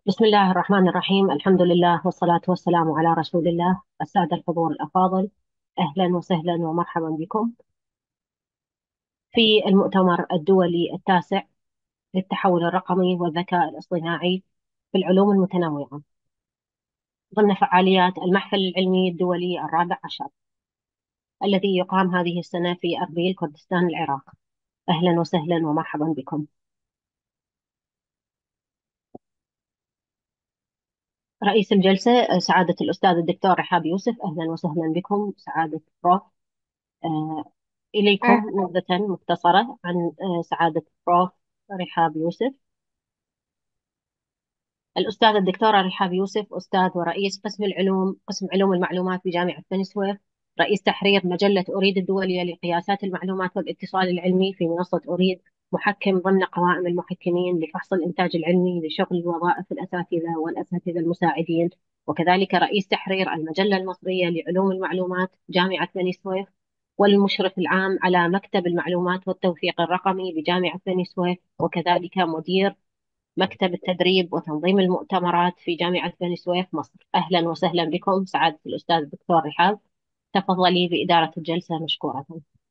بسم الله الرحمن الرحيم الحمد لله والصلاة والسلام على رسول الله السادة الحضور الأفاضل أهلا وسهلا ومرحبا بكم في المؤتمر الدولي التاسع للتحول الرقمي والذكاء الاصطناعي في العلوم المتنوعة ضمن فعاليات المحفل العلمي الدولي الرابع عشر الذي يقام هذه السنة في أربيل كردستان العراق أهلا وسهلا ومرحبا بكم رئيس الجلسة سعادة الأستاذ الدكتور رحاب يوسف أهلا وسهلا بكم سعادة بروف آه، إليكم آه، نبذة مختصرة عن آه، سعادة بروف رحاب يوسف الأستاذة الدكتورة رحاب يوسف أستاذ ورئيس قسم العلوم قسم علوم المعلومات بجامعة بني سويف رئيس تحرير مجلة أريد الدولية لقياسات المعلومات والاتصال العلمي في منصة أريد محكم ضمن قوائم المحكمين لفحص الإنتاج العلمي لشغل وظائف الأساتذة والأساتذة المساعدين وكذلك رئيس تحرير المجلة المصرية لعلوم المعلومات جامعة بني سويف والمشرف العام على مكتب المعلومات والتوثيق الرقمي بجامعة بني سويف وكذلك مدير مكتب التدريب وتنظيم المؤتمرات في جامعة بني سويف مصر أهلا وسهلا بكم سعادة الأستاذ الدكتور رحاب تفضلي بإدارة الجلسة مشكورة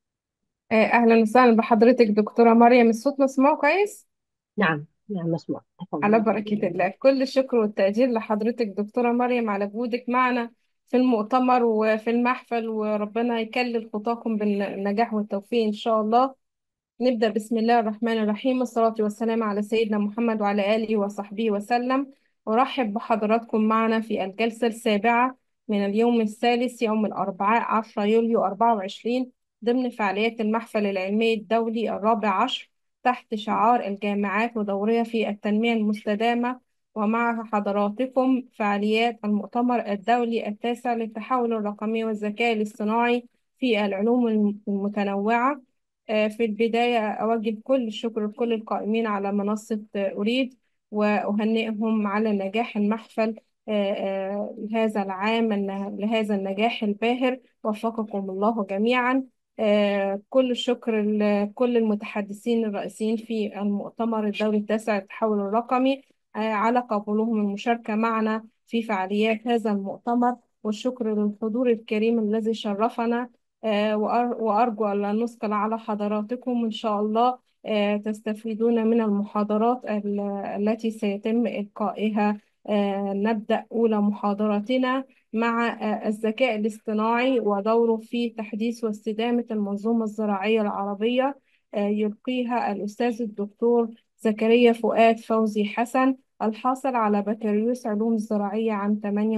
آه، أهلا وسهلا بحضرتك دكتورة مريم الصوت مسموع كويس نعم نعم مسموع على تفضلي بركة الله كل الشكر والتقدير لحضرتك دكتورة مريم على وجودك معنا في المؤتمر وفي المحفل وربنا يكلل خطاكم بالنجاح والتوفيق إن شاء الله نبدأ بسم الله الرحمن الرحيم والصلاة والسلام على سيدنا محمد وعلى آله وصحبه وسلم أرحب بحضراتكم معنا في الجلسة السابعة من اليوم الثالث يوم الأربعاء 10 يوليو 24 ضمن فعاليات المحفل العلمي الدولي الرابع عشر تحت شعار الجامعات ودورها في التنمية المستدامة ومع حضراتكم فعاليات المؤتمر الدولي التاسع للتحول الرقمي والذكاء الاصطناعي في العلوم المتنوعة آه، في البداية أوجه كل الشكر لكل القائمين على منصة آه، أريد وأهنئهم على نجاح المحفل آه، آه، هذا العام إن- لهذا النجاح الباهر وفقكم الله جميعا آه، كل الشكر لكل المتحدثين الرئيسيين في المؤتمر الدولي التاسع للتحول الرقمي آه، على قبولهم المشاركة معنا في فعاليات هذا المؤتمر والشكر للحضور الكريم الذي شرفنا آه، وأر- وأرجو ألا نثقل على حضراتكم إن شاء الله آه، تستفيدون من المحاضرات ال- التي سيتم إلقائها آه، نبدأ أولى محاضراتنا مع آه، الذكاء الاصطناعي ودوره في تحديث واستدامة المنظومة الزراعية العربية آه، يلقيها الأستاذ الدكتور زكريا فؤاد فوزي حسن الحاصل على بكالوريوس علوم الزراعية عام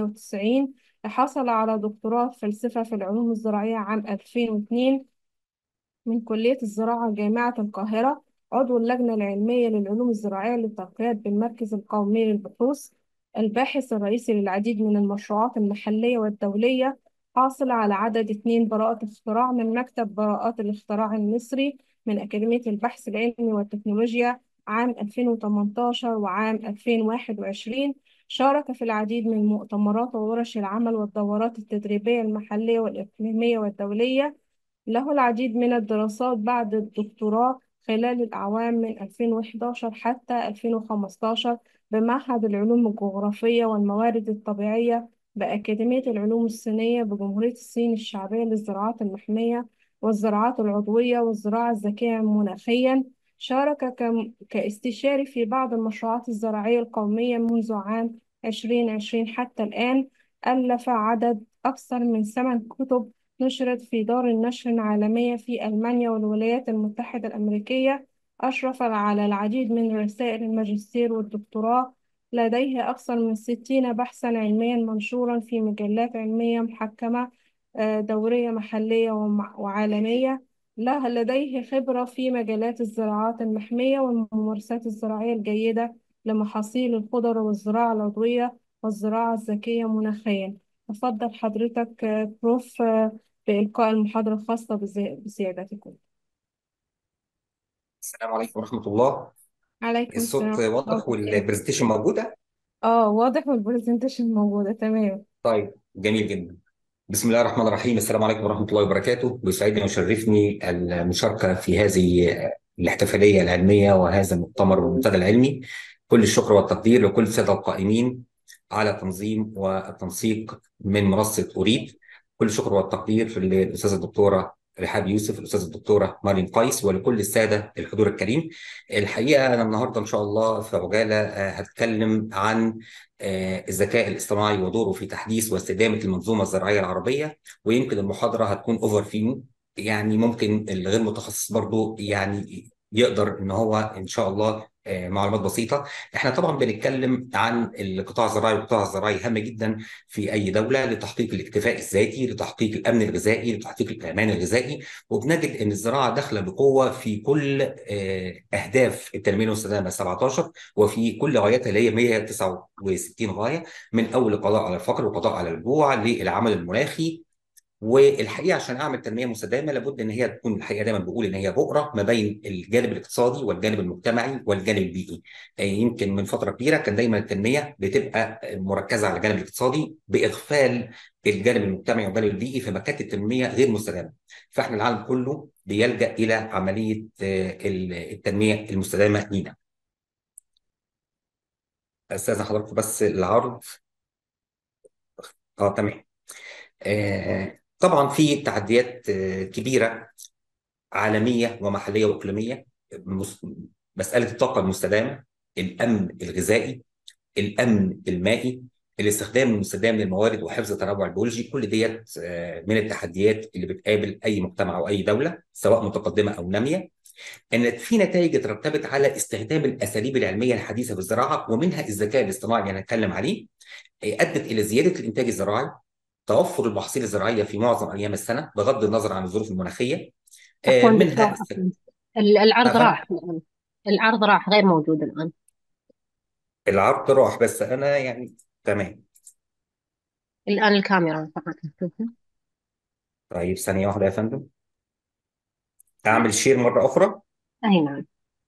98 حصل على دكتوراه فلسفة في العلوم الزراعية عام 2002 من كلية الزراعة جامعة القاهرة عضو اللجنة العلمية للعلوم الزراعية للتنقيات بالمركز القومي للبحوث الباحث الرئيسي للعديد من المشروعات المحلية والدولية حاصل على عدد اثنين براءة اختراع من مكتب براءات الاختراع المصري من أكاديمية البحث العلمي والتكنولوجيا عام 2018 وعام 2021 شارك في العديد من المؤتمرات وورش العمل والدورات التدريبية المحلية والإقليمية والدولية له العديد من الدراسات بعد الدكتوراه خلال الأعوام من 2011 حتى 2015 بمعهد العلوم الجغرافية والموارد الطبيعية بأكاديمية العلوم الصينية بجمهورية الصين الشعبية للزراعات المحمية والزراعات العضوية والزراعة الذكية مناخيا شارك كم- كاستشاري في بعض المشروعات الزراعية القومية منذ عام 2020 حتى الآن ألف عدد أكثر من ثمان كتب نشرت في دار النشر العالمية في ألمانيا والولايات المتحدة الأمريكية أشرف على العديد من رسائل الماجستير والدكتوراه لديه أكثر من ستين بحثا علميا منشورا في مجلات علمية محكمة آه، دورية محلية ومع- وعالمية له لديه خبرة في مجالات الزراعات المحمية والممارسات الزراعية الجيدة لمحاصيل الخضر والزراعة العضوية والزراعة الذكية مناخيا تفضل حضرتك آه، بروف آه، بإلقاء المحاضرة الخاصة بزي- بسيادتكم السلام عليكم ورحمة الله عليكم السلام الصوت ورحمة الله واضح وبركاته والبرزنتيشن موجودة؟ اه واضح والبرزنتيشن موجودة تمام طيب جميل جدا بسم الله الرحمن الرحيم السلام عليكم ورحمة الله وبركاته بيسعدني ويشرفني المشاركة في هذه الاحتفالية العلمية وهذا المؤتمر والمنتدى العلمي كل الشكر والتقدير لكل السادة القائمين على تنظيم والتنسيق من منصة أريد كل الشكر والتقدير للأستاذة الدكتورة رحاب يوسف الأستاذة الدكتورة مريم قيس ولكل السادة الحضور الكريم الحقيقة أنا النهاردة إن شاء الله في عجالة آه، هتكلم عن آه، الذكاء الاصطناعي ودوره في تحديث واستدامة المنظومة الزراعية العربية ويمكن المحاضرة هتكون أوفر فيو يعني ممكن الغير متخصص برضو يعني يقدر ان هو ان شاء الله آه، معلومات بسيطه احنا طبعا بنتكلم عن القطاع الزراعي والقطاع الزراعي هام جدا في اي دوله لتحقيق الاكتفاء الذاتي لتحقيق الامن الغذائي لتحقيق الامان الغذائي وبنجد ان الزراعه داخله بقوه في كل آه، اهداف التنميه المستدامه 17 وفي كل غاياتها اللي هي 169 غايه من اول القضاء على الفقر والقضاء على الجوع للعمل المناخي والحقيقه عشان اعمل تنميه مستدامه لابد ان هي تكون الحقيقه دايما بقول ان هي بؤره ما بين الجانب الاقتصادي والجانب المجتمعي والجانب البيئي آه، يمكن من فتره كبيره كان دايما التنميه بتبقى مركزه على الجانب الاقتصادي باغفال الجانب المجتمعي والجانب البيئي فما كانت التنميه غير مستدامه فاحنا العالم كله بيلجا الى عمليه آه، التنميه المستدامه لينا استاذن حضرتك بس العرض اه تمام آه طبعا في تحديات آه، كبيره عالميه ومحليه واقليميه مس- مساله الطاقه المستدامه الامن الغذائي الامن المائي الاستخدام المستدام للموارد وحفظ التنوع البيولوجي كل ديت آه، من التحديات اللي بتقابل اي مجتمع او اي دوله سواء متقدمه او ناميه ان في نتائج اترتبت على استخدام الاساليب العلميه الحديثه في الزراعه ومنها الذكاء الاصطناعي اللي هنتكلم عليه آه، ادت الى زياده الانتاج الزراعي توفر المحاصيل الزراعيه في معظم ايام السنه بغض النظر عن الظروف المناخيه آه، عفوا منها دكتور است- عفوا ال- العرض أفهم راح الآن العرض راح غير موجود الآن العرض راح بس انا يعني تمام الآن الكاميرا فقط مفتوحة طيب ثانيه واحده يا فندم اعمل شير مره اخرى أي نعم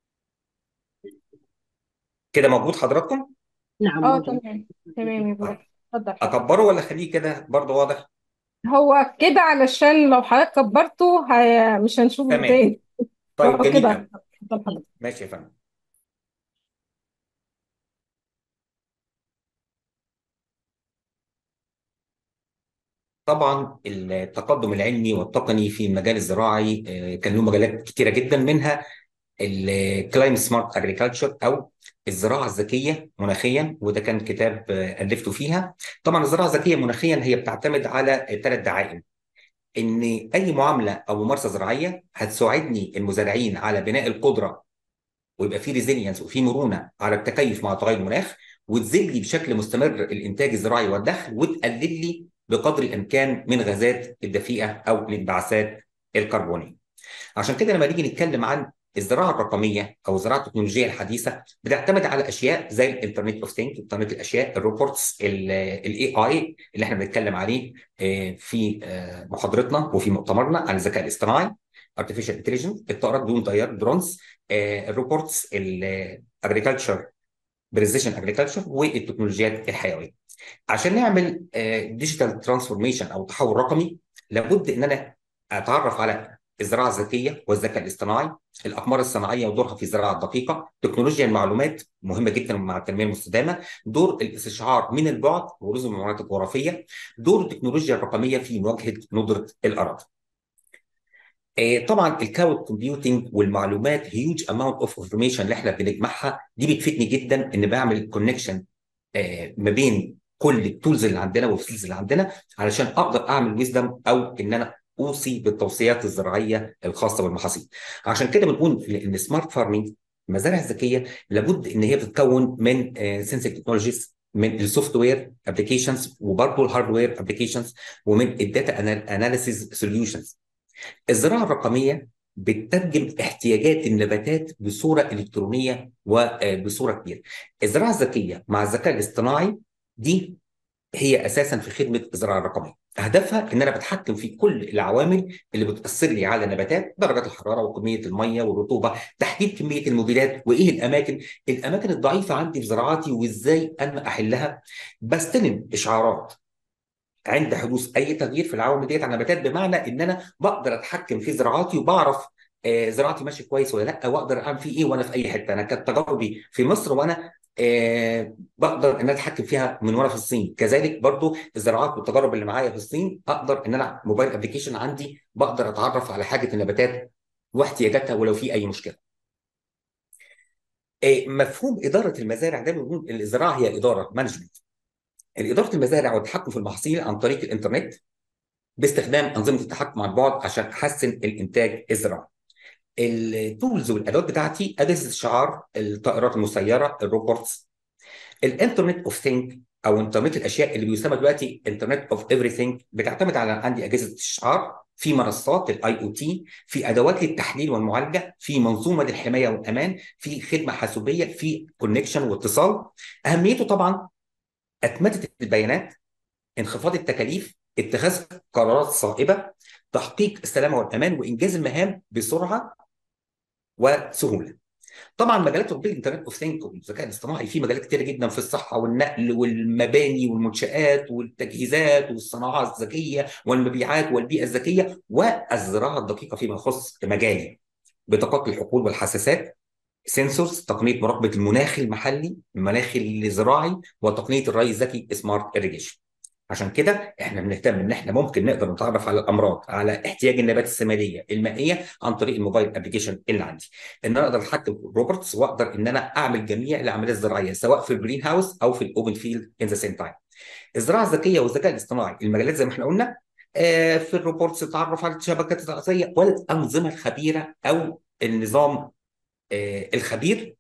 كده موجود حضراتكم نعم اه موجود تمام تمام يا طيب بابا اتفضل حضرتك اكبره ولا اخليه كده برضه واضح هو كده علشان لو حضرتك كبرته هي... مش هنشوفه تمام تاني طيب هو جميل كده قوي اتفضل حضرتك ماشي يا فندم طبعا التقدم العلمي والتقني في المجال الزراعي آه، كان له مجالات كتيره جدا منها الكلايم سمارت اجريكلتشر او الزراعه الذكيه مناخيا وده كان كتاب آه، الفته فيها طبعا الزراعه الذكيه مناخيا هي بتعتمد على ثلاث دعائم ان اي معامله او ممارسه زراعيه هتساعدني المزارعين على بناء القدره ويبقى في ريزيلينس وفي مرونه على التكيف مع تغير المناخ وتزيد لي بشكل مستمر الانتاج الزراعي والدخل وتقلل لي بقدر الامكان من غازات الدفيئه او الانبعاثات الكربونيه. عشان كده لما نيجي نتكلم عن الزراعه الرقميه او الزراعه التكنولوجيه الحديثه بتعتمد على اشياء زي الانترنت اوف ثينك انترنت الاشياء الروبوتس الاي اي اللي احنا بنتكلم عليه آه، في آه، محاضرتنا وفي مؤتمرنا عن الذكاء الاصطناعي artificial intelligence الطائرات بدون طيار درونز الروبوتس الاجريكلتشر بريزيشن اجريكلتشر والتكنولوجيات الحيويه عشان نعمل ديجيتال ترانسفورميشن او تحول رقمي لابد ان انا اتعرف على الزراعه الذكيه والذكاء الاصطناعي الاقمار الصناعيه ودورها في الزراعه الدقيقه تكنولوجيا المعلومات مهمه جدا مع التنميه المستدامه دور الاستشعار من البعد ورزم المعلومات الجغرافيه دور التكنولوجيا الرقميه في مواجهه ندره الاراضي آه، طبعا الكلاود كومبيوتنج والمعلومات هيوج اماونت اوف انفورميشن اللي احنا بنجمعها دي بتفيدني جدا ان بعمل كونكشن ما بين كل التولز اللي عندنا والسكيلز اللي عندنا علشان اقدر اعمل ويزدم او ان انا اوصي بالتوصيات الزراعيه الخاصه بالمحاصيل عشان كده بنقول ان سمارت فارمينج المزارع الذكيه لابد ان هي بتتكون من سنسنج تكنولوجيز من السوفت وير ابلكيشنز وبرضه الهاردوير ابلكيشنز ومن الداتا اناليسيز سوليوشنز الزراعه الرقميه بتترجم احتياجات النباتات بصوره الكترونيه وبصوره كبيره. الزراعه الذكيه مع الذكاء الاصطناعي دي هي اساسا في خدمه الزراعه الرقميه. هدفها ان انا بتحكم في كل العوامل اللي بتاثر لي على النباتات، درجات الحراره وكميه الميه والرطوبه، تحديد كميه المبيدات وايه الاماكن، الاماكن الضعيفه عندي في زراعاتي وازاي انا احلها. بستلم اشعارات عند حدوث اي تغيير في العوامل ديت على النباتات بمعنى ان انا بقدر اتحكم في زراعاتي وبعرف آه، زراعتي ماشي كويس ولا لا واقدر اعمل فيه ايه وانا في اي حته انا كانت تجاربي في مصر وانا آه بقدر ان انا اتحكم فيها من وانا في الصين كذلك برضو الزراعات والتجارب اللي معايا في الصين اقدر ان انا موبايل ابلكيشن عندي بقدر اتعرف على حاجه النباتات واحتياجاتها ولو في اي مشكله آه مفهوم اداره المزارع ده بنقول الزراعه هي اداره مانجمنت اداره المزارع والتحكم في المحاصيل عن طريق الانترنت باستخدام انظمه التحكم عن بعد عشان احسن الانتاج الزراعي التولز والادوات بتاعتي اجهزه الشعار الطائرات المسيره الروبوتس الانترنت اوف ثينك او انترنت الاشياء اللي بيسمى دلوقتي انترنت اوف ايفري بتعتمد على عندي اجهزه الشعار في منصات الاي او تي في ادوات للتحليل والمعالجه في منظومه للحمايه والامان في خدمه حاسوبيه في كونكشن واتصال اهميته طبعا اتمته البيانات انخفاض التكاليف اتخاذ قرارات صائبه تحقيق السلامه والامان وانجاز المهام بسرعه وسهوله. طبعا مجالات تطبيق الانترنت اوف ثينك والذكاء الاصطناعي في مجالات كتيره جدا في الصحه والنقل والمباني والمنشات والتجهيزات والصناعه الذكيه والمبيعات والبيئه الذكيه والزراعه الدقيقه فيما يخص مجالي بطاقات الحقول والحساسات سنسورز تقنيه مراقبه المناخ المحلي المناخ الزراعي وتقنيه الري الذكي سمارت اريجيشن عشان كده احنا بنهتم ان احنا ممكن نقدر نتعرف على الامراض على احتياج النبات الثماريه المائيه عن طريق الموبايل ابلكيشن اللي عندي ان انا اقدر اتحكم في الروبوتس واقدر ان انا اعمل جميع الاعمال الزراعيه سواء في الجرين هاوس او في الاوبن فيلد ان ذا سيم تايم الزراعه الذكيه والذكاء الاصطناعي المجالات زي ما احنا قلنا آه في الروبوتس التعرف على الشبكات التغذيه والانظمه الخبيره او النظام آه الخبير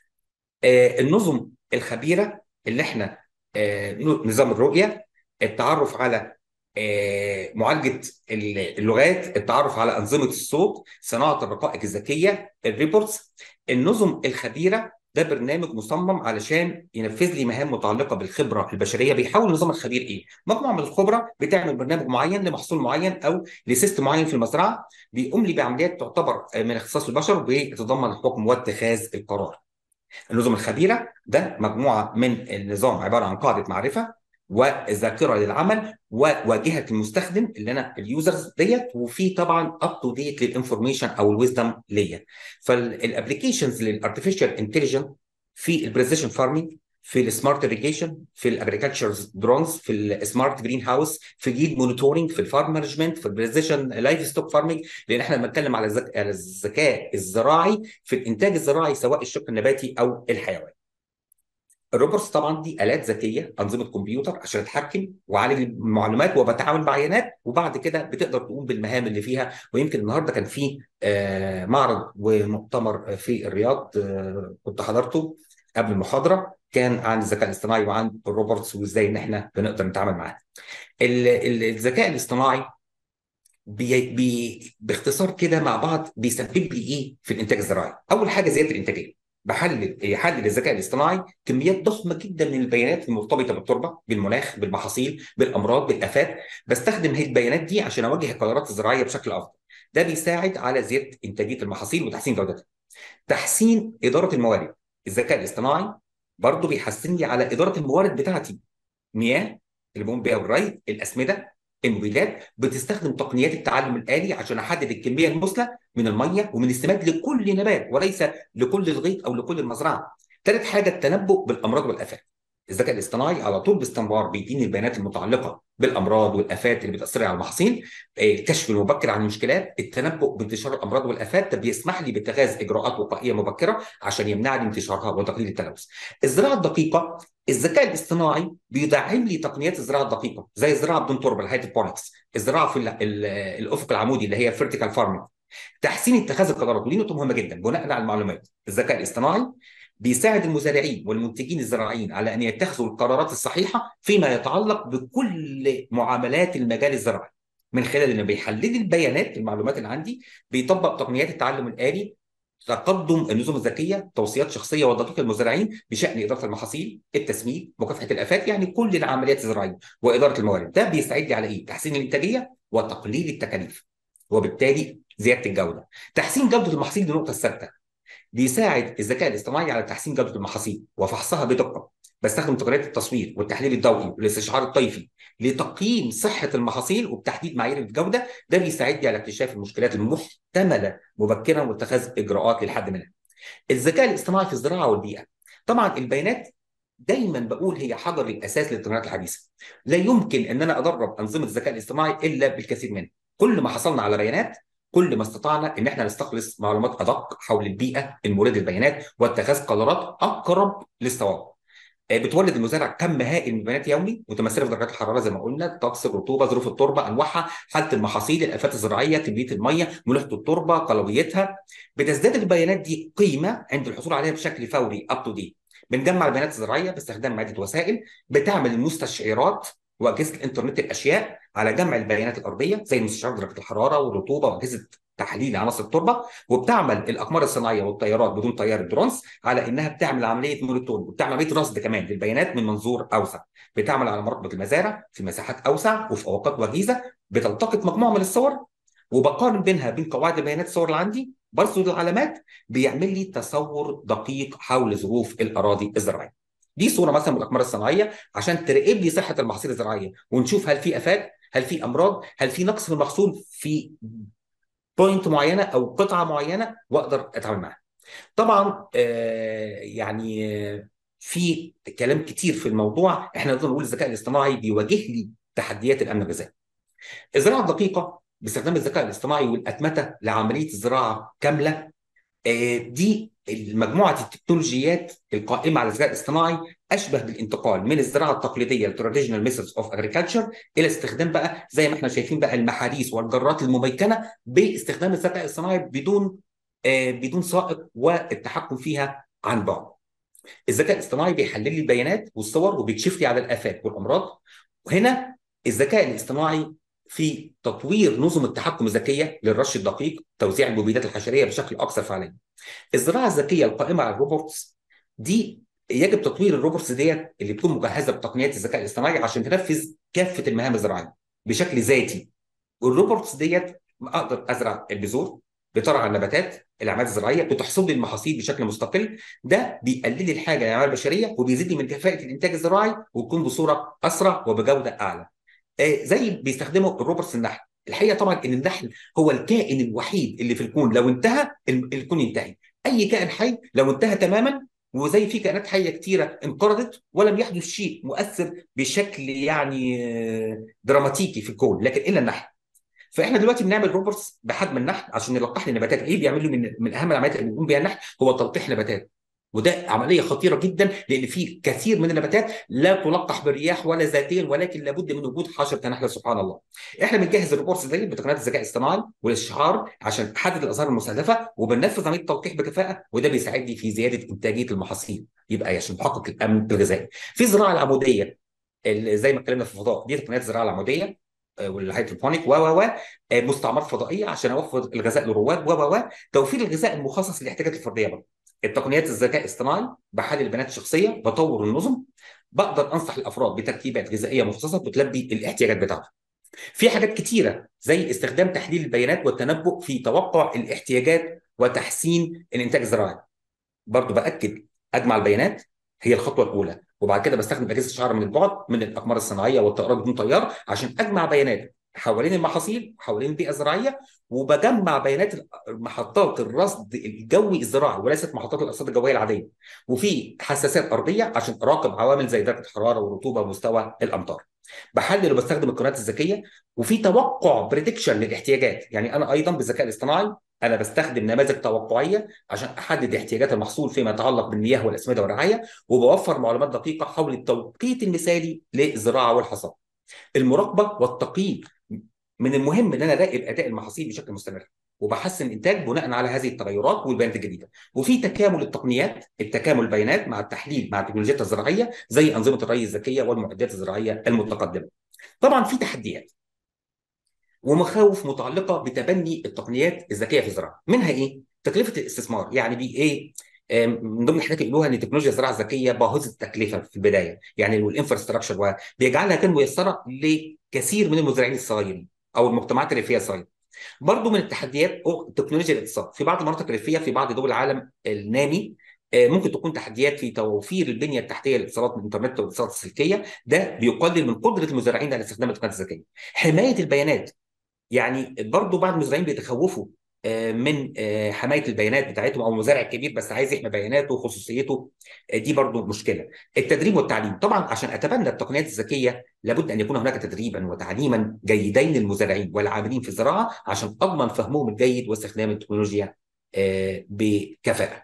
آه النظم الخبيره اللي احنا نظام الرؤيه التعرف على معالجه اللغات التعرف على انظمه الصوت صناعه الرقائق الذكيه الريبورتس النظم الخبيره ده برنامج مصمم علشان ينفذ لي مهام متعلقه بالخبره البشريه بيحاول النظام الخبير ايه؟ مجموعه من الخبراء بتعمل برنامج معين لمحصول معين او لسيستم معين في المزرعه بيقوم لي بعمليات تعتبر من اختصاص البشر بتتضمن الحكم واتخاذ القرار. النظم الخبيره ده مجموعه من النظام عباره عن قاعده معرفه والذاكره للعمل وواجهه المستخدم اللي انا اليوزرز ديت وفي طبعا اب تو ديت للانفورميشن او الويزدم ليا فالابلكيشنز للارتفيشال انتليجنت في البريسيشن فارمينج في السمارت irrigation في الاجريكلتشر درونز في السمارت جرين هاوس في جيد مونيتورنج في الفارم مانجمنت في البريسيشن لايف ستوك فارمينج لان احنا بنتكلم على الذكاء الزراعي في الانتاج الزراعي سواء الشق النباتي او الحيواني الروبوتس طبعا دي الات ذكيه انظمه كمبيوتر عشان اتحكم واعالج المعلومات وبتعامل مع عينات وبعد كده بتقدر تقوم بالمهام اللي فيها ويمكن النهارده كان في معرض ومؤتمر في الرياض كنت حضرته قبل المحاضره كان عن الذكاء الاصطناعي وعن الروبوتس وازاي ان احنا بنقدر نتعامل معاه. الذكاء الاصطناعي بي بي باختصار كده مع بعض بيسبب لي ايه في الانتاج الزراعي؟ اول حاجه زياده الانتاجيه. بحلل يحلل الذكاء الاصطناعي كميات ضخمه جدا من البيانات المرتبطه بالتربه بالمناخ بالمحاصيل بالامراض بالافات بستخدم هذه البيانات دي عشان اوجه القرارات الزراعيه بشكل افضل ده بيساعد على زياده انتاجيه المحاصيل وتحسين جودتها تحسين اداره الموارد الذكاء الاصطناعي برضه بيحسن لي على اداره الموارد بتاعتي مياه اللي بقوم بيها بالري الاسمده المبيدات بتستخدم تقنيات التعلم الآلي عشان أحدد الكمية المثلى من المية ومن السماد لكل نبات وليس لكل الغيط أو لكل المزرعة. ثالث حاجة التنبؤ بالأمراض والآفات. الذكاء الاصطناعي على طول باستمرار بيديني البيانات المتعلقة بالأمراض والآفات اللي بتأثر على المحاصيل، الكشف المبكر عن المشكلات، التنبؤ بانتشار الأمراض والآفات ده بيسمح لي باتخاذ إجراءات وقائية مبكرة عشان يمنع لي انتشارها وتقليل التلوث. الزراعة الدقيقة الذكاء الاصطناعي بيدعم لي تقنيات الزراعه الدقيقه زي الزراعه بدون تربه الهيدروبونكس الزراعه في الافق العمودي اللي هي فيرتيكال فارمنج تحسين اتخاذ القرارات ودي نقطه مهمه جدا بناء على المعلومات الذكاء الاصطناعي بيساعد المزارعين والمنتجين الزراعيين على ان يتخذوا القرارات الصحيحه فيما يتعلق بكل معاملات المجال الزراعي من خلال انه بيحلل البيانات المعلومات اللي عندي بيطبق تقنيات التعلم الالي تقدم النظم الذكيه توصيات شخصيه ودقيقه للمزارعين بشان اداره المحاصيل التسميد مكافحه الافات يعني كل العمليات الزراعيه واداره الموارد ده بيساعد لي على ايه تحسين الانتاجيه وتقليل التكاليف وبالتالي زياده الجوده تحسين جوده المحاصيل دي نقطه ثابته بيساعد الذكاء الاصطناعي على تحسين جوده المحاصيل وفحصها بدقه بستخدم تقنيات التصوير والتحليل الضوئي والاستشعار الطيفي لتقييم صحه المحاصيل وبتحديد معايير الجوده ده بيساعدني على اكتشاف المشكلات المحتمله مبكرا واتخاذ اجراءات للحد منها. الذكاء الاصطناعي في الزراعه والبيئه طبعا البيانات دايما بقول هي حجر الاساس للتقنيات الحديثه لا يمكن ان انا ادرب انظمه الذكاء الاصطناعي الا بالكثير منها كل ما حصلنا على بيانات كل ما استطعنا ان احنا نستخلص معلومات ادق حول البيئه المورده للبيانات واتخاذ قرارات اقرب للصواب آه، بتولد المزارع كم هائل من البيانات يومي متمثله في درجات الحراره زي ما قلنا الطقس الرطوبه ظروف التربه انواعها حاله المحاصيل الافات الزراعيه كميه الميه ملوحه التربه قلويتها بتزداد البيانات دي قيمه عند الحصول عليها بشكل فوري اب تو دي بنجمع البيانات الزراعيه باستخدام عده وسائل بتعمل المستشعرات واجهزه الانترنت الاشياء على جمع البيانات الارضيه زي مستشعرات درجه الحراره والرطوبه واجهزه تحليل عناصر التربه وبتعمل الاقمار الصناعيه والطيارات بدون طيار الدرونز على انها بتعمل عمليه مونيتور وبتعمل عمليه رصد كمان للبيانات من منظور اوسع بتعمل على مراقبه المزارع في مساحات اوسع وفي اوقات وجيزه بتلتقط مجموعه من الصور وبقارن بينها بين قواعد البيانات الصور اللي عندي برصد العلامات بيعمل لي تصور دقيق حول ظروف الاراضي الزراعيه. دي صوره مثلا من الاقمار الصناعيه عشان تراقب لي صحه المحاصيل الزراعيه ونشوف هل في افات، هل في امراض، هل في نقص في المحصول في بوينت معينه او قطعه معينه واقدر اتعامل معاها. طبعا آه يعني آه في كلام كتير في الموضوع احنا نقدر نقول الذكاء الاصطناعي بيواجه لي تحديات الامن الغذائي. الزراعه الدقيقه باستخدام الذكاء الاصطناعي والاتمته لعمليه الزراعه كامله آه دي مجموعه التكنولوجيات القائمه على الذكاء الاصطناعي اشبه بالانتقال من الزراعه التقليديه التراديشنال ميثودز اوف اجريكلتشر الى استخدام بقى زي ما احنا شايفين بقى المحاريس والجرات المميكنه باستخدام الذكاء الاصطناعي بدون آه بدون سائق والتحكم فيها عن بعد. الذكاء الاصطناعي بيحلل لي البيانات والصور وبيكشف لي على الافات والامراض وهنا الذكاء الاصطناعي في تطوير نظم التحكم الذكيه للرش الدقيق توزيع المبيدات الحشريه بشكل اكثر فعاليه. الزراعه الذكيه القائمه على الروبوتس دي يجب تطوير الروبوتس ديت اللي بتكون مجهزه بتقنيات الذكاء الاصطناعي عشان تنفذ كافه المهام الزراعيه بشكل ذاتي. والروبوتس ديت اقدر ازرع البذور بترعى النباتات الاعمال الزراعيه بتحصد لي المحاصيل بشكل مستقل ده بيقلل لي الحاجه للاعمال البشريه وبيزيد لي من كفاءه الانتاج الزراعي وتكون بصوره اسرع وبجوده اعلى. زي بيستخدموا الروبوتس النحل الحقيقه طبعا ان النحل هو الكائن الوحيد اللي في الكون لو انتهى الكون ينتهي اي كائن حي لو انتهى تماما وزي في كائنات حيه كتيره انقرضت ولم يحدث شيء مؤثر بشكل يعني دراماتيكي في الكون لكن الا النحل فاحنا دلوقتي بنعمل روبوتس بحجم النحل عشان يلقح لي النباتات ايه بيعمل له من من اهم العمليات اللي بيقوم بيها النحل هو تلقيح نباتات وده عمليه خطيره جدا لان في كثير من النباتات لا تلقح بالرياح ولا ذاتيا ولكن لابد من وجود حشره نحل سبحان الله. احنا بنجهز الروبورتس دي بتقنيات الذكاء الاصطناعي والاستشعار عشان نحدد الازهار المستهدفه وبننفذ عمليه التلقيح بكفاءه وده بيساعدني في زياده انتاجيه المحاصيل يبقى عشان نحقق الامن الغذائي. في الزراعه العموديه زي ما اتكلمنا في الفضاء دي تقنيات الزراعه العموديه والهيدروبونيك و و و مستعمرات فضائيه عشان اوفر الغذاء للرواد و و و توفير الغذاء المخصص للاحتياجات الفرديه برضه. التقنيات الذكاء الاصطناعي بحلل البيانات الشخصيه بطور النظم بقدر انصح الافراد بتركيبات غذائيه مخصصه بتلبي الاحتياجات بتاعتهم. في حاجات كتيره زي استخدام تحليل البيانات والتنبؤ في توقع الاحتياجات وتحسين الانتاج الزراعي. برضه باكد اجمع البيانات هي الخطوه الاولى وبعد كده بستخدم اجهزه الشعر من البعد من الاقمار الصناعيه والطائرات بدون طيار عشان اجمع بيانات حوالين المحاصيل حوالين البيئه الزراعيه وبجمع بيانات محطات الرصد الجوي الزراعي وليست محطات الارصاد الجويه العاديه وفي حساسات ارضيه عشان اراقب عوامل زي درجه الحراره والرطوبه ومستوى الامطار بحلل وبستخدم القنوات الذكيه وفي توقع بريدكشن للاحتياجات يعني انا ايضا بالذكاء الاصطناعي انا بستخدم نماذج توقعيه عشان احدد احتياجات المحصول فيما يتعلق بالمياه والاسمده والرعايه وبوفر معلومات دقيقه حول التوقيت المثالي للزراعه والحصاد المراقبه والتقييم من المهم ان انا اراقب اداء المحاصيل بشكل مستمر وبحسن الانتاج بناء على هذه التغيرات والبيانات الجديده وفي تكامل التقنيات التكامل البيانات مع التحليل مع التكنولوجيات الزراعيه زي انظمه الري الذكيه والمعدات الزراعيه المتقدمه طبعا في تحديات ومخاوف متعلقه بتبني التقنيات الذكيه في الزراعه منها ايه تكلفه الاستثمار يعني بي ايه من ضمن الحاجات اللي قالوها ان تكنولوجيا الزراعه الذكيه باهظه التكلفه في البدايه يعني والانفراستراكشر بيجعلها كان ميسره لكثير من المزارعين الصغيرين او المجتمعات الريفيه الصغيره. برضه من التحديات تكنولوجيا الاقتصاد في بعض المناطق الريفيه في بعض دول العالم النامي ممكن تكون تحديات في توفير البنيه التحتيه للاتصالات من الانترنت والاتصالات السلكيه ده بيقلل من قدره المزارعين على استخدام التقنيات الذكيه. حمايه البيانات يعني برضه بعض المزارعين بيتخوفوا آه، من آه، حمايه البيانات بتاعتهم او المزارع الكبير بس عايز يحمي بياناته وخصوصيته آه، دي برضو مشكله. التدريب والتعليم طبعا عشان اتبنى التقنيات الذكيه لابد ان يكون هناك تدريبا وتعليما جيدين للمزارعين والعاملين في الزراعه عشان اضمن فهمهم الجيد واستخدام التكنولوجيا آه، بكفاءه.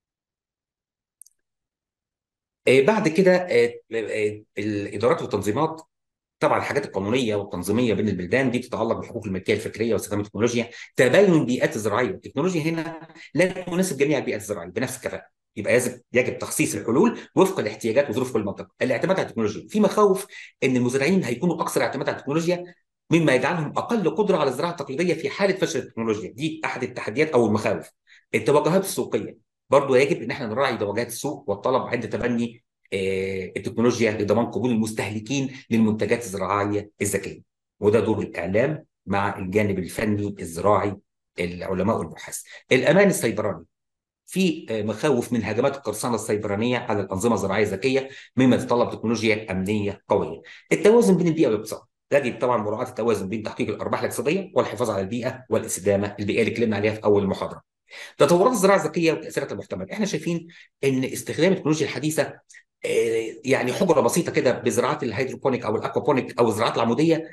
آه، بعد كده آه، آه، الادارات والتنظيمات طبعا الحاجات القانونيه والتنظيميه بين البلدان دي تتعلق بحقوق الملكيه الفكريه واستخدام التكنولوجيا تباين البيئات الزراعيه التكنولوجيا هنا لا تناسب جميع البيئات الزراعيه بنفس الكفاءه يبقى يجب يجب تخصيص الحلول وفق الاحتياجات وظروف كل منطقه الاعتماد على التكنولوجيا في مخاوف ان المزارعين هيكونوا اكثر اعتماد على التكنولوجيا مما يجعلهم اقل قدره على الزراعه التقليديه في حاله فشل التكنولوجيا دي احد التحديات او المخاوف التوجهات السوقيه برضه يجب ان احنا نراعي توجهات السوق والطلب عند تبني آه، التكنولوجيا لضمان قبول المستهلكين للمنتجات الزراعيه الذكيه وده دور الاعلام مع الجانب الفني الزراعي العلماء والبحاث الامان السيبراني في آه، مخاوف من هجمات القرصنه السيبرانيه على الانظمه الزراعيه الذكيه مما يتطلب تكنولوجيا امنيه قويه التوازن بين البيئه والاقتصاد يجب طبعا مراعاه التوازن بين تحقيق الارباح الاقتصاديه والحفاظ على البيئه والاستدامه البيئيه اللي اتكلمنا عليها في اول المحاضره تطورات الزراعه الذكيه وتاثيراتها المحتمله احنا شايفين ان استخدام التكنولوجيا الحديثه آه، يعني حجره بسيطه كده بزراعه الهيدروبونيك او الاكوابونيك او الزراعات العموديه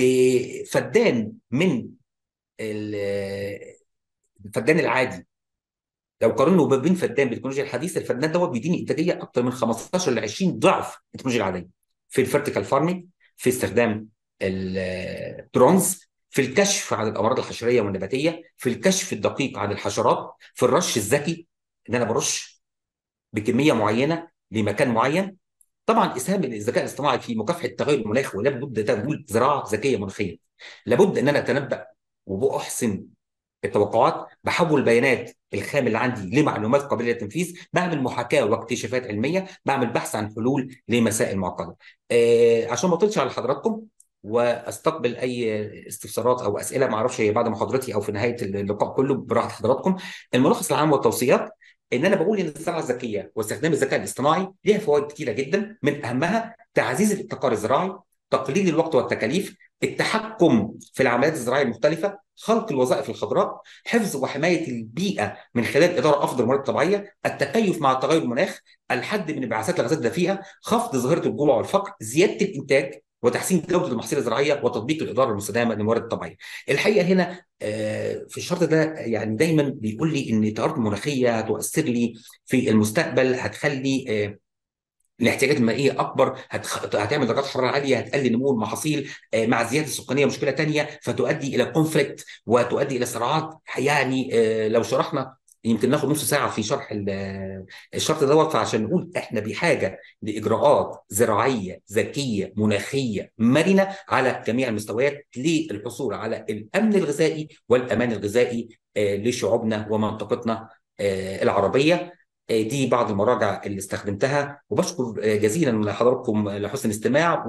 بفدان من ال- الفدان العادي لو قارنه ما بين فدان بالتكنولوجيا الحديثه الفدان دوت بيديني انتاجيه اكثر من 15 ل 20 ضعف التكنولوجيا العاديه في الفيرتيكال فارمنج في استخدام الدرونز في الكشف عن الامراض الحشريه والنباتيه في الكشف الدقيق عن الحشرات في الرش الذكي ان انا برش بكميه معينه لمكان معين طبعا اسهام الذكاء الاصطناعي في مكافحه تغير المناخ ولا بد تقول زراعه ذكيه مناخيه لابد ان انا اتنبا وباحسن التوقعات بحول البيانات الخام اللي عندي لمعلومات قابله للتنفيذ بعمل محاكاه واكتشافات علميه بعمل بحث عن حلول لمسائل معقده آه عشان ما اطولش على حضراتكم واستقبل اي استفسارات او اسئله ما اعرفش هي بعد محاضرتي او في نهايه اللقاء كله براحه حضراتكم الملخص العام والتوصيات ان انا بقول ان الزراعه الذكيه واستخدام الذكاء الاصطناعي ليها فوائد كثيره جدا من اهمها تعزيز الابتكار الزراعي تقليل الوقت والتكاليف التحكم في العمليات الزراعيه المختلفه خلق الوظائف الخضراء حفظ وحمايه البيئه من خلال اداره افضل الموارد الطبيعيه التكيف مع تغير المناخ الحد من انبعاثات الغازات الدفيئه خفض ظاهره الجوع والفقر زياده الانتاج وتحسين جوده المحاصيل الزراعيه وتطبيق الاداره المستدامه للموارد الطبيعيه. الحقيقه هنا آه، في الشرط ده يعني دايما بيقول لي ان التغيرات المناخيه هتؤثر لي في المستقبل هتخلي آه، الاحتياجات المائيه اكبر هتخ... هتعمل درجات حراره عاليه هتقلل نمو المحاصيل آه، مع الزياده السكانيه مشكله تانية فتؤدي الى كونفليكت وتؤدي الى صراعات يعني آه، لو شرحنا يمكن ناخد نص ساعه في شرح ال- الشرط دوت فعشان نقول احنا بحاجه لاجراءات زراعيه ذكيه مناخيه مرنه على جميع المستويات للحصول على الامن الغذائي والامان الغذائي آه، لشعوبنا ومنطقتنا آه، العربيه آه، دي بعض المراجع اللي استخدمتها وبشكر آه، جزيلا لحضراتكم لحسن الاستماع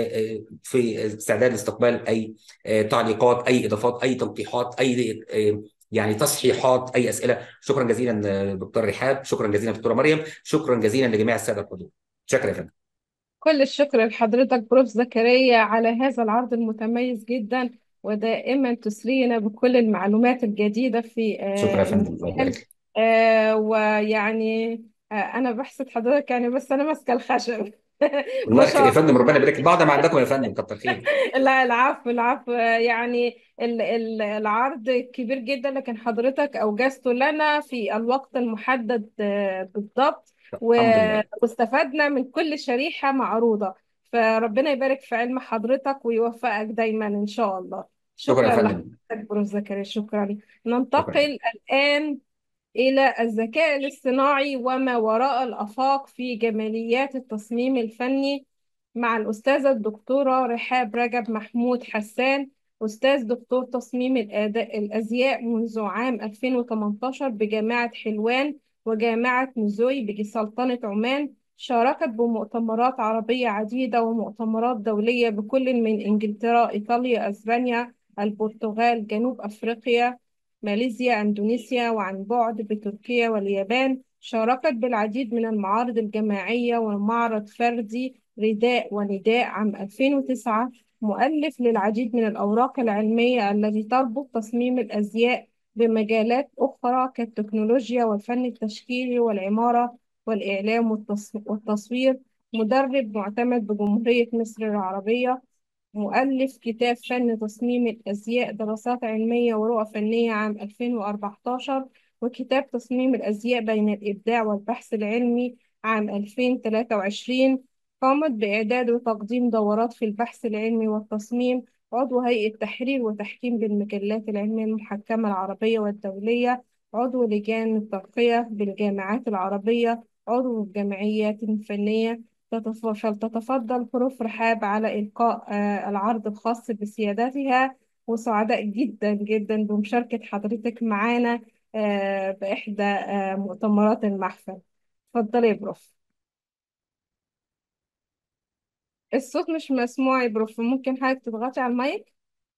وفي استعداد لاستقبال اي آه، تعليقات اي اضافات اي توضيحات اي آه، يعني تصحيحات اي اسئله شكرا جزيلا آه، دكتور رحاب شكرا جزيلا دكتوره مريم شكرا جزيلا لجميع الساده الحضور شكرا يا فندم كل الشكر لحضرتك بروف زكريا على هذا العرض المتميز جدا ودائما تسرينا بكل المعلومات الجديدة في شكرا يا آه، فندم الله المجال يبارك آه، ويعني آه، أنا بحسد حضرتك يعني بس أنا ماسكة الخشب الله ما يخ- شاء يا فندم ربنا يبارك لك بعد ما عندكم يا فندم كتر خير لا العفو العفو يعني ال- ال- العرض كبير جدا لكن حضرتك أوجزته لنا في الوقت المحدد آه، بالضبط و- الحمد لله واستفدنا من كل شريحة معروضة فربنا يبارك في علم حضرتك ويوفقك دايما إن شاء الله شكرا يا شكرا فندم لحضرتك بروف زكريا شكرا لك شكرا ننتقل الآن إلى الذكاء الاصطناعي وما وراء الآفاق في جماليات التصميم الفني مع الأستاذة الدكتورة رحاب رجب محمود حسان أستاذ دكتور تصميم الأداء الأزياء منذ عام 2018 بجامعة حلوان وجامعة مزوي بسلطنة عمان شاركت بمؤتمرات عربية عديدة ومؤتمرات دولية بكل من إنجلترا إيطاليا أسبانيا البرتغال جنوب أفريقيا ماليزيا أندونيسيا وعن بعد بتركيا واليابان شاركت بالعديد من المعارض الجماعية ومعرض فردي رداء ونداء عام 2009 مؤلف للعديد من الأوراق العلمية التي تربط تصميم الأزياء بمجالات أخرى كالتكنولوجيا والفن التشكيلي والعمارة والإعلام والتص- والتصوير مدرب معتمد بجمهورية مصر العربية مؤلف كتاب فن تصميم الأزياء دراسات علمية ورؤى فنية عام 2014 وكتاب تصميم الأزياء بين الإبداع والبحث العلمي عام 2023 قامت بإعداد وتقديم دورات في البحث العلمي والتصميم عضو هيئة تحرير وتحكيم بالمجلات العلمية المحكمة العربية والدولية عضو لجان الترقية بالجامعات العربية عضو الجمعيات الفنية تتف- فلتتفضل حروف رحاب على إلقاء آه، العرض الخاص بسيادتها وسعداء جدا جدا بمشاركة حضرتك معانا آه، بإحدى آه، مؤتمرات المحفل اتفضلي يا بروف الصوت مش مسموع يا بروف ممكن حضرتك تضغطي على المايك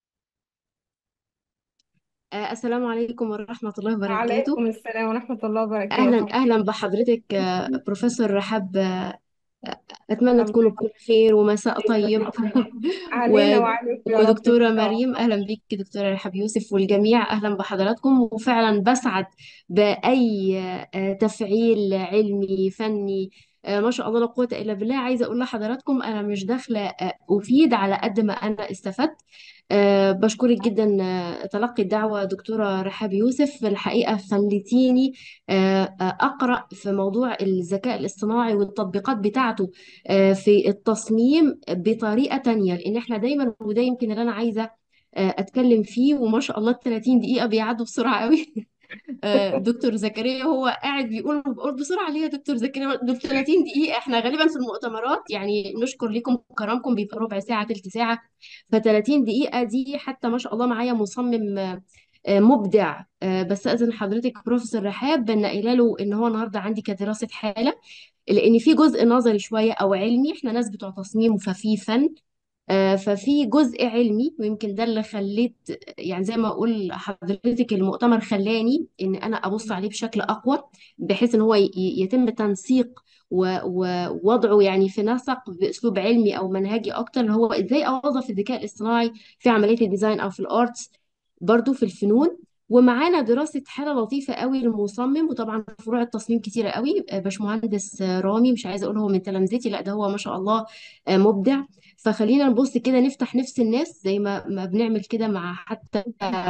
آه، السلام عليكم ورحمة الله وبركاته عليكم السلام ورحمة الله وبركاته أهلا أهلا بحضرتك آه، بروفيسور رحاب آه، أتمنى الله تكونوا بكل خير ومساء طيب علينا و- وعليك يا رب إن ودكتورة شاء مريم الله أهلا بيك دكتورة رحاب يوسف والجميع أهلا بحضراتكم وفعلا بسعد بأي آه، تفعيل علمي فني آه، ما شاء الله لا قوة إلا بالله عايزة أقول لحضراتكم أنا مش داخلة آه، أفيد على قد ما أنا استفدت آه، بشكرك جدا آه، تلقي الدعوة دكتورة رحاب يوسف الحقيقة خلتيني آه، آه، أقرأ في موضوع الذكاء الاصطناعي والتطبيقات بتاعته آه، في التصميم بطريقة تانية لأن احنا دايما وده يمكن اللي أنا عايزة آه، أتكلم فيه وما شاء الله 30 دقيقة بيعدوا بسرعة قوي آه، دكتور زكريا هو قاعد بيقول بقول بسرعة ليه يا دكتور زكريا دول 30 دقيقة احنا غالبا في المؤتمرات يعني نشكر لكم كرمكم بيبقى ربع ساعة تلت ساعة ف 30 دقيقة دي حتى ما شاء الله معايا مصمم آه، آه، مبدع آه، بس أذن حضرتك بروفيسور رحاب بن قايله له ان هو النهارده عندي كدراسة حالة لان في جزء نظري شوية او علمي احنا ناس بتوع تصميم ففي فن آه، ففي جزء علمي ويمكن ده اللي خليت يعني زي ما اقول حضرتك المؤتمر خلاني ان انا ابص عليه بشكل اقوى بحيث ان هو ي- يتم تنسيق و- ووضعه يعني في نسق باسلوب علمي او منهجي اكتر اللي هو ازاي اوظف الذكاء الاصطناعي في عمليه الديزاين او في الارتس برضو في الفنون ومعانا دراسة حالة لطيفة قوي للمصمم وطبعا فروع التصميم كتيرة قوي آه، باشمهندس آه، رامي مش عايزة أقول هو من تلامذتي لا ده هو ما شاء الله آه، مبدع فخلينا نبص كده نفتح نفس الناس زي ما ما بنعمل كده مع حتى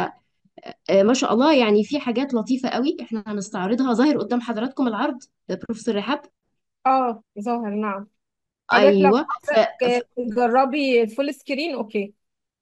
آه، ما شاء الله يعني في حاجات لطيفة قوي احنا هنستعرضها ظاهر قدام حضراتكم العرض ده بروفيسور رحاب اه ظاهر نعم حضرتك لو ايوه ف... حضرتك تجربي فول سكرين اوكي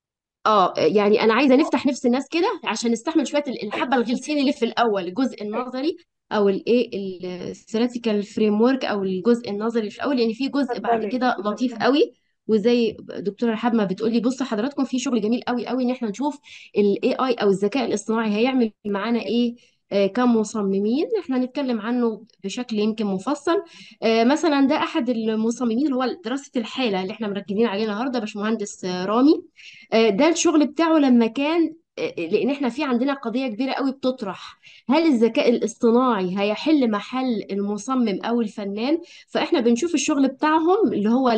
اه يعني انا عايزه نفتح نفس الناس كده عشان نستحمل شويه ال- الحبه الغلسين اللي في الاول الجزء النظري او الايه الثيوريتيكال فريم ورك او الجزء النظري اللي في الاول لان في جزء بعد اتفضلي كده لطيف قوي وزي دكتوره رحاب ما بتقولي بصوا حضراتكم في شغل جميل قوي قوي ان احنا نشوف الاي اي او الذكاء الاصطناعي هيعمل معانا ايه آه، كمصممين احنا هنتكلم عنه بشكل يمكن مفصل آه، مثلا ده احد المصممين اللي هو دراسه الحاله اللي احنا مركزين عليه النهارده باشمهندس آه، رامي آه، ده الشغل بتاعه لما كان آه، لان احنا في عندنا قضيه كبيره قوي بتطرح هل الذكاء الاصطناعي هيحل محل المصمم او الفنان فاحنا بنشوف الشغل بتاعهم اللي هو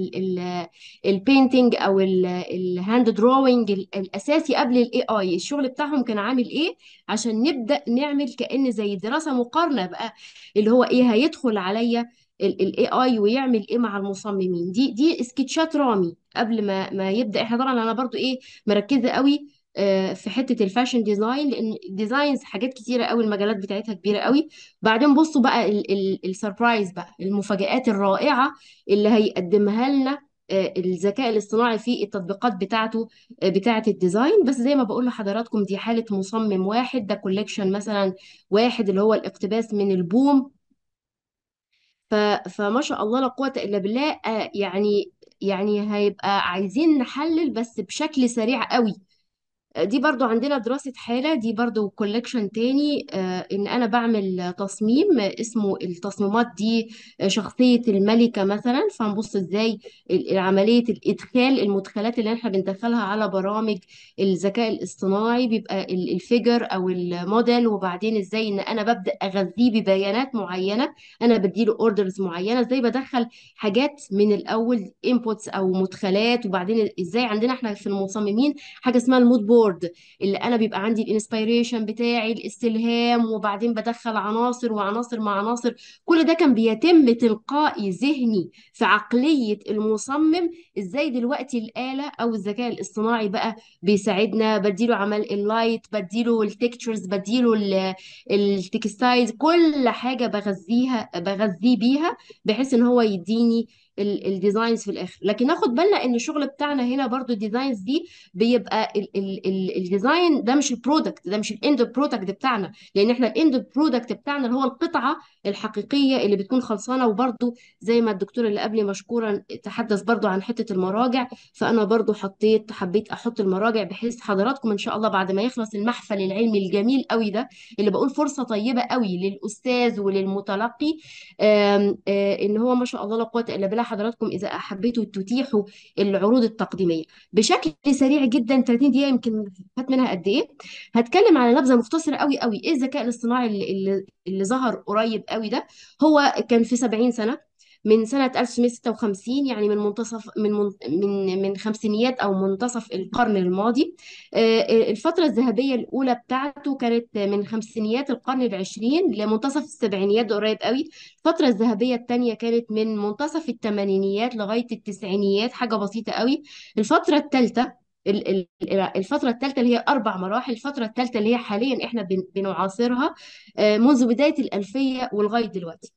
البينتينج او الهاند دروينج الاساسي قبل الاي اي الشغل بتاعهم كان عامل ايه عشان نبدا نعمل كأن زي دراسه مقارنه بقى اللي هو ايه هيدخل عليا الاي اي ويعمل ايه مع المصممين دي دي سكتشات رامي قبل ما ما يبدا احنا طبعا انا برضو ايه مركزه قوي آه، في حته الفاشن ديزاين لان الديزاينز حاجات كتيره قوي المجالات بتاعتها كبيره قوي بعدين بصوا بقى السربرايز بقى المفاجآت الرائعه اللي هيقدمها لنا آه، الذكاء الاصطناعي في التطبيقات بتاعته آه، بتاعه الديزاين بس زي ما بقول لحضراتكم دي حاله مصمم واحد ده كوليكشن مثلا واحد اللي هو الاقتباس من البوم ف... فما شاء الله لا قوة إلا بالله آه، يعني يعني هيبقى عايزين نحلل بس بشكل سريع قوي دي برضو عندنا دراسة حالة دي برضو كولكشن تاني آه، إن أنا بعمل تصميم اسمه التصميمات دي شخصية الملكة مثلا فهنبص إزاي ال- عملية الإدخال المدخلات اللي إحنا بندخلها على برامج الذكاء الاصطناعي بيبقى ال- الفيجر أو الموديل وبعدين إزاي إن أنا ببدأ أغذيه ببيانات معينة أنا بديله أوردرز معينة إزاي بدخل حاجات من الأول انبوتس أو مدخلات وبعدين إزاي عندنا إحنا في المصممين حاجة اسمها المود بورد بورد اللي انا بيبقى عندي الانسبيريشن بتاعي الاستلهام وبعدين بدخل عناصر وعناصر مع عناصر كل ده كان بيتم تلقائي ذهني في عقلية المصمم ازاي دلوقتي الآلة او الذكاء الاصطناعي بقى بيساعدنا بديله عمل اللايت بديله التكتشرز بديله ال- التكستايلز كل حاجة بغذيها بغذيه بيها بحيث ان هو يديني ال- الديزاينز في الاخر لكن ناخد بالنا ان الشغل بتاعنا هنا برضو الديزاينز دي بيبقى ال ال ال الديزاين ده مش البرودكت ده مش الاند برودكت بتاعنا لان احنا الاند برودكت بتاعنا اللي هو القطعه الحقيقيه اللي بتكون خلصانه وبرضو زي ما الدكتور اللي قبلي مشكورا تحدث برضو عن حته المراجع فانا برضو حطيت حبيت احط المراجع بحيث حضراتكم ان شاء الله بعد ما يخلص المحفل العلمي الجميل قوي ده اللي بقول فرصه طيبه قوي للاستاذ وللمتلقي آم، آه، ان هو ما شاء الله لا قوه الا بالله حضراتكم اذا حبيتوا تتيحوا العروض التقديميه بشكل سريع جدا 30 دقيقه يمكن فات منها قد ايه هتكلم على نبذه مختصره قوي قوي ايه الذكاء الاصطناعي اللي, اللي, اللي ظهر قريب قوي ده هو كان في 70 سنه من سنة 1956 يعني من منتصف من من من من خمسينيات أو منتصف القرن الماضي آه، الفترة الذهبية الأولى بتاعته كانت من خمسينيات القرن العشرين لمنتصف السبعينيات ده قريب قوي الفترة الذهبية التانية كانت من منتصف الثمانينيات لغاية التسعينيات حاجة بسيطة قوي الفترة الثالثة ال- ال- ال- الفترة الثالثة اللي هي أربع مراحل الفترة الثالثة اللي هي حاليا إحنا بن- بنعاصرها آه، منذ بداية الألفية ولغاية دلوقتي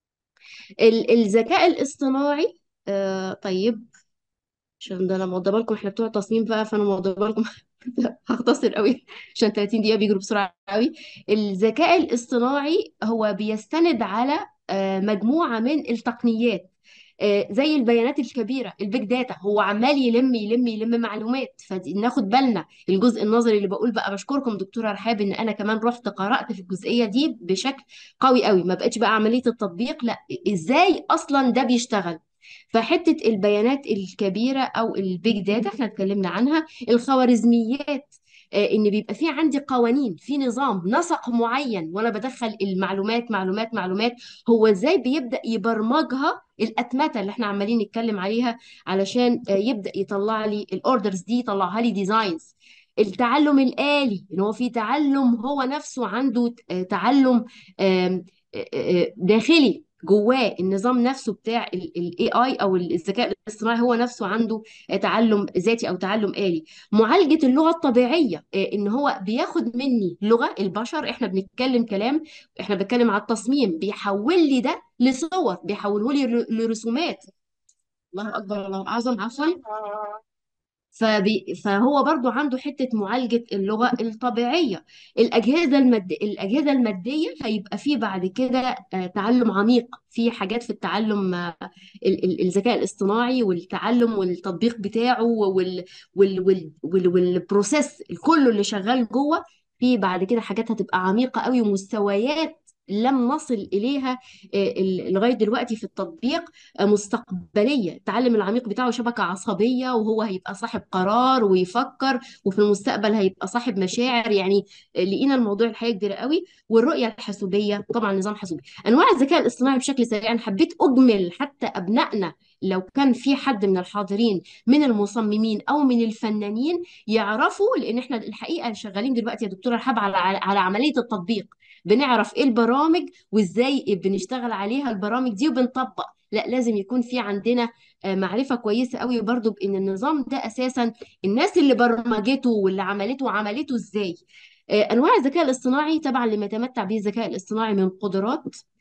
ال- الذكاء الاصطناعي آه، طيب عشان ده انا موضبه لكم احنا بتوع تصميم بقى فانا موضبه لكم هختصر قوي عشان 30 دقيقه بيجروا بسرعه قوي الذكاء الاصطناعي هو بيستند على آه، مجموعه من التقنيات آه، زي البيانات الكبيره البيج داتا هو عمال يلم يلم يلم معلومات فناخد بالنا الجزء النظري اللي بقول بقى بشكركم دكتوره رحاب ان انا كمان رحت قرات في الجزئيه دي بشكل قوي قوي ما بقتش بقى عمليه التطبيق لا ازاي اصلا ده بيشتغل فحته البيانات الكبيره او البيج داتا احنا اتكلمنا عنها الخوارزميات آه، ان بيبقى في عندي قوانين في نظام نسق معين وانا بدخل المعلومات معلومات معلومات هو ازاي بيبدا يبرمجها الاتمته اللي احنا عمالين نتكلم عليها علشان آه، يبدا يطلع لي الاوردرز دي يطلعها لي ديزاينز التعلم الآلي ان هو في تعلم هو نفسه عنده آه، تعلم آم، آه، آه، داخلي جواه النظام نفسه بتاع الاي اي او الذكاء الاصطناعي هو نفسه عنده آه، تعلم ذاتي او تعلم آلي معالجة اللغة الطبيعية آه، ان هو بياخد مني لغة البشر احنا بنتكلم كلام احنا بنتكلم على التصميم بيحول لي ده لصور بيحوله لي ل- لرسومات الله اكبر الله اعظم عفوا فبي... فهو برضو عنده حتة معالجة اللغة الطبيعية الأجهزة المد... الأجهزة المادية هيبقى فيه بعد كده آه، تعلم عميق في حاجات في التعلم آه، ال... ال- الذكاء الاصطناعي والتعلم والتطبيق بتاعه وال... وال... وال... وال... والبروسيس كله اللي شغال جوه في بعد كده حاجات هتبقى عميقة قوي ومستويات لم نصل إليها آه، ال- لغاية دلوقتي في التطبيق آه، مستقبلية التعلم العميق بتاعه شبكة عصبية وهو هيبقى صاحب قرار ويفكر وفي المستقبل هيبقى صاحب مشاعر يعني آه، لقينا الموضوع الحقيقة كبيرة قوي والرؤية الحاسوبية طبعا نظام حاسوبي أنواع الذكاء الاصطناعي بشكل سريع أنا حبيت أجمل حتى أبنائنا لو كان في حد من الحاضرين من المصممين أو من الفنانين يعرفوا لأن احنا الحقيقة شغالين دلوقتي يا دكتورة رحاب على على عملية التطبيق بنعرف ايه البرامج وازاي بنشتغل عليها البرامج دي وبنطبق لا لازم يكون في عندنا آه، معرفة كويسة قوي برضو بان النظام ده اساسا الناس اللي برمجته واللي عملته عملته ازاي آه، انواع الذكاء الاصطناعي تبعا لما يتمتع به الذكاء الاصطناعي من قدرات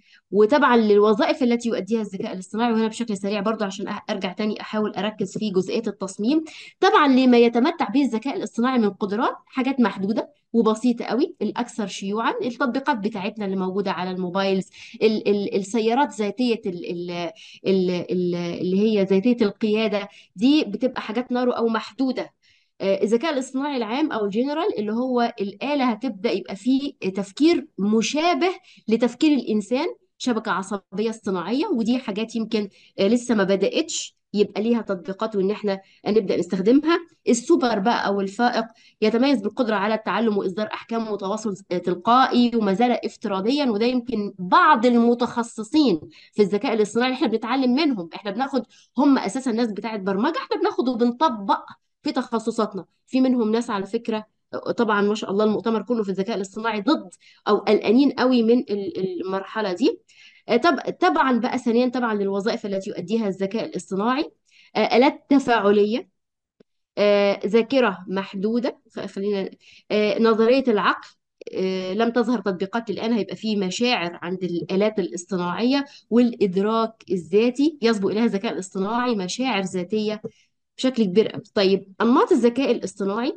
وتبعا للوظائف التي يؤديها الذكاء الاصطناعي وهنا بشكل سريع برضو عشان أح- ارجع تاني احاول اركز في جزئيه التصميم طبعا لما يتمتع به الذكاء الاصطناعي من قدرات حاجات محدوده وبسيطه قوي الاكثر شيوعا التطبيقات بتاعتنا اللي موجوده على الموبايلز ال ال السيارات ذاتيه ال ال ال ال اللي هي ذاتيه القياده دي بتبقى حاجات نارو او محدوده آه، الذكاء الاصطناعي العام او الجنرال اللي هو الآلة هتبدأ يبقى فيه تفكير مشابه لتفكير الإنسان شبكة عصبية اصطناعية ودي حاجات يمكن آه، لسه ما بدأتش يبقى ليها تطبيقات وان احنا نبدأ نستخدمها السوبر بقى او الفائق يتميز بالقدرة على التعلم واصدار احكام وتواصل تلقائي وما زال افتراضيا وده يمكن بعض المتخصصين في الذكاء الاصطناعي اللي احنا بنتعلم منهم احنا بناخد هم اساسا ناس بتاعت برمجة احنا بناخد وبنطبق في تخصصاتنا في منهم ناس على فكرة طبعا ما شاء الله المؤتمر كله في الذكاء الاصطناعي ضد او قلقانين قوي من ال- المرحله دي آه، طب طبعا بقى ثانيا طبعا للوظائف التي يؤديها الذكاء الاصطناعي آه، آلات تفاعليه آه، ذاكرة محدودة خ- خلينا آه، نظرية العقل آه، لم تظهر تطبيقات الآن هيبقى فيه مشاعر عند الآلات الاصطناعية والإدراك الذاتي يسبق إليها الذكاء الاصطناعي مشاعر ذاتية بشكل كبير قوي طيب أنماط الذكاء الاصطناعي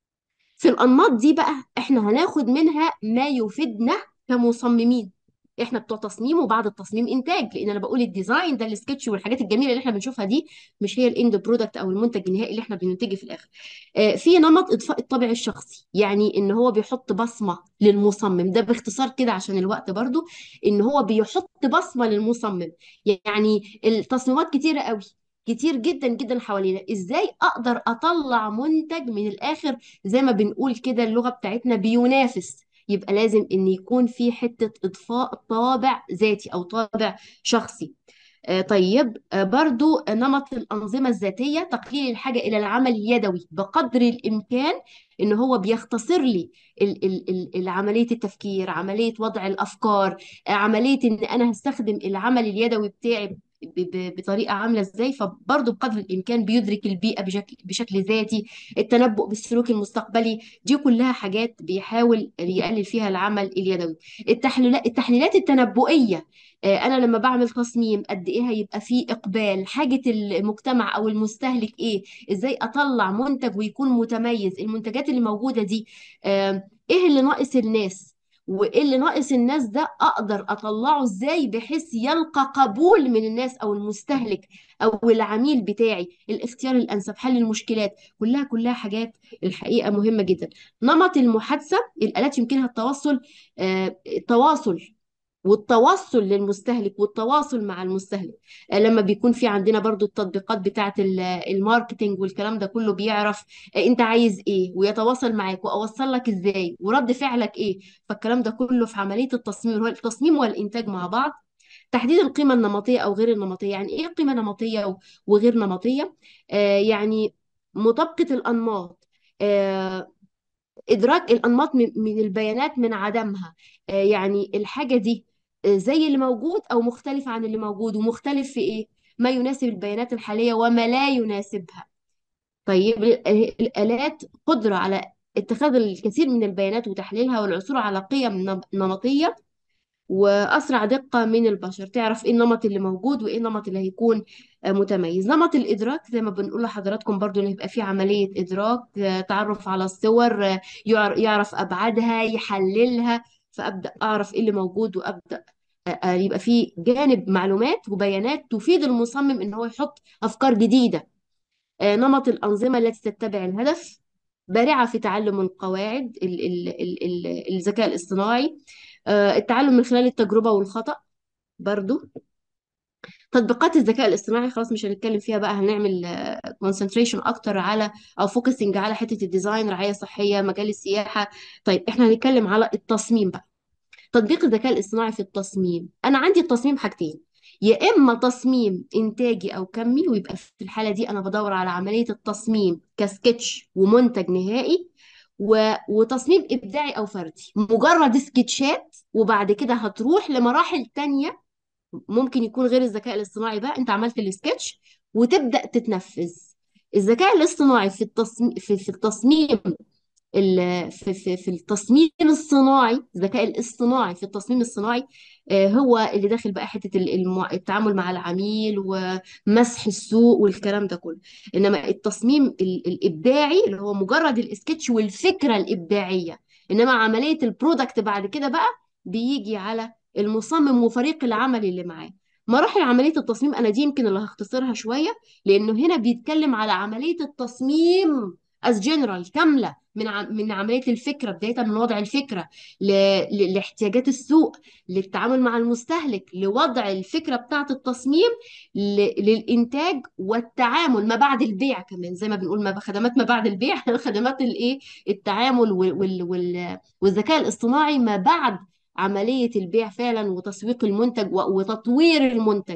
في الأنماط دي بقى احنا هناخد منها ما يفيدنا كمصممين احنا بتوع تصميم وبعد التصميم انتاج لان انا بقول الديزاين ده السكتش والحاجات الجميله اللي احنا بنشوفها دي مش هي الاند برودكت او المنتج النهائي اللي احنا بننتجه في الاخر آه، في نمط اضفاء الطابع الشخصي يعني ان هو بيحط بصمه للمصمم ده باختصار كده عشان الوقت برضو ان هو بيحط بصمه للمصمم يعني التصميمات كتيره قوي كتير جدا جدا حوالينا ازاي اقدر اطلع منتج من الاخر زي ما بنقول كده اللغة بتاعتنا بينافس يبقى لازم ان يكون في حتة اضفاء طابع ذاتي او طابع شخصي آه، طيب آه، برضو نمط الأنظمة الذاتية تقليل الحاجة إلى العمل اليدوي بقدر الإمكان إن هو بيختصر لي ال- ال- ال- ال- عملية التفكير عملية وضع الأفكار آه، عملية إن أنا هستخدم العمل اليدوي بتاعي ب- ب- بطريقة عاملة إزاي فبرضو بقدر الإمكان بيدرك البيئة بشكل بشكل ذاتي التنبؤ بالسلوك المستقبلي دي كلها حاجات بيحاول يقلل فيها العمل اليدوي التحليلات التحليلات التنبؤية آه، انا لما بعمل تصميم قد ايه هيبقى فيه اقبال حاجه المجتمع او المستهلك ايه ازاي اطلع منتج ويكون متميز المنتجات اللي موجوده دي آه، ايه اللي ناقص الناس وايه اللي ناقص الناس ده اقدر اطلعه ازاي بحيث يلقى قبول من الناس او المستهلك او العميل بتاعي الاختيار الانسب حل المشكلات كلها كلها حاجات الحقيقه مهمه جدا نمط المحادثه الالات يمكنها التوصل آه، التواصل والتوصل للمستهلك والتواصل مع المستهلك آه، لما بيكون في عندنا برضو التطبيقات بتاعة ال- الماركتينج والكلام ده كله بيعرف آه، انت عايز ايه ويتواصل معاك واوصل لك ازاي ورد فعلك ايه فالكلام ده كله في عملية التصميم هو التصميم والانتاج مع بعض تحديد القيمة النمطية او غير النمطية يعني ايه قيمة نمطية و- وغير نمطية آه، يعني مطابقة الأنماط آه، إدراك الأنماط من من البيانات من عدمها آه، يعني الحاجة دي آه، زي اللي موجود أو مختلف عن اللي موجود ومختلف في إيه؟ ما يناسب البيانات الحالية وما لا يناسبها طيب ال- الآلات قدرة على اتخاذ الكثير من البيانات وتحليلها والعثور على قيم نم- نمطية وأسرع دقة من البشر تعرف إيه النمط اللي موجود وإيه النمط اللي هيكون آه، متميز نمط الإدراك زي ما بنقول لحضراتكم برضو إن يبقى فيه عملية إدراك آه، تعرف على الصور آه، يعر- يعرف أبعادها يحللها فأبدأ أعرف إيه اللي موجود وأبدأ آه، آه، يبقى فيه جانب معلومات وبيانات تفيد المصمم إن هو يحط أفكار جديدة آه، نمط الأنظمة التي تتبع الهدف بارعة في تعلم القواعد ال- ال- ال- ال- الذكاء الاصطناعي آه، التعلم من خلال التجربة والخطأ برضو تطبيقات الذكاء الاصطناعي خلاص مش هنتكلم فيها بقى هنعمل كونسنتريشن اكتر على او فوكسنج على حتة الديزاين رعاية صحية مجال السياحة طيب احنا هنتكلم على التصميم بقى تطبيق الذكاء الاصطناعي في التصميم انا عندي التصميم حاجتين يا اما تصميم انتاجي او كمي ويبقى في الحاله دي انا بدور على عمليه التصميم كسكتش ومنتج نهائي و... وتصميم ابداعي او فردي مجرد سكتشات وبعد كده هتروح لمراحل تانية ممكن يكون غير الذكاء الاصطناعي بقى انت عملت السكتش وتبدا تتنفذ الذكاء الاصطناعي في التصميم في, في التصميم ال- في في في التصميم الصناعي الذكاء الاصطناعي في التصميم الصناعي آه، هو اللي داخل بقى حتة ال- المع- التعامل مع العميل ومسح السوق والكلام ده كله انما التصميم ال- الابداعي اللي هو مجرد السكتش والفكرة الابداعية انما عملية البرودكت بعد كده بقى بيجي على المصمم وفريق العمل اللي معاه مراحل عملية التصميم أنا دي يمكن اللي هختصرها شوية لأنه هنا بيتكلم على عملية التصميم از جنرال كامله من ع- من عمليه الفكره بدايه من وضع الفكره ل... ل... لاحتياجات السوق للتعامل مع المستهلك لوضع الفكره بتاعه التصميم ل... للانتاج والتعامل ما بعد البيع كمان زي ما بنقول ما خدمات ما بعد البيع خدمات الايه التعامل وال... وال... وال... والذكاء الاصطناعي ما بعد عمليه البيع فعلا وتسويق المنتج و... وتطوير المنتج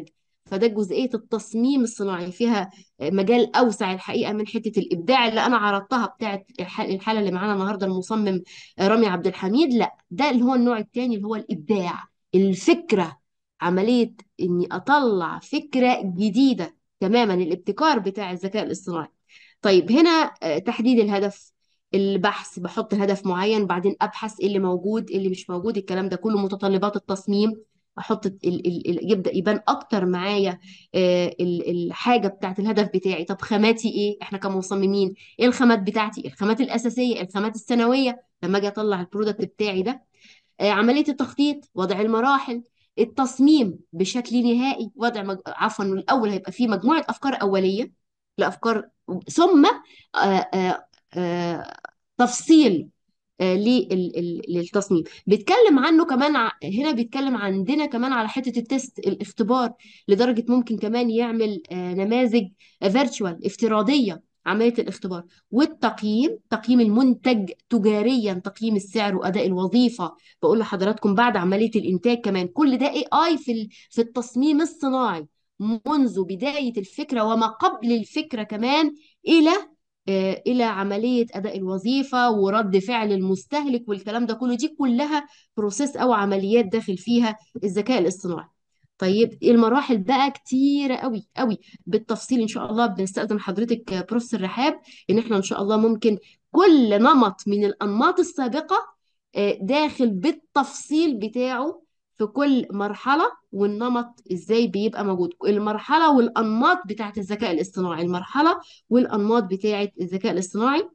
فده جزئية التصميم الصناعي فيها مجال أوسع الحقيقة من حتة الإبداع اللي أنا عرضتها بتاعت الح- الحالة اللي معانا النهاردة المصمم رامي عبد الحميد لا ده اللي هو النوع التاني اللي هو الإبداع الفكرة عملية إني أطلع فكرة جديدة تماما الابتكار بتاع الذكاء الاصطناعي طيب هنا آه، تحديد الهدف البحث بحط هدف معين بعدين ابحث ايه اللي موجود ايه اللي مش موجود الكلام ده كله متطلبات التصميم احط ال ال ال يبدا يبان اكتر معايا آه، ال- الحاجه بتاعت الهدف بتاعي طب خاماتي ايه احنا كمصممين ايه الخامات بتاعتي الخامات الاساسيه الخامات الثانويه لما اجي اطلع البرودكت بتاعي ده آه، عملية التخطيط وضع المراحل التصميم بشكل نهائي وضع مج... عفوا الأول هيبقى فيه مجموعة أفكار أولية لأفكار ثم آه، آه، آه، تفصيل آه، لل- ال- للتصميم بيتكلم عنه كمان ع- هنا بيتكلم عندنا كمان على حتة التست الاختبار لدرجة ممكن كمان يعمل آه، نماذج فيرتشوال افتراضية عملية الاختبار والتقييم تقييم المنتج تجاريا تقييم السعر وأداء الوظيفة بقول لحضراتكم بعد عملية الإنتاج كمان كل ده اي اي في ال- في التصميم الصناعي منذ بداية الفكرة وما قبل الفكرة كمان إلى آه، إلى عملية أداء الوظيفة ورد فعل المستهلك والكلام ده كله دي كلها بروسيس أو عمليات داخل فيها الذكاء الاصطناعي طيب المراحل بقى كتيرة قوي قوي بالتفصيل إن شاء الله بنستأذن حضرتك آه، بروفيسور رحاب إن إحنا إن شاء الله ممكن كل نمط من الأنماط السابقة آه، داخل بالتفصيل بتاعه في كل مرحلة والنمط ازاي بيبقى موجود المرحلة والأنماط بتاعت الذكاء الاصطناعي المرحلة والأنماط بتاعت الذكاء الاصطناعي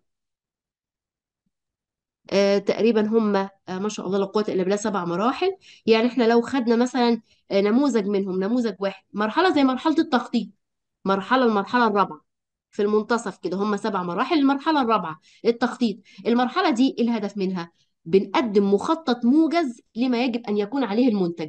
آه تقريبا هم آه ما شاء الله لا قوة إلا بالله سبع مراحل يعني احنا لو خدنا مثلا آه نموذج منهم نموذج واحد مرحلة زي مرحلة التخطيط مرحلة المرحلة الرابعة في المنتصف كده هم سبع مراحل المرحلة الرابعة التخطيط المرحلة دي إيه الهدف منها بنقدم مخطط موجز لما يجب أن يكون عليه المنتج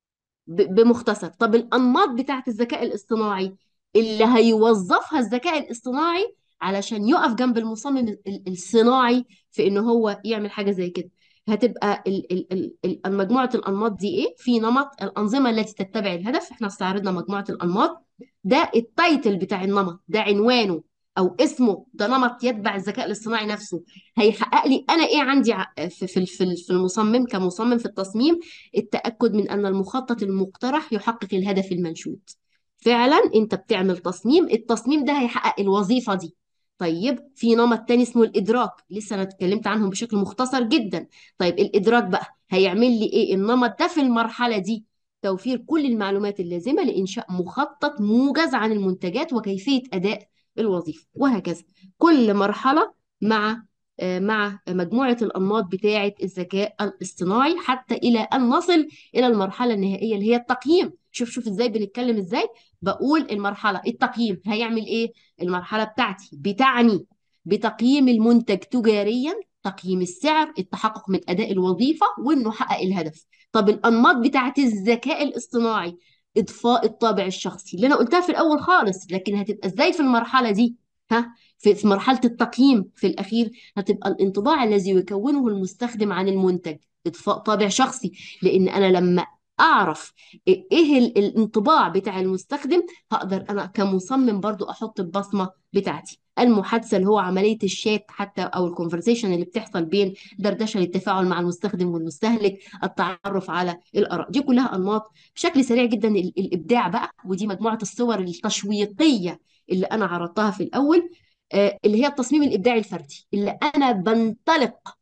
ب- بمختصر طب الأنماط بتاعت الذكاء الاصطناعي اللي هيوظفها الذكاء الاصطناعي علشان يقف جنب المصمم ال- الصناعي في إن هو يعمل حاجة زي كده هتبقى ال ال ال ال مجموعة الأنماط دي إيه؟ في نمط الأنظمة التي تتبع الهدف إحنا استعرضنا مجموعة الأنماط ده التايتل بتاع النمط ده عنوانه أو اسمه ده نمط يتبع الذكاء الاصطناعي نفسه هيحقق لي أنا إيه عندي ع- في في في في المصمم كمصمم في التصميم التأكد من أن المخطط المقترح يحقق الهدف المنشود فعلا أنت بتعمل تصميم التصميم ده هيحقق الوظيفة دي طيب في نمط تاني اسمه الإدراك لسه أنا اتكلمت عنهم بشكل مختصر جدا طيب الإدراك بقى هيعمل لي إيه النمط ده في المرحلة دي توفير كل المعلومات اللازمة لإنشاء مخطط موجز عن المنتجات وكيفية أداء الوظيفة وهكذا كل مرحلة مع آه، مع مجموعة الأنماط بتاعة الذكاء الاصطناعي حتى إلى أن نصل إلى المرحلة النهائية اللي هي التقييم شوف شوف إزاي بنتكلم إزاي بقول المرحلة التقييم هيعمل إيه المرحلة بتاعتي بتعني بتقييم المنتج تجاريا تقييم السعر التحقق من أداء الوظيفة وإنه حقق الهدف طب الأنماط بتاعة الذكاء الاصطناعي إضفاء الطابع الشخصي اللي أنا قلتها في الأول خالص لكن هتبقى إزاي في المرحلة دي ها في في مرحلة التقييم في الأخير هتبقى الانطباع الذي يكونه المستخدم عن المنتج إضفاء طابع شخصي لأن أنا لما أعرف إيه ال- الانطباع بتاع المستخدم هقدر أنا كمصمم برضو أحط البصمة بتاعتي المحادثة اللي هو عملية الشات حتى أو الكونفرسيشن اللي بتحصل بين دردشة للتفاعل مع المستخدم والمستهلك التعرف على الآراء دي كلها أنماط بشكل سريع جدا ال- الإبداع بقى ودي مجموعة الصور التشويقية اللي أنا عرضتها في الأول آه، اللي هي التصميم الإبداعي الفردي اللي أنا بنطلق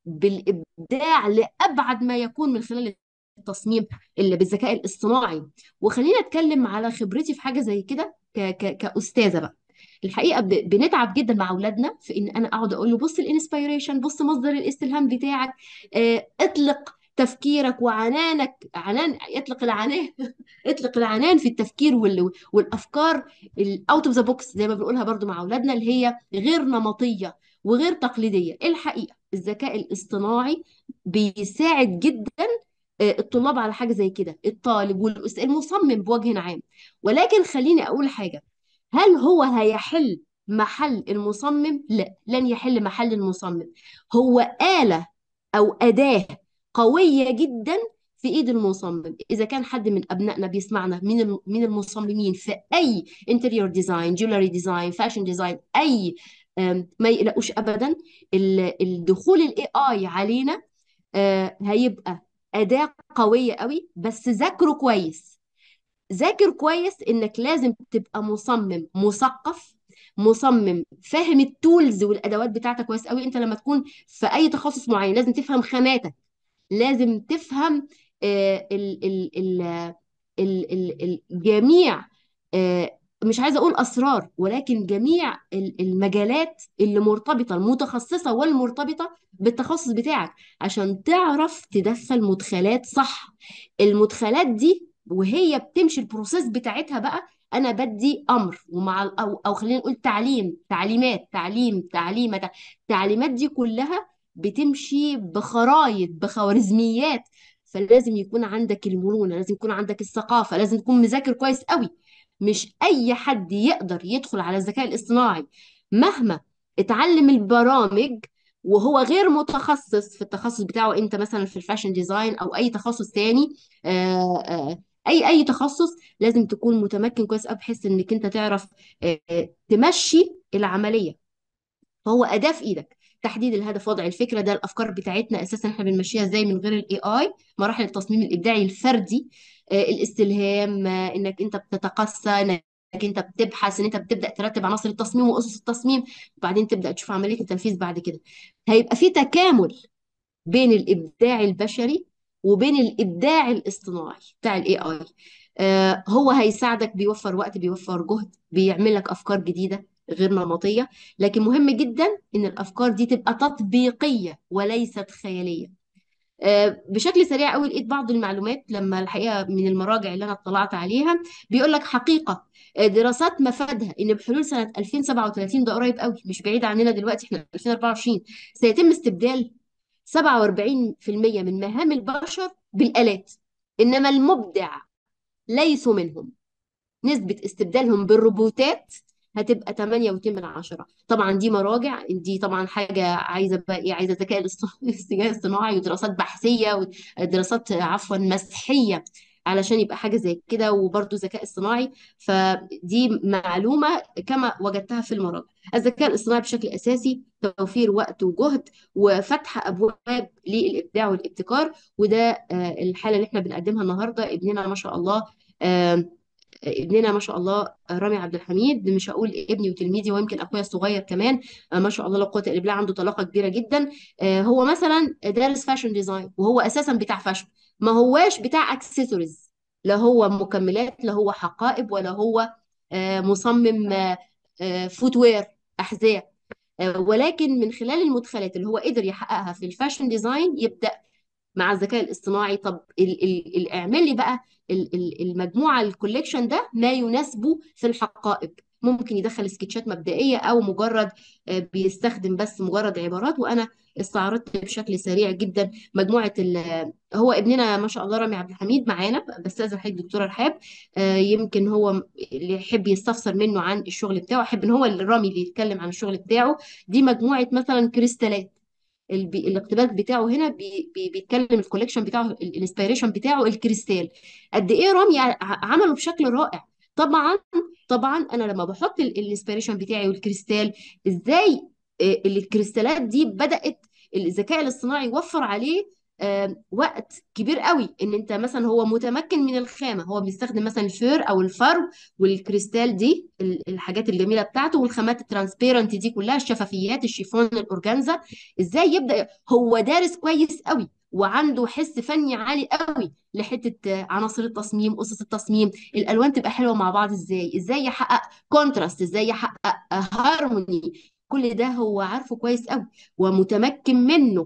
بالإبداع لأبعد ما يكون من خلال التصميم اللي بالذكاء الاصطناعي وخلينا أتكلم على خبرتي في حاجة زي كده ك ك كأستاذة بقى الحقيقة ب... بنتعب جدا مع أولادنا في إن أنا أقعد أقول له بص الانسبيريشن بص مصدر الاستلهام بتاعك آه، اطلق تفكيرك وعنانك عنان يطلق العنان اطلق العنان في التفكير وال... والافكار الاوت اوف ذا بوكس زي ما بنقولها برضو مع اولادنا اللي هي غير نمطيه وغير تقليديه الحقيقه الذكاء الاصطناعي بيساعد جدا آه، الطلاب على حاجه زي كده الطالب والمصمم بوجه عام ولكن خليني اقول حاجه هل هو هيحل محل المصمم لا لن يحل محل المصمم هو آلة أو أداة قوية جدا في ايد المصمم اذا كان حد من ابنائنا بيسمعنا من الم- من المصممين في اي انتريور ديزاين جولري ديزاين فاشن ديزاين اي آم، ما يقلقوش ابدا ال- الدخول الاي اي علينا آه، هيبقى اداة قوية قوي بس ذاكره كويس ذاكر كويس انك لازم تبقى مصمم مثقف مصمم فاهم التولز والادوات بتاعتك كويس قوي انت لما تكون في اي تخصص معين لازم تفهم خاماتك لازم تفهم آه، ال ال ال ال ال ال جميع آه، مش عايزه اقول اسرار ولكن جميع ال- المجالات اللي مرتبطه المتخصصه والمرتبطه بالتخصص بتاعك عشان تعرف تدخل مدخلات صح المدخلات دي وهي بتمشي البروسيس بتاعتها بقى انا بدي امر ومع ال- او او خلينا نقول تعليم تعليمات تعليم تعليمات التعليمات دي كلها بتمشي بخرايط بخوارزميات فلازم يكون عندك المرونة لازم يكون عندك الثقافة لازم تكون مذاكر كويس قوي مش أي حد يقدر يدخل على الذكاء الاصطناعي مهما اتعلم البرامج وهو غير متخصص في التخصص بتاعه انت مثلا في الفاشن ديزاين او اي تخصص تاني آه، آه، اي اي تخصص لازم تكون متمكن كويس قوي بحيث انك انت تعرف آه، آه، تمشي العملية فهو أداة في إيدك تحديد الهدف وضع الفكرة ده الأفكار بتاعتنا أساسا احنا بنمشيها ازاي من غير الاي اي مراحل التصميم الإبداعي الفردي آه، الاستلهام آه، إنك أنت بتتقصى إنك انت بتبحث ان انت بتبدا ترتب عناصر التصميم واسس التصميم وبعدين تبدا تشوف عمليه التنفيذ بعد كده هيبقى في تكامل بين الابداع البشري وبين الابداع الاصطناعي بتاع الاي اي آه هو هيساعدك بيوفر وقت بيوفر جهد بيعمل لك افكار جديده غير نمطيه لكن مهم جدا ان الافكار دي تبقى تطبيقيه وليست خياليه آه، بشكل سريع قوي لقيت بعض المعلومات لما الحقيقه من المراجع اللي انا اطلعت عليها بيقول لك حقيقه آه، دراسات مفادها ان بحلول سنه 2037 ده قريب قوي مش بعيد عننا دلوقتي احنا 2024 سيتم استبدال 47% من مهام البشر بالآلات إنما المبدع ليسوا منهم نسبة استبدالهم بالروبوتات هتبقى 8 و2 من عشرة طبعا دي مراجع دي طبعا حاجة عايزة بقى ايه عايزة ذكاء الاصط- الذكاء الاصطناعي ودراسات بحثية ودراسات عفوا مسحية علشان يبقى حاجة زي كده وبرضه ذكاء اصطناعي فدي معلومة كما وجدتها في المراجع الذكاء الاصطناعي بشكل أساسي توفير وقت وجهد وفتح أبواب للإبداع والابتكار وده آه، الحالة اللي احنا بنقدمها النهاردة ابننا ما شاء الله آه، ابننا ما شاء الله رامي عبد الحميد مش هقول ابني وتلميذي ويمكن اخويا الصغير كمان آه، ما شاء الله لا قوه الا بالله عنده طلاقه كبيره جدا آه، هو مثلا دارس فاشن ديزاين وهو اساسا بتاع فاشن ما هواش بتاع اكسسوارز لا هو مكملات لا هو حقائب ولا هو آه، مصمم فوت وير احذيه آه، ولكن من خلال المدخلات اللي هو قدر يحققها في الفاشن ديزاين يبدأ مع الذكاء الاصطناعي طب ال ال ال اعمل لي بقى ال ال المجموعه الكوليكشن ده ما يناسبه في الحقائب ممكن يدخل سكتشات مبدئيه او مجرد آه، بيستخدم بس مجرد عبارات وانا استعرضت بشكل سريع جدا مجموعه ال هو ابننا ما شاء الله رامي عبد الحميد معانا بستاذن حضرتك دكتوره رحاب آه، يمكن هو اللي يحب يستفسر منه عن الشغل بتاعه احب ان هو اللي رامي اللي يتكلم عن الشغل بتاعه دي مجموعه مثلا كريستالات البي... الاقتباس بتاعه هنا بي... بي... بيتكلم الكوليكشن بتاعه الانسبيريشن بتاعه الكريستال قد ايه رامي ع- عمله بشكل رائع طبعا طبعا انا لما بحط الانسبيريشن بتاعي والكريستال ازاي آه، الكريستالات دي بدأت الذكاء الاصطناعي يوفر عليه آه، وقت كبير قوي ان انت مثلا هو متمكن من الخامه هو بيستخدم مثلا الفير او الفرو والكريستال دي ال- الحاجات الجميله بتاعته والخامات الترانسبيرنت دي كلها الشفافيات الشيفون الاورجانزا ازاي يبدأ هو دارس كويس قوي وعنده حس فني عالي قوي لحته آه، عناصر التصميم اسس التصميم الالوان تبقى حلوه مع بعض ازاي ازاي يحقق كونتراست ازاي يحقق هارموني كل ده هو عارفه كويس قوي ومتمكن منه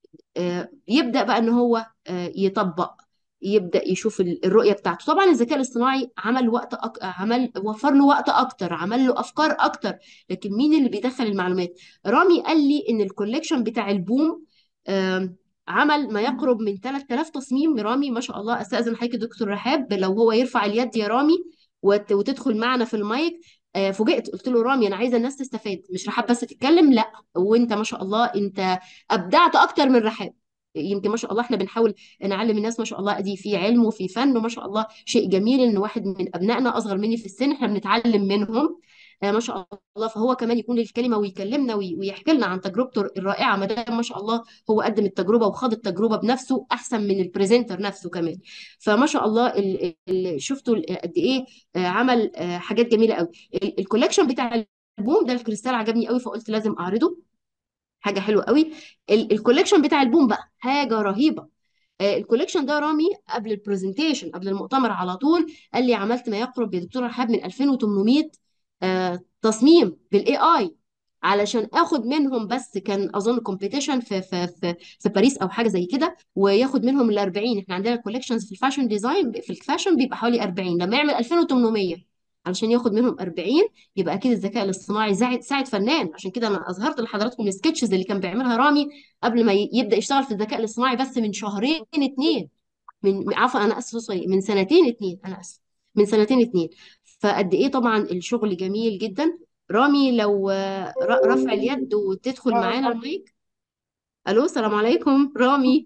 آه، يبدأ بقى ان هو آه، يطبق يبدأ يشوف ال- الرؤية بتاعته طبعا الذكاء الاصطناعي عمل وقت أك... عمل وفر له وقت اكتر عمل له افكار اكتر لكن مين اللي بيدخل المعلومات رامي قال لي ان الكوليكشن بتاع البوم آم، عمل ما يقرب من 3000 تصميم رامي ما شاء الله استاذن حضرتك دكتور رحاب لو هو يرفع اليد يا رامي وت... وتدخل معنا في المايك آه، فوجئت قلت له رامي انا عايزه الناس تستفاد مش رحاب بس تتكلم لا وانت ما شاء الله انت ابدعت اكتر من رحاب يمكن ما شاء الله احنا بنحاول نعلم الناس ما شاء الله ادي في علم وفي فن وما شاء الله شيء جميل ان واحد من ابنائنا اصغر مني في السن احنا بنتعلم منهم آه، ما شاء الله فهو كمان يكون الكلمه ويكلمنا وي- ويحكي لنا عن تجربته الرائعه ما دام ما شاء الله هو قدم التجربه وخاض التجربه بنفسه احسن من البريزنتر نفسه كمان فما شاء الله ال- ال- شفتوا ال- قد ايه آه، عمل آه، حاجات جميله قوي ال- الكولكشن بتاع البوم ده الكريستال عجبني قوي فقلت لازم اعرضه حاجه حلوه قوي ال- الكوليكشن بتاع البوم بقى حاجه رهيبه آه، الكوليكشن ده رامي قبل البرزنتيشن قبل المؤتمر على طول قال لي عملت ما يقرب يا دكتوره رحاب من 2800 آه، تصميم بالاي اي علشان اخد منهم بس كان اظن كومبيتيشن في في في في باريس او حاجه زي كده وياخد منهم ال 40 احنا عندنا الكوليكشنز في الفاشن ديزاين في الفاشن بيبقى حوالي 40 لما يعمل 2800 علشان ياخد منهم 40 يبقى اكيد الذكاء الاصطناعي ساعد ساعد فنان عشان كده انا اظهرت لحضراتكم السكتشز اللي كان بيعملها رامي قبل ما ي- يبدا يشتغل في الذكاء الاصطناعي بس من شهرين اتنين من عفوا انا اسفه سوري من سنتين اتنين انا اسف من سنتين اتنين فقد ايه طبعا الشغل جميل جدا رامي لو آه، ر- رفع اليد وتدخل معانا المايك الو السلام عليكم رامي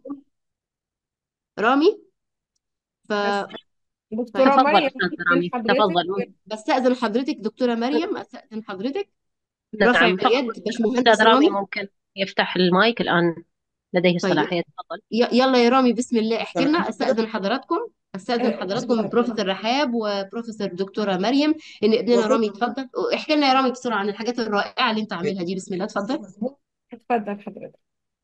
رامي ف بس دكتورة تفضل مريم أستاذ ممكن رامي حضرتك تفضل ممكن. بستأذن حضرتك دكتورة مريم استأذن حضرتك رفع نعم اليد تفضل باشمهندس أستاذ رامي رامي ممكن يفتح المايك الآن لديه طيب الصلاحية تفضل ي- يلا يا رامي بسم الله احكي لنا استأذن حضراتكم استأذن حضراتكم بروفيسور رحاب وبروفيسور دكتورة مريم ان ابننا رامي يتفضل احكي لنا يا رامي بسرعة عن الحاجات الرائعة اللي انت عاملها دي بسم الله اتفضل اتفضل حضرتك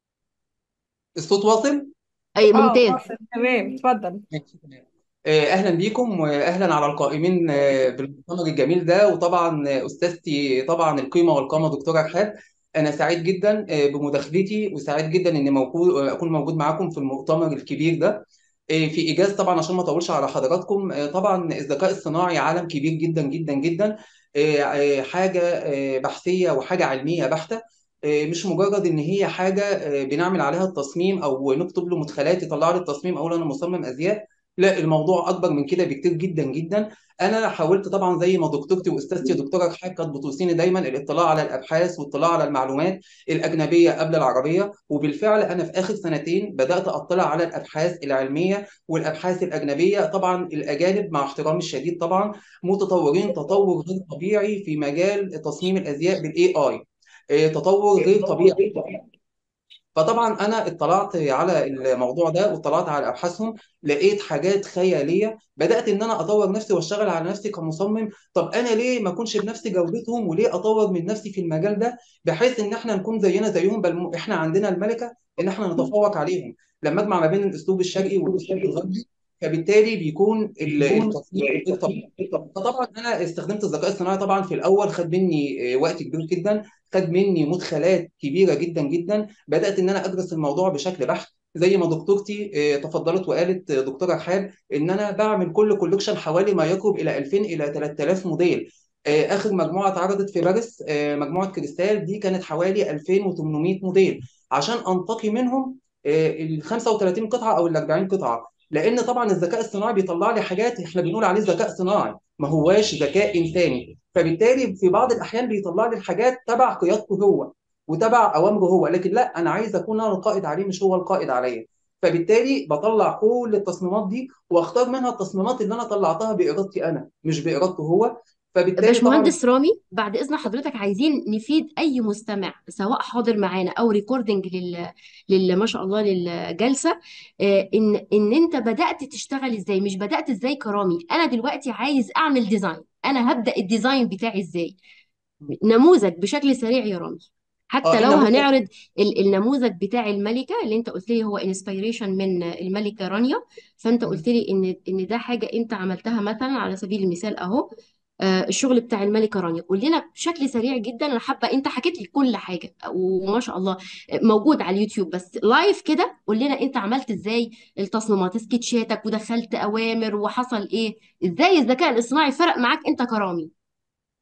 الصوت واصل؟ اي اه ممتاز واصل تمام اتفضل ماشي تمام. آه، اهلا بيكم واهلا على القائمين آه، بالمؤتمر الجميل ده وطبعا آه، استاذتي طبعا القيمه والقامه دكتوره رحاب انا سعيد جدا آه، بمداخلتي وسعيد جدا اني موجود اكون موجود معاكم في المؤتمر الكبير ده آه، في ايجاز طبعا عشان ما اطولش على حضراتكم آه، طبعا الذكاء الصناعي عالم كبير جدا جدا جدا آه، آه، حاجه آه، بحثيه وحاجه علميه بحته آه، مش مجرد ان هي حاجه آه، بنعمل عليها التصميم او نكتب له مدخلات يطلع لي التصميم اقول انا مصمم ازياء لا الموضوع اكبر من كده بكتير جدا جدا انا حاولت طبعا زي ما دكتورتي واستاذتي دكتوره رحاب كانت بتوصيني دايما الاطلاع على الابحاث والاطلاع على المعلومات الاجنبيه قبل العربيه وبالفعل انا في اخر سنتين بدات اطلع على الابحاث العلميه والابحاث الاجنبيه طبعا الاجانب مع احترامي الشديد طبعا متطورين تطور غير طبيعي في مجال تصميم الازياء بالاي اي تطور غير طبيعي فطبعا انا اطلعت على الموضوع ده واطلعت على ابحاثهم لقيت حاجات خياليه بدات ان انا اطور نفسي واشتغل على نفسي كمصمم طب انا ليه ما اكونش بنفس جودتهم وليه اطور من نفسي في المجال ده بحيث ان احنا نكون زينا زيهم بل م- احنا عندنا الملكه ان احنا نتفوق عليهم لما اجمع ما بين الاسلوب الشرقي والاسلوب الغربي فبالتالي بيكون ال- التصميم غير طبيعي فطبعا انا استخدمت الذكاء الصناعي طبعا في الاول خد مني آه، وقت كبير جدا خد مني مدخلات كبيره جدا جدا بدات ان انا ادرس الموضوع بشكل بحت زي ما دكتورتي آه، تفضلت وقالت آه، دكتوره رحاب ان انا بعمل كل كولكشن حوالي ما يقرب الى 2000 الى 3000 موديل آه، اخر مجموعه اتعرضت في باريس آه، مجموعه كريستال دي كانت حوالي 2800 موديل عشان انتقي منهم ال 35 قطعه او ال 40 قطعه لان طبعا الذكاء الصناعي بيطلع لي حاجات احنا بنقول عليه ذكاء صناعي ما هواش ذكاء انساني فبالتالي في بعض الاحيان بيطلع لي الحاجات تبع قيادته هو وتبع اوامره هو لكن لا انا عايز اكون انا القائد عليه مش هو القائد عليا فبالتالي بطلع كل التصميمات دي واختار منها التصميمات اللي انا طلعتها بارادتي انا مش بارادته هو فبالتالي طبعا باشمهندس رامي بعد اذن حضرتك عايزين نفيد اي مستمع سواء حاضر معانا او ريكوردنج لل... لل ما شاء الله للجلسه آه، ان ان انت بدات تشتغل ازاي مش بدات ازاي كرامي انا دلوقتي عايز اعمل ديزاين انا هبدا الديزاين بتاعي ازاي نموذج بشكل سريع يا رامي اه حتى لو النموذج هنعرض ال- النموذج بتاع الملكه اللي انت قلت لي هو انسبيريشن من الملكه رانيا فانت قلت لي ان ان ده حاجه انت عملتها مثلا على سبيل المثال اهو آه، الشغل بتاع الملكه رانيا قول لنا بشكل سريع جدا انا حابه انت حكيت لي كل حاجه وما شاء الله موجود على اليوتيوب بس لايف كده قول لنا انت عملت ازاي التصميمات سكتشاتك ودخلت اوامر وحصل ايه ازاي الذكاء الاصطناعي فرق معاك انت كرامي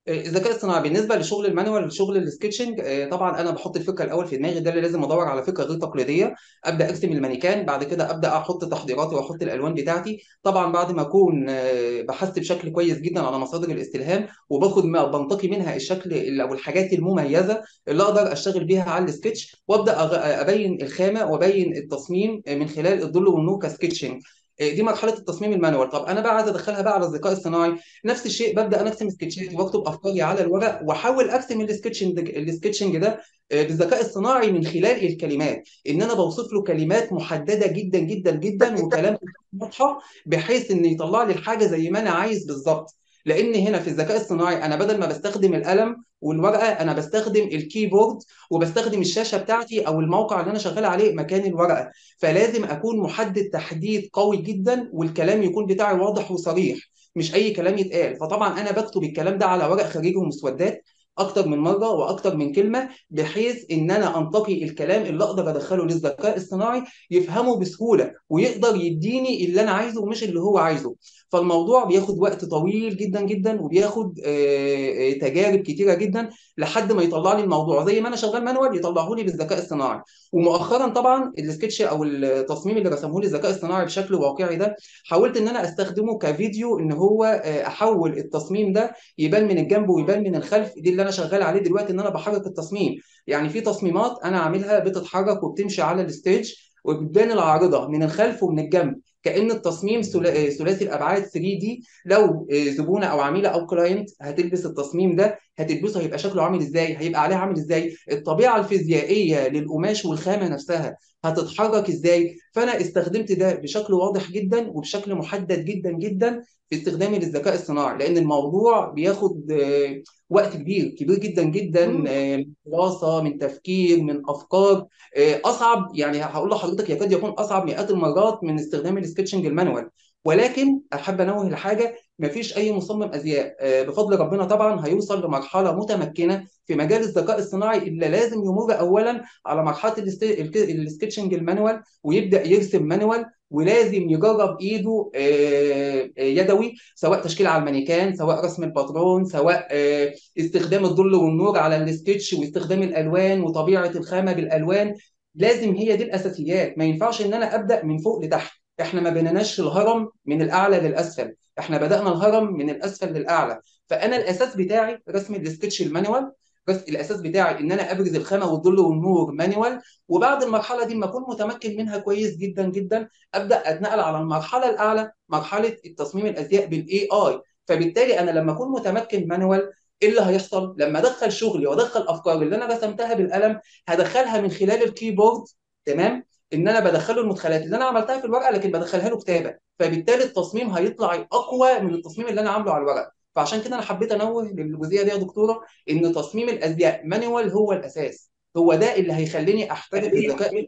الذكاء الصناعي بالنسبه لشغل المانوال لشغل السكتشنج آه، طبعا انا بحط الفكره الاول في دماغي ده اللي لازم ادور على فكره غير تقليديه ابدا ارسم المانيكان بعد كده ابدا احط تحضيراتي واحط الالوان بتاعتي طبعا بعد ما اكون آه، بحثت بشكل كويس جدا على مصادر الاستلهام وباخد ما بنتقي منها الشكل ال- او الحاجات المميزه اللي اقدر اشتغل بيها على السكتش وابدا أغ- ابين الخامه وابين التصميم من خلال الظل والنور كسكتشنج دي مرحله التصميم المانوال طب انا بقى عايز ادخلها بقى على الذكاء الصناعي نفس الشيء ببدا انا ارسم سكتشات واكتب افكاري على الورق واحاول ارسم السكتشنج السكتشنج ده آه، بالذكاء الصناعي من خلال الكلمات ان انا بوصف له كلمات محدده جدا جدا جدا وكلام واضحه بحيث ان يطلع لي الحاجه زي ما انا عايز بالظبط لان هنا في الذكاء الصناعي انا بدل ما بستخدم القلم والورقه انا بستخدم الكيبورد وبستخدم الشاشه بتاعتي او الموقع اللي انا شغال عليه مكان الورقه فلازم اكون محدد تحديد قوي جدا والكلام يكون بتاعي واضح وصريح مش اي كلام يتقال فطبعا انا بكتب الكلام ده على ورق خارجي ومسودات اكتر من مره واكتر من كلمه بحيث ان انا انتقي الكلام اللي اقدر ادخله للذكاء الصناعي يفهمه بسهوله ويقدر يديني اللي انا عايزه ومش اللي هو عايزه فالموضوع بياخد وقت طويل جدا جدا وبياخد آه، آه، تجارب كتيره جدا لحد ما يطلع لي الموضوع زي ما انا شغال مانوال يطلعه لي بالذكاء الصناعي ومؤخرا طبعا السكتش او التصميم اللي رسمه لي الذكاء الصناعي بشكل واقعي ده حاولت ان انا استخدمه كفيديو ان هو آه، احول التصميم ده يبان من الجنب ويبان من الخلف دي اللي انا شغال عليه دلوقتي ان انا بحرك التصميم يعني في تصميمات انا عاملها بتتحرك وبتمشي على الستيج وبتبان العارضه من الخلف ومن الجنب كأن التصميم ثلا- آه، ثلاثي الابعاد 3 دي لو آه، زبونه او عميله او كلاينت هتلبس التصميم ده هتلبسه هيبقى شكله عامل ازاي هيبقى عليه عامل ازاي الطبيعه الفيزيائيه للقماش والخامه نفسها هتتحرك ازاي فانا استخدمت ده بشكل واضح جدا وبشكل محدد جدا جدا في استخدامي للذكاء الصناعي لان الموضوع بياخد آه، وقت كبير كبير جدا جدا مم. آه، من دراسه من تفكير من افكار آه، اصعب يعني هقول لحضرتك يكاد يكون اصعب مئات المرات من استخدام السكتشنج المانوال ولكن احب انوه لحاجه مفيش اي مصمم ازياء آه، بفضل ربنا طبعا هيوصل لمرحله متمكنه في مجال الذكاء الصناعي الا لازم يمر اولا على مرحله الست- الك- السكتشنج المانوال ويبدا يرسم مانوال ولازم يجرب ايده آه، آه، يدوي سواء تشكيل على المانيكان سواء رسم الباترون سواء آه، استخدام الظل والنور على السكتش واستخدام الالوان وطبيعه الخامه بالالوان لازم هي دي الاساسيات ما ينفعش ان انا ابدا من فوق لتحت احنا ما بنيناش الهرم من الاعلى للاسفل احنا بدانا الهرم من الاسفل للاعلى فانا الاساس بتاعي رسم السكتش المانوال بس الاساس بتاعي ان انا ابرز الخامه والظل والنور مانوال وبعد المرحله دي لما اكون متمكن منها كويس جدا جدا ابدا اتنقل على المرحله الاعلى مرحله التصميم الازياء بالاي اي فبالتالي انا لما اكون متمكن مانوال ايه اللي هيحصل لما ادخل شغلي وادخل افكاري اللي انا رسمتها بالقلم هدخلها من خلال الكيبورد تمام ان انا بدخله المدخلات اللي انا عملتها في الورقه لكن بدخلها له كتابه فبالتالي التصميم هيطلع اقوى من التصميم اللي انا عامله على الورق فعشان كده انا حبيت انوه للجزئيه دي يا دكتوره ان تصميم الازياء مانوال هو الاساس هو ده اللي هيخليني احترف الذكاء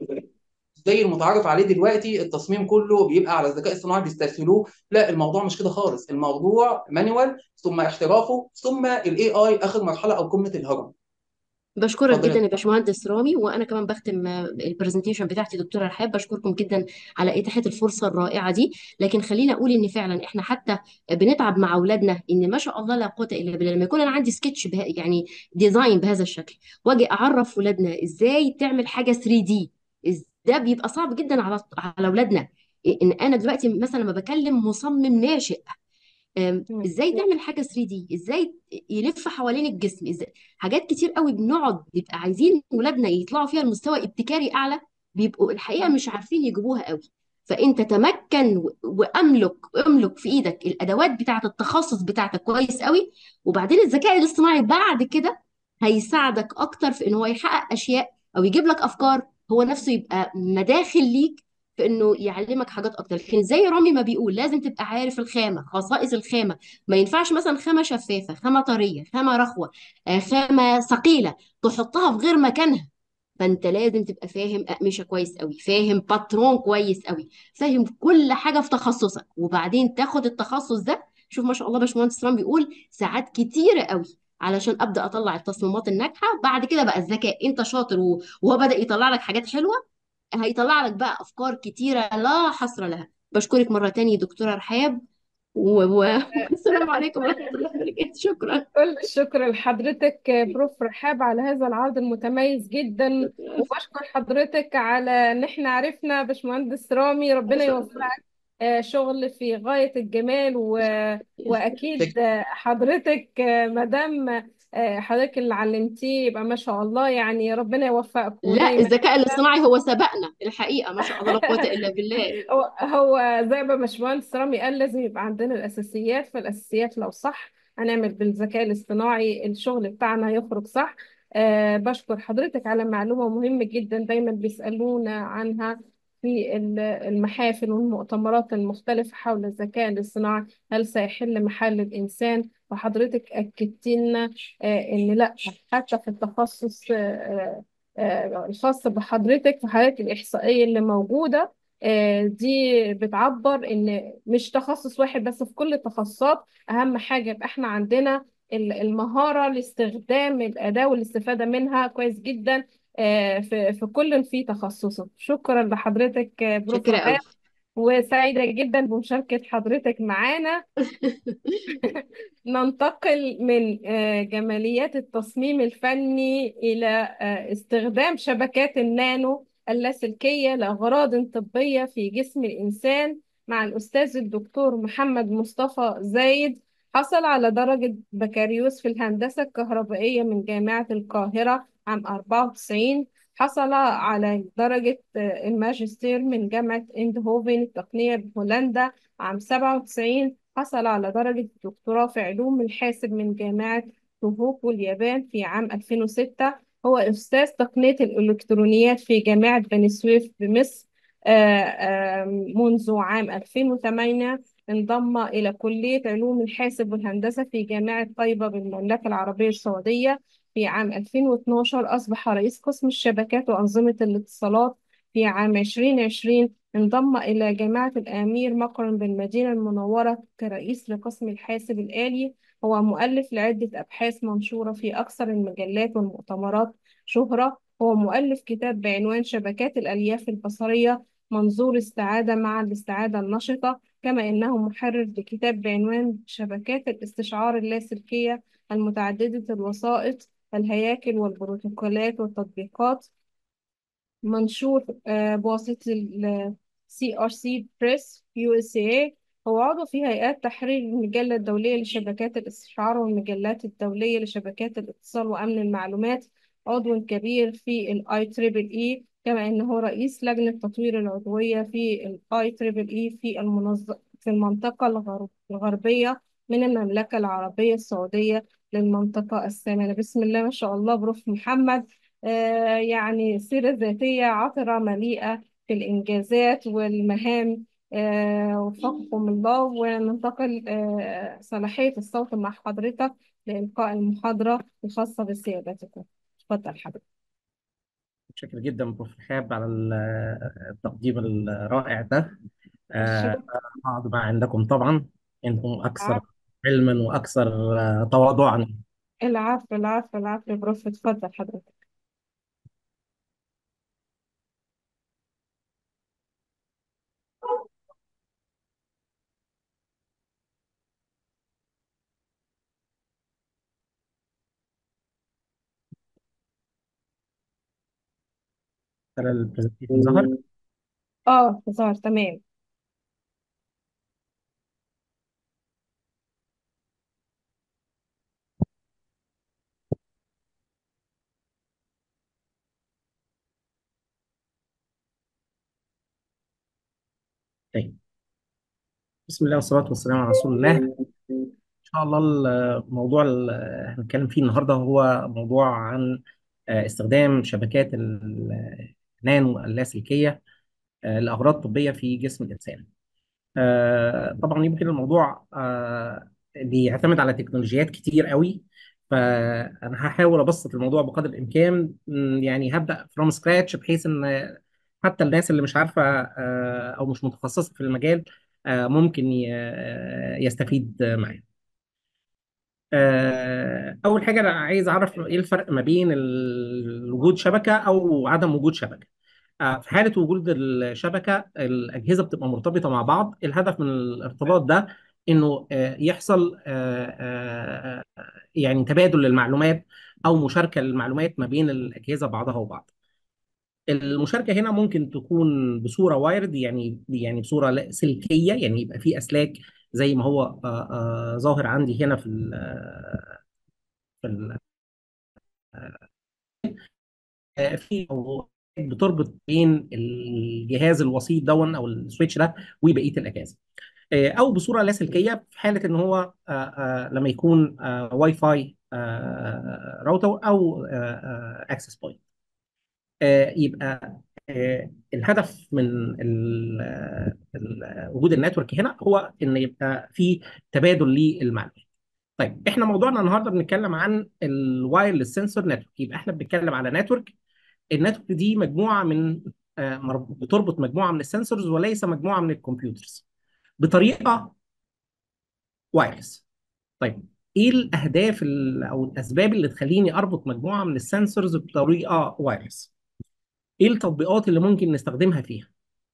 زي المتعارف عليه دلوقتي التصميم كله بيبقى على الذكاء الصناعي بيستسهلوه لا الموضوع مش كده خالص الموضوع مانوال ثم احترافه ثم الاي اي اخر مرحله او قمه الهرم بشكرك اتفضل جدا يا يا باشمهندس رامي وانا كمان بختم البرزنتيشن بتاعتي دكتوره رحاب بشكركم جدا على اتاحه الفرصه الرائعه دي لكن خليني اقول ان فعلا احنا حتى بنتعب مع اولادنا ان ما شاء الله لا قوه الا بالله لما يكون انا عندي سكتش به يعني ديزاين بهذا الشكل واجي اعرف ولادنا ازاي تعمل حاجه 3 دي ده بيبقى صعب جدا على على اولادنا ان انا دلوقتي مثلا لما بكلم مصمم ناشئ أم، مم. ازاي تعمل حاجه 3 دي ازاي يلف حوالين الجسم ازاي حاجات كتير قوي بنقعد بيبقى عايزين ولادنا يطلعوا فيها لمستوى ابتكاري اعلى بيبقوا الحقيقه مش عارفين يجيبوها قوي فانت تمكن و- واملك املك في ايدك الادوات بتاعه التخصص بتاعتك كويس قوي وبعدين الذكاء الاصطناعي بعد كده هيساعدك اكتر في ان هو يحقق اشياء او يجيب لك افكار هو نفسه يبقى مداخل ليك في انه يعلمك حاجات اكتر لكن زي رامي ما بيقول لازم تبقى عارف الخامه خصائص الخامه ما ينفعش مثلا خامه شفافه خامه طريه خامه رخوه آه، خامه ثقيله تحطها في غير مكانها فانت لازم تبقى فاهم اقمشه كويس قوي فاهم باترون كويس قوي فاهم كل حاجه في تخصصك وبعدين تاخد التخصص ده شوف ما شاء الله باشمهندس رام بيقول ساعات كتيره قوي علشان ابدا اطلع التصميمات الناجحه بعد كده بقى الذكاء انت شاطر و- وهو بدا يطلع لك حاجات حلوه هيطلع لك بقى افكار كتيره لا حصر لها بشكرك مره تانية دكتوره رحاب و- و- والسلام عليكم ورحمة الله وبركاته شكرا كل الشكر لحضرتك بروف رحاب على هذا العرض المتميز جدا وبشكر حضرتك على ان احنا عرفنا باشمهندس رامي ربنا ما شاء الله يوفقك آه، شغل في غاية الجمال و... واكيد آه، حضرتك آه، مدام آه، حضرتك اللي علمتيه يبقى ما شاء الله يعني ربنا يوفقكم لا دايما الذكاء الاصطناعي هو سبقنا الحقيقة ما شاء الله لا قوة إلا بالله هو هو زي ما باشمهندس رامي قال لازم يبقى عندنا الأساسيات فالأساسيات لو صح هنعمل بالذكاء الاصطناعي الشغل بتاعنا هيخرج صح أه بشكر حضرتك على معلومة مهمة جدا دايما بيسألونا عنها في ال- المحافل والمؤتمرات المختلفة حول الذكاء الاصطناعي هل سيحل محل الإنسان وحضرتك أكدت لنا آه، إن لا حتى في التخصص آه، آه، الخاص بحضرتك في حالات الإحصائية اللي موجودة آه، دي بتعبر ان مش تخصص واحد بس في كل التخصصات اهم حاجه يبقى احنا عندنا ال- المهاره لاستخدام الاداه والاستفاده منها كويس جدا آه، في في كل في تخصصه شكرا لحضرتك آه، بروف شكرا قوي رحاب وسعيده جدا بمشاركه حضرتك معانا ننتقل من آه، جماليات التصميم الفني إلى آه، استخدام شبكات النانو اللاسلكية لأغراض طبية في جسم الإنسان مع الأستاذ الدكتور محمد مصطفى زايد حصل على درجة بكالوريوس في الهندسة الكهربائية من جامعة القاهرة عام 94 حصل على درجة آه، الماجستير من جامعة اندهوفن التقنية بهولندا عام 97 حصل على درجة الدكتوراه في علوم الحاسب من جامعة توهوكو اليابان في عام 2006 هو أستاذ تقنية الإلكترونيات في جامعة بني سويف بمصر آه، آه، منذ عام 2008 انضم إلى كلية علوم الحاسب والهندسة في جامعة طيبة بالمملكة العربية السعودية في عام 2012 أصبح رئيس قسم الشبكات وأنظمة الاتصالات في عام 2020 انضم إلى جامعة الأمير مكرم بالمدينة المنورة كرئيس لقسم الحاسب الآلي هو مؤلف لعدة أبحاث منشورة في أكثر المجلات والمؤتمرات شهرة هو مؤلف كتاب بعنوان شبكات الألياف البصرية منظور السعادة مع الاستعادة النشطة كما إنه محرر لكتاب بعنوان شبكات الاستشعار اللاسلكية المتعددة الوسائط الهياكل والبروتوكولات والتطبيقات منشور آه، بواسطة ال CRC Press USA هو عضو في هيئات تحرير المجلة الدولية لشبكات الاستشعار والمجلات الدولية لشبكات الاتصال وأمن المعلومات عضو كبير في ال IEEE كما أنه رئيس لجنة تطوير العضوية في ال IEEE في المنظ... في المنطقة الغرب... الغربية من المملكة العربية السعودية للمنطقة الثامنة بسم الله ما شاء الله بروف محمد آه، يعني سيرة ذاتية عطرة مليئة في الإنجازات والمهام آه، وفقكم الله وننتقل آه، صلاحية الصوت مع حضرتك لإلقاء المحاضرة الخاصة بسيادتكم اتفضل حضرتك متشكر جدا بروف رحاب على ال- التقديم الرائع ده آه، الشكر أقعد مع عندكم طبعا أنتم أكثر العفو علما وأكثر آه، تواضعا العفو العفو العفو يا بروف اتفضل حضرتك ترى البرزنتيشن ظهر اه ظهر تمام طيب بسم الله والصلاة والسلام على رسول الله إن شاء الله الموضوع اللي هنتكلم فيه النهاردة هو موضوع عن آه، استخدام شبكات النانو اللاسلكية آه، لأغراض طبية في جسم الإنسان آه، طبعا يمكن الموضوع آه، بيعتمد على تكنولوجيات كتير قوي فانا هحاول ابسط الموضوع بقدر الامكان م، يعني هبدا فروم سكراتش بحيث ان حتى الناس اللي مش عارفه آه، او مش متخصصه في المجال آه، ممكن ي- آه، يستفيد معايا آه، اول حاجه انا عايز اعرف ايه الفرق ما بين ال- وجود شبكه او عدم وجود شبكه آه، في حالة وجود الشبكة الأجهزة بتبقى مرتبطة مع بعض الهدف من الارتباط ده انه آه، يحصل آه، آه، آه، يعني تبادل للمعلومات او مشاركه للمعلومات ما بين الاجهزه بعضها وبعض المشاركه هنا ممكن تكون بصوره وايرد يعني يعني بصوره لا- سلكيه يعني يبقى في اسلاك زي ما هو آه، آه، ظاهر عندي هنا في ال في ال آه، في أو بتربط بين الجهاز الوسيط دون او السويتش ده وبقيه الاجهزه آه، او بصوره لاسلكيه في حاله ان هو آه، آه، لما يكون آه، واي فاي آه، راوتر او اكسس بوينت يبقى آه، الهدف من ال- ال- وجود النتورك هنا هو ان يبقى في تبادل للمعلومات طيب احنا موضوعنا النهارده بنتكلم عن الوايرلس سنسور نتورك يبقى احنا بنتكلم على نتورك النتورك دي مجموعه من آه، مر- بتربط مجموعه من السنسورز وليس مجموعه من الكمبيوترز بطريقه وايرلس طيب ايه الاهداف ال- او الاسباب اللي تخليني اربط مجموعه من السنسورز بطريقه وايرلس ايه التطبيقات اللي ممكن نستخدمها فيها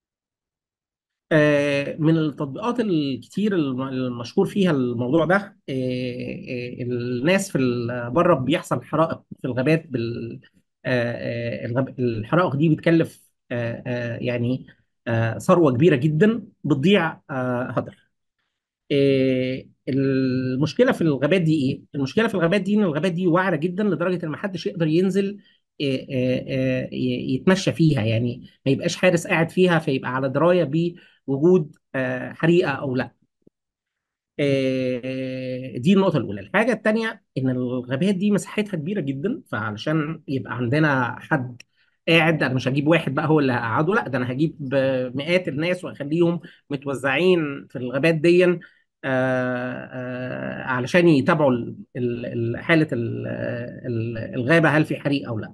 آه، من التطبيقات الكتير الم- المشهور فيها الموضوع ده آه، آه، الناس في ال- بره بيحصل حرائق في الغابات بال آه، آه، الغاب- الحرائق دي بتكلف آه، آه، يعني آه، ثروة كبيرة جدا بتضيع آه، هدر آه، المشكله في الغابات دي ايه؟ المشكله في الغابات دي ان الغابات دي وعره جدا لدرجه ان ما حدش يقدر ينزل آه، آه، آه، ي- يتمشى فيها يعني ما يبقاش حارس قاعد فيها فيبقى على درايه بوجود آه، حريقه او لا. آه، دي النقطه الاولى. الحاجه الثانيه ان الغابات دي مساحتها كبيره جدا فعلشان يبقى عندنا حد قاعد انا مش هجيب واحد بقى هو اللي هقعده لا ده انا هجيب آه، مئات الناس واخليهم متوزعين في الغابات دي آه، آه، علشان يتابعوا ال- ال- ال- حالة ال- ال- الغابة هل في حريق أو لا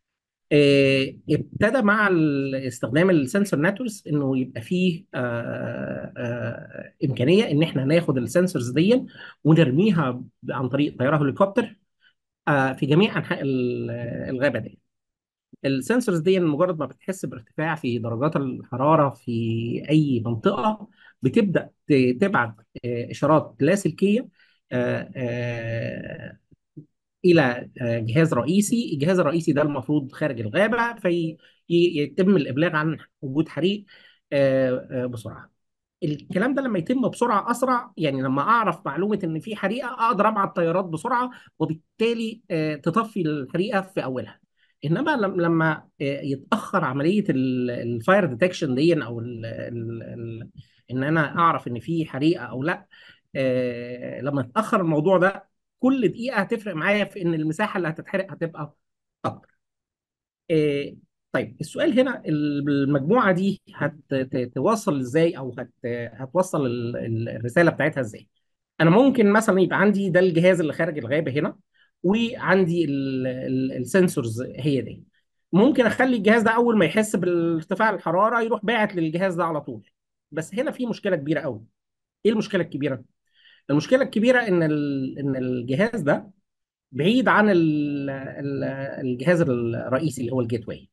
آه، ابتدى مع ال- استخدام السنسور نتوركس انه يبقى فيه آه، آه، امكانيه ان احنا ناخد السنسورز دي ونرميها عن طريق طياره هليكوبتر آه، في جميع انحاء ال- الغابه دي السنسورز دي مجرد ما بتحس بارتفاع في درجات الحرارة في أي منطقة بتبدأ ت- تبعت آه، إشارات لاسلكية آه، آه، إلى آه، جهاز رئيسي الجهاز الرئيسي ده المفروض خارج الغابة فيتم الإبلاغ عن وجود حريق آه، آه، بسرعة الكلام ده لما يتم بسرعه اسرع يعني لما اعرف معلومه ان في حريقه اقدر ابعت طيارات بسرعه وبالتالي آه، تطفي الحريقه في اولها انما لم- لما آه، يتاخر عمليه الفاير ديتكشن دي او ال ال ال ان انا اعرف ان في حريقه او لا آه، لما يتاخر الموضوع ده كل دقيقه هتفرق معايا في ان المساحه اللي هتتحرق هتبقى اكبر آه، طيب السؤال هنا المجموعة دي هتوصل ازاي او هت هتوصل ال- ال- الرسالة بتاعتها ازاي انا ممكن مثلا يبقى عندي ده الجهاز اللي خارج الغابة هنا وعندي ال- ال- السنسورز هي دي ممكن اخلي الجهاز ده اول ما يحس بارتفاع الحرارة يروح باعت للجهاز ده على طول بس هنا في مشكلة كبيرة قوي ايه المشكلة الكبيرة المشكلة الكبيرة ان ال- ان الجهاز ده بعيد عن ال- ال- الجهاز الرئيسي اللي هو الجيت واي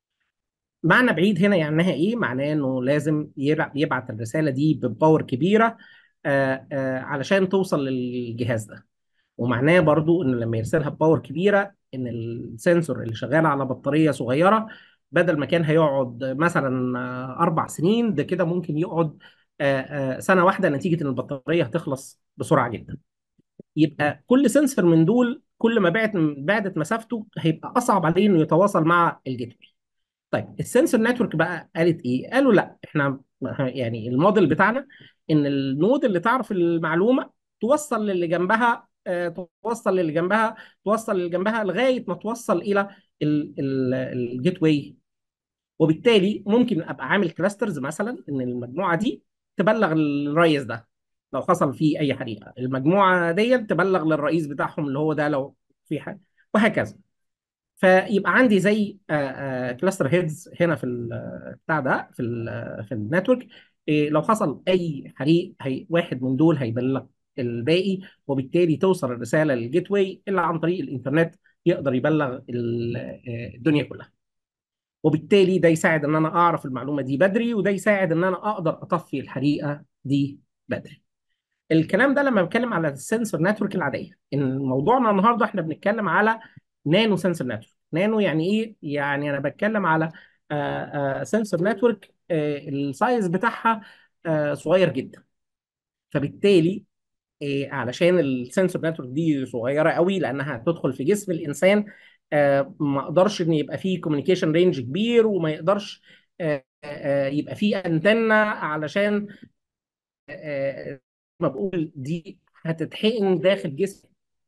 معنى بعيد هنا يعنيها ايه؟ معناه انه لازم يبع- يبعت الرساله دي بباور كبيره آه، آه، علشان توصل للجهاز ده ومعناه برضو ان لما يرسلها بباور كبيره ان السنسور اللي شغال على بطاريه صغيره بدل ما كان هيقعد مثلا آه، اربع سنين ده كده ممكن يقعد آه، آه، سنه واحده نتيجه ان البطاريه هتخلص بسرعه جدا يبقى كل سنسور من دول كل ما بعد بعدت مسافته هيبقى اصعب عليه انه يتواصل مع الجيت واي طيب السنسور نتورك بقى قالت ايه؟ قالوا لا احنا يعني الموديل بتاعنا ان النود اللي تعرف المعلومه توصل للي جنبها آه، توصل للي جنبها توصل للي جنبها لغايه ما توصل الى الجيت واي وبالتالي ممكن ابقى عامل كلاسترز مثلا ان المجموعه دي تبلغ الرئيس ده لو حصل فيه اي حريقه المجموعه دي تبلغ للرئيس بتاعهم اللي هو ده لو في حاجه وهكذا فيبقى عندي زي كلاستر هيدز هنا في ال- بتاع ده في ال في النتورك إيه، لو حصل اي حريق هي واحد من دول هيبلغ الباقي وبالتالي توصل الرساله للجيت واي اللي عن طريق الانترنت يقدر يبلغ ال- آه، الدنيا كلها وبالتالي ده يساعد ان انا اعرف المعلومه دي بدري وده يساعد ان انا اقدر اطفي الحريقه دي بدري الكلام ده لما بنتكلم على السنسور نتورك العاديه ان موضوعنا النهارده احنا بنتكلم على نانو سنسور نتورك نانو يعني ايه يعني انا بتكلم على سنسور نتورك السايز بتاعها آه، صغير جدا فبالتالي آه، علشان السنسور نتورك دي صغيره قوي لانها هتدخل في جسم الانسان آه، ما اقدرش ان يبقى فيه كوميونيكيشن رينج كبير وما يقدرش آه، آه، يبقى فيه انتنه علشان آه، ما بقول دي هتتحقن داخل جسم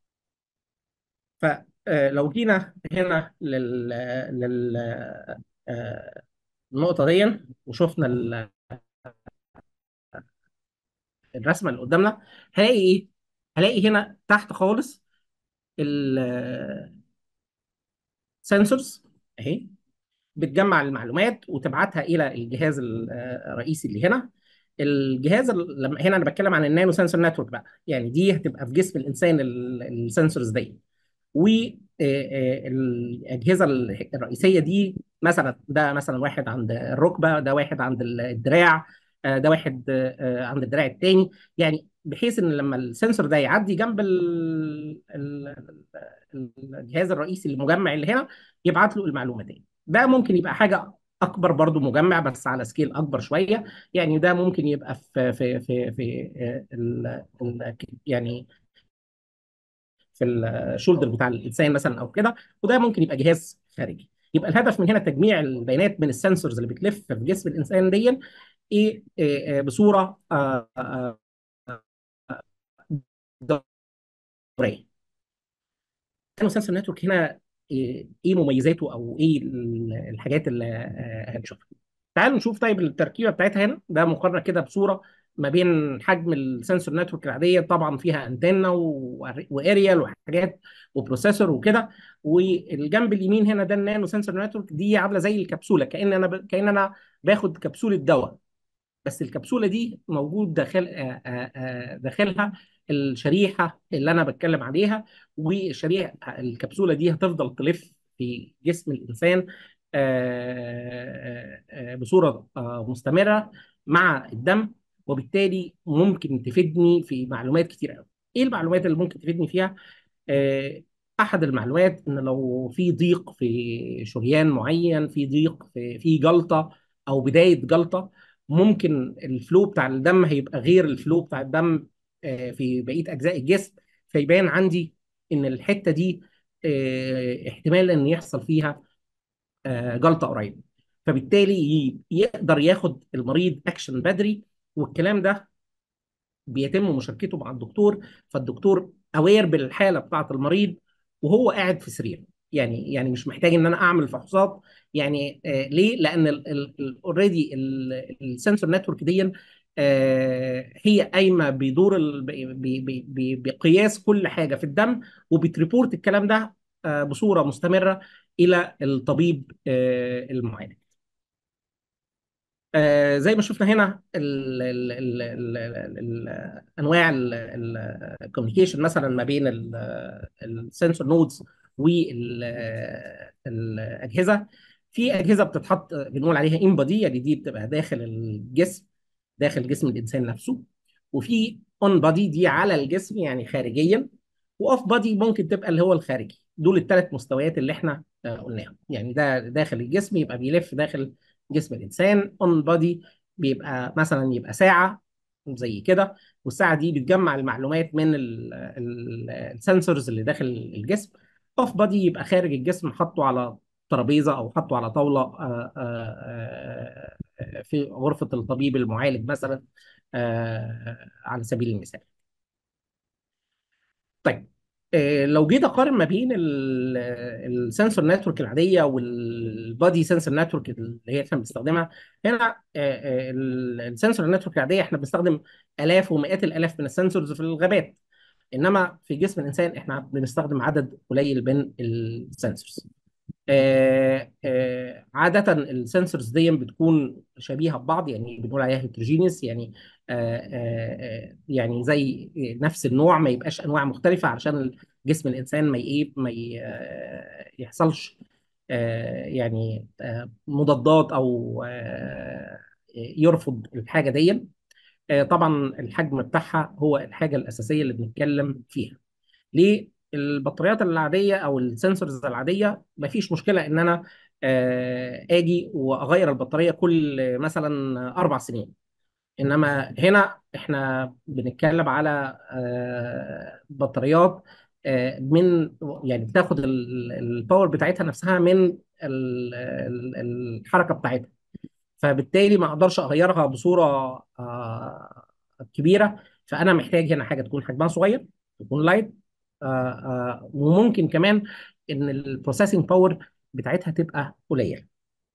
فلو جينا هنا لل لل آه، النقطة دي وشفنا ال- الرسمة اللي قدامنا هلاقي ايه؟ هلاقي هنا تحت خالص السنسورز اهي بتجمع المعلومات وتبعتها الى الجهاز ال- آه، الرئيسي اللي هنا الجهاز ال- لما هنا انا بتكلم عن النانو سنسور نتورك بقى يعني دي هتبقى في جسم الانسان ال- السنسورز دي والاجهزه الرئيسيه دي مثلا ده مثلا واحد عند الركبه ده واحد عند الدراع آه، ده واحد آه، عند الدراع الثاني يعني بحيث ان لما السنسور ده يعدي جنب ال- ال- الجهاز الرئيسي المجمع اللي هنا يبعت له المعلومه دي ده ممكن يبقى حاجه اكبر برضو مجمع بس على سكيل اكبر شويه يعني ده ممكن يبقى في في في في آه، ال ال يعني في الشولدر بتاع الانسان مثلا او كده وده ممكن يبقى جهاز خارجي يبقى الهدف من هنا تجميع البيانات من السنسورز اللي بتلف في جسم الانسان دي ايه آه، آه، بصوره آه، آه، دوريه النانو سنسور نتورك هنا ايه إيه مميزاته او ايه ال- الحاجات اللي آه، هنشوفها تعالوا نشوف طيب التركيبه بتاعتها هنا ده مقارنه كده بصوره ما بين حجم السنسور نتورك العاديه طبعا فيها انتنه واريال وحاجات وبروسيسور وكده والجنب اليمين هنا ده النانو سنسور نتورك دي عامله زي الكبسوله كان انا ب... كان انا باخد كبسوله دواء بس الكبسوله دي موجود داخل آه، آه، آه، داخلها الشريحه اللي انا بتكلم عليها والشريحه الكبسوله دي هتفضل تلف في جسم الانسان آه، آه، آه، بصوره آه، مستمره مع الدم وبالتالي ممكن تفيدني في معلومات كتير قوي ايه المعلومات اللي ممكن تفيدني فيها آه، احد المعلومات ان لو في ضيق في شريان معين في ضيق في في جلطه او بدايه جلطه ممكن الفلو بتاع الدم هيبقى غير الفلو بتاع الدم آه، في بقيه اجزاء الجسم فيبان عندي ان الحته دي آه، احتمال ان يحصل فيها آه، جلطه قريب فبالتالي ي- يقدر ياخد المريض اكشن بدري والكلام ده بيتم مشاركته مع الدكتور فالدكتور اوير بالحاله بتاعه المريض وهو قاعد في سريره يعني يعني مش محتاج ان انا اعمل فحوصات يعني آه ليه؟ لان اوريدي السنسور نتورك دي آه هي قايمه بدور ال- ب- ب- ب- بقياس كل حاجه في الدم وبتريبورت الكلام ده آه بصوره مستمره الى الطبيب آه المعالج آه، زي ما شفنا هنا ال ال ال ال ال ال انواع الكوميونيكيشن مثلا ما بين السنسور نودز والاجهزه في اجهزه بتتحط بنقول عليها ان بودي يعني دي بتبقى داخل الجسم داخل جسم الانسان نفسه وفي اون بودي دي على الجسم يعني خارجيا واوف بودي ممكن تبقى اللي هو الخارجي دول الثلاث مستويات اللي احنا آه، قلناهم يعني ده داخل الجسم يبقى بيلف داخل جسم الانسان اون بودي بيبقى مثلا يبقى ساعه زي كده والساعه دي بتجمع المعلومات من السنسورز اللي داخل الجسم اوف بودي يبقى خارج الجسم حطه على ترابيزه او حطه على طاوله آه، آه، آه، في غرفه الطبيب المعالج مثلا آه، على سبيل المثال طيب آه، لو جيت اقارن ما بين السنسور نتورك العاديه والبادي سنسور نتورك اللي هي احنا بنستخدمها هنا السنسور نتورك العاديه احنا بنستخدم الاف ومئات الالاف من السنسورز في الغابات انما في جسم الانسان احنا بنستخدم عدد قليل من السنسورز آه، آه، عادة السنسورز دي بتكون شبيهة ببعض يعني بنقول عليها هيتروجينيس يعني آه، آه، آه، يعني زي نفس النوع ما يبقاش أنواع مختلفة علشان جسم الإنسان ما ي- ما ي- آه، يحصلش آه، يعني آه، مضادات أو آه، يرفض الحاجة دي آه، طبعا الحجم بتاعها هو الحاجه الاساسيه اللي بنتكلم فيها ليه البطاريات العاديه او السنسورز العاديه مفيش مشكله ان انا آه، اجي واغير البطاريه كل مثلا اربع سنين انما هنا احنا بنتكلم على آه، بطاريات آه، من يعني بتاخد ال- الباور بتاعتها نفسها من ال- ال- الحركه بتاعتها فبالتالي ما اقدرش اغيرها بصوره آه، كبيره فانا محتاج هنا حاجه تكون حجمها صغير تكون لايت وممكن كمان ان البروسيسنج باور بتاعتها تبقى قليله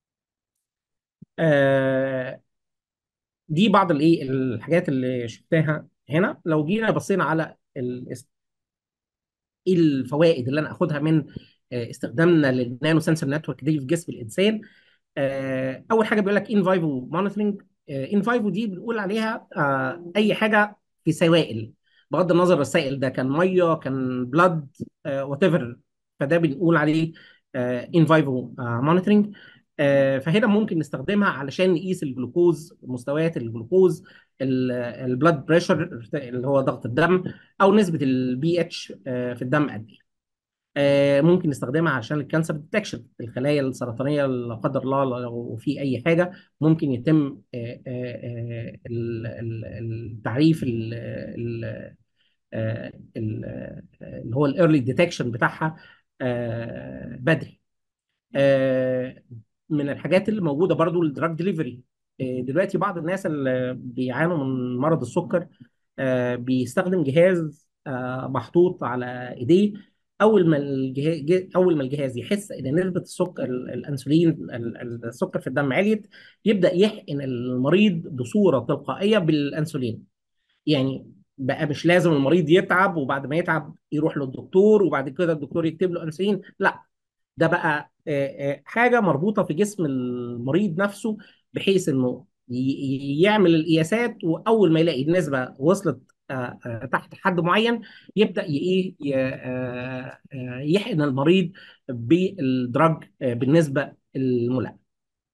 آه، دي بعض الايه الحاجات اللي شفتها هنا لو جينا بصينا على ال- ايه الفوائد اللي انا اخدها من آه، استخدامنا للنانو سنسور نتورك دي في جسم الانسان آه، اول حاجه بيقول لك ان فايفو مونيتورنج ان فايفو دي بنقول عليها آه، اي حاجه في سوائل بغض النظر السائل ده كان ميه كان بلاد وات ايفر فده بنقول عليه ان فايفو مونيتورنج فهنا ممكن نستخدمها علشان نقيس الجلوكوز مستويات الجلوكوز البلاد بريشر اللي هو ضغط الدم او نسبه البي اتش في الدم قد ايه آه، ممكن نستخدمها عشان الكانسر ديتكشن الخلايا السرطانيه لا قدر الله لو في اي حاجه ممكن يتم آه، آه، ال- ال- التعريف ال- ال- آه، ال- آه، اللي هو الايرلي ديتكشن بتاعها آه، بدري آه، من الحاجات اللي موجوده برضو الدراج ديليفري دلوقتي بعض الناس اللي بيعانوا من مرض السكر آه، بيستخدم جهاز آه، محطوط على ايديه اول ما الجهاز اول ما الجهاز يحس ان نسبه السكر ال- الانسولين ال- ال- السكر في الدم عليت يبدا يحقن المريض بصوره تلقائيه بالانسولين يعني بقى مش لازم المريض يتعب وبعد ما يتعب يروح للدكتور وبعد كده الدكتور يكتب له انسولين لا ده بقى آه، آه، حاجه مربوطه في جسم المريض نفسه بحيث انه ي- ي- يعمل القياسات واول ما يلاقي النسبه وصلت آه، آه، تحت حد معين يبدا ي- ايه ي- آه، آه، يحقن المريض بالدرج آه، بالنسبه الملائمه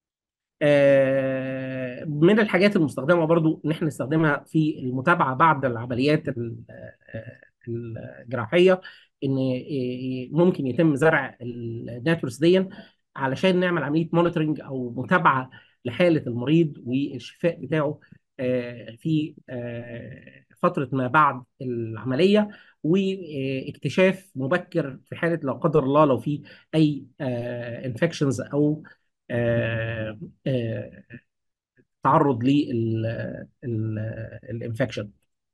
آه، من الحاجات المستخدمه برضو ان احنا نستخدمها في المتابعه بعد العمليات ال- آه، الجراحيه ان آه، ممكن يتم زرع الناتورس دي علشان نعمل عمليه مونيتورنج او متابعه لحاله المريض والشفاء بتاعه آه، في آه، فتره ما بعد العمليه واكتشاف مبكر في حاله لا قدر الله لو في اي انفكشنز او آه، آه، تعرض للانفكشن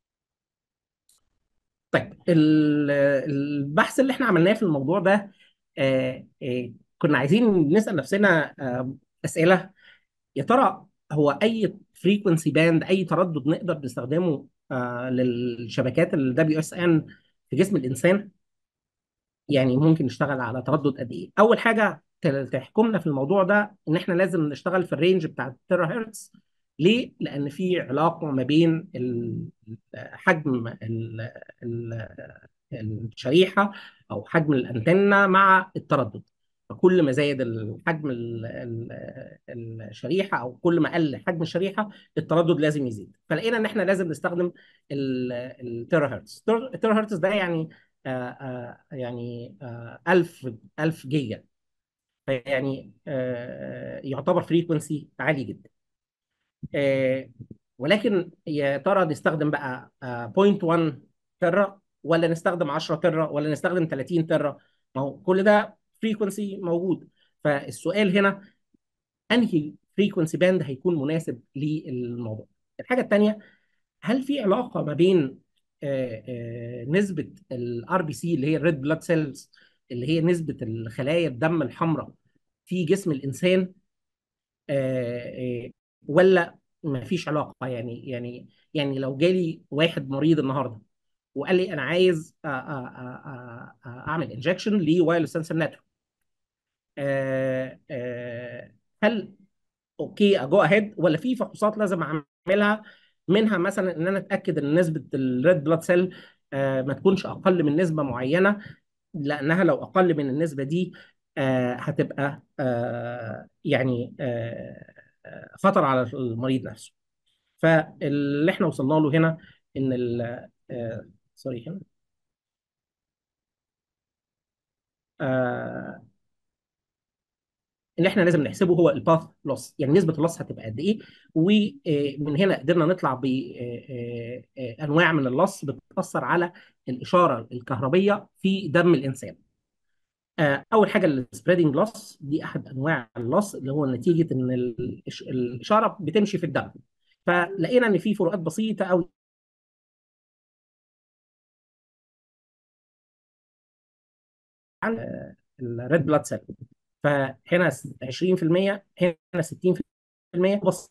طيب ال- البحث اللي احنا عملناه في الموضوع ده آه، آه، كنا عايزين نسأل نفسنا آه، أسئلة يا ترى هو أي فريكونسي باند أي تردد نقدر نستخدمه آه، للشبكات ال WSN في جسم الإنسان يعني ممكن نشتغل على تردد قد ايه اول حاجه ت- تحكمنا في الموضوع ده ان احنا لازم نشتغل في الرينج بتاع التيرا هرتز ليه لان في علاقه ما بين ال- حجم ال- ال- الشريحه او حجم الانتنه مع التردد فكل ما زاد الحجم ال- ال- الشريحه او كل ما قل حجم الشريحه التردد لازم يزيد فلقينا ان احنا لازم نستخدم التيرا هرتز التيرا هرتز ده يعني آه، آه، يعني آه، 1000 1000 جيجا يعني آه، يعتبر فريكونسي عالي جدا آه، ولكن يا ترى نستخدم بقى آه، 0.1 ترا ولا نستخدم 10 ترا ولا نستخدم 30 ترا ما هو كل ده فريكونسي موجود فالسؤال هنا انهي فريكونسي باند هيكون مناسب للموضوع الحاجه الثانيه هل في علاقه ما بين آه، آه، نسبه الار بي سي اللي هي الريد بلاد سيلز اللي هي نسبه الخلايا الدم الحمراء في جسم الانسان آه، آه، ولا ما فيش علاقه يعني يعني يعني لو جالي واحد مريض النهارده وقال لي انا عايز آه، آه، آه، آه، آه، اعمل انجكشن لوايرلس سنسور نتورك هل اوكي اجو اهيد ولا في فحوصات لازم اعملها منها مثلا ان انا اتاكد ان نسبه الريد بلاد سيل ما تكونش اقل من نسبه معينه لانها لو اقل من النسبه دي آه، هتبقى آه، يعني آه، آه، خطر على المريض نفسه فاللي احنا وصلنا له هنا ان ال آه، سوري هنا آه، اللي احنا لازم نحسبه هو الباث لوس يعني نسبه اللوس هتبقى قد ايه ومن هنا قدرنا نطلع بانواع من اللوس بتاثر على الاشاره الكهربيه في دم الانسان آه، اول حاجه السبريدنج لوس دي احد انواع اللوس اللي هو نتيجه ان الإش- الاشاره بتمشي في الدم فلقينا ان في فروقات بسيطه قوي عن الريد بلاد سيل فهنا 20% هنا 60% بس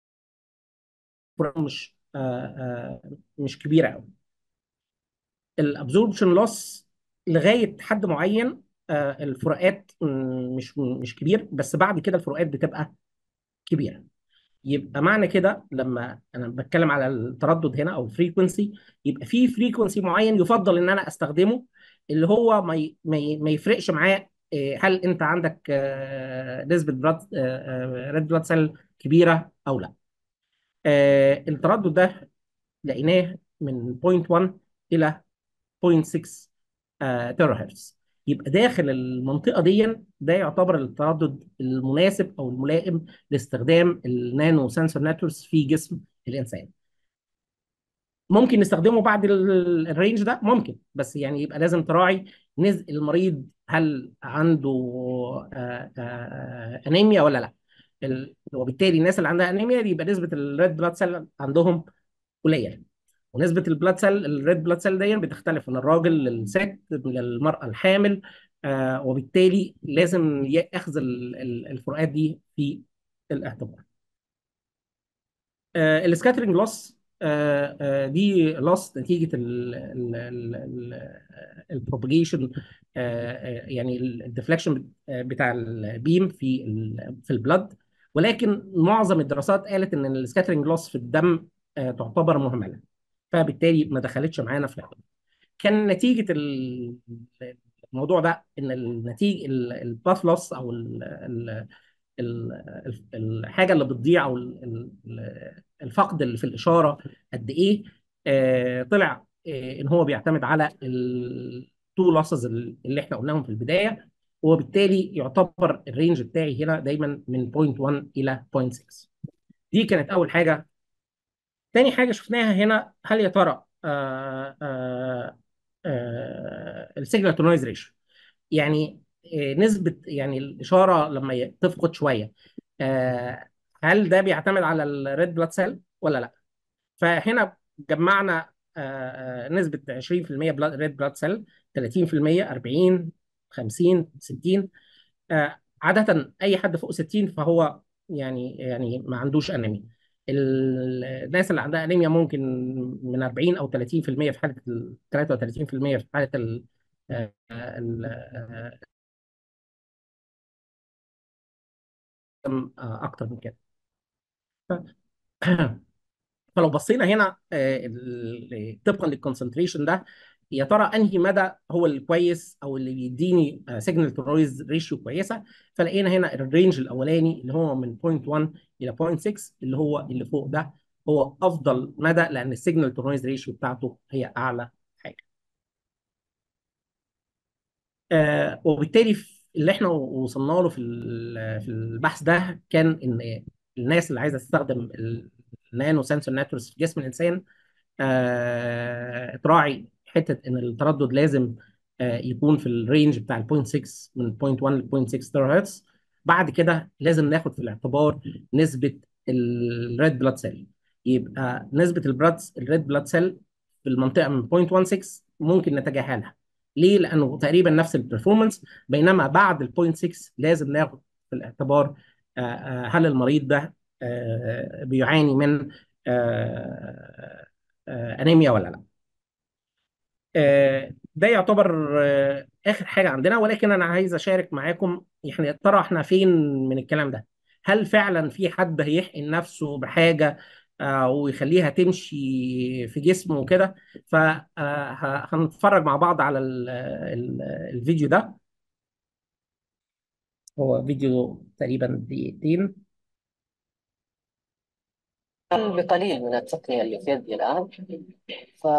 فروق مش آه، آه، مش كبيره قوي الابزوربشن لوس لغايه حد معين آه، الفروقات م- مش مش كبير بس بعد كده الفروقات بتبقى كبيره يبقى معنى كده لما انا بتكلم على التردد هنا او الفريكونسي يبقى في فريكونسي معين يفضل ان انا استخدمه اللي هو ما ي- ما ي- ما يفرقش معاه إيه، هل انت عندك آه، نسبه بلاد ريد بلاد سيل كبيره او لا آه، التردد ده لقيناه من 0.1 الى 0.6 آه، تيرا هرتز يبقى داخل المنطقه دي ده يعتبر التردد المناسب او الملائم لاستخدام النانو سنسور نتوركس في جسم الانسان ممكن نستخدمه بعد ال- الرينج ده ممكن بس يعني يبقى لازم تراعي نز المريض هل عنده آه، آه، انيميا ولا لا ال- وبالتالي الناس اللي عندها انيميا دي يبقى نسبه الريد بلاد سيل عندهم قليله ونسبة البلاد سيل الريد بلاد سيل دي بتختلف من الراجل للست للمرأة الحامل آه وبالتالي لازم ياخذ ال- ال- الفروقات دي في الاعتبار آه السكاترينج لوس آه آه دي لوس نتيجة البروباجيشن يعني الديفليكشن بتاع البيم في ال في البلد ولكن معظم الدراسات قالت ان السكاترينج لوس في الدم آه تعتبر مهملة فبالتالي ما دخلتش معانا في الاعتبار كان نتيجة ال- الموضوع ده ان النتيجة الباث لوس او ال ال ال الحاجة اللي بتضيع او ال- ال- الفقد اللي في الإشارة قد ايه آه، طلع آه، ان هو بيعتمد على التو لوسز اللي احنا قلناهم في البداية وبالتالي يعتبر الرينج بتاعي هنا دايما من 0.1 الى 0.6 دي كانت اول حاجة تاني حاجة شفناها هنا هل يا ترى السيجنال تو نويز ريشيو يعني آه، نسبة يعني الإشارة لما ي- تفقد شوية آه، هل ده بيعتمد على الريد بلاد سيل ولا لا؟ فهنا جمعنا آه، آه، نسبة 20% ريد بلاد سيل 30% 40 50 60 آه، عادة أي حد فوق 60 فهو يعني يعني ما عندوش أنيميا ال- الناس اللي عندها أنيميا ممكن من 40 أو 30% في حالة ال 33% في حالة ال آه، ال- آه، آه، أكتر من كده فلو بصينا هنا آه، ال- طبقا للكونسنتريشن ده يا ترى انهي مدى هو الكويس او اللي بيديني سيجنال تو نويز ريشيو كويسه فلقينا هنا الرينج الاولاني اللي هو من 0.1 الى 0.6 اللي هو اللي فوق ده هو افضل مدى لان السيجنال تو نويز ريشيو بتاعته هي اعلى حاجه آه وبالتالي في- اللي احنا وصلنا له في ال- في البحث ده كان ان الناس اللي عايزه تستخدم النانو سنسور نتوركس في جسم الانسان آه، تراعي حته ان التردد لازم آه، يكون في الرينج بتاع ال 0.6 من 0.1 ل 0.6 تيرا هرتز بعد كده لازم ناخد في الاعتبار نسبه الريد بلاد سيل يبقى نسبه البلاد الريد بلاد سيل في المنطقه من 0.16 ممكن نتجاهلها ليه؟ لانه تقريبا نفس البرفورمانس بينما بعد ال 0.6 لازم ناخد في الاعتبار آه، آه، هل المريض ده آه، بيعاني من آه، آه، انيميا ولا لا آه، ده يعتبر آه، اخر حاجه عندنا ولكن انا عايز اشارك معاكم يعني يا ترى احنا فين من الكلام ده هل فعلا في حد هيحقن نفسه بحاجه آه، ويخليها تمشي في جسمه وكده فهنتفرج مع بعض على ال- ال- الفيديو ده هو فيديو تقريبا دقيقتين بقليل من التقنية اللي في يدي الآن ف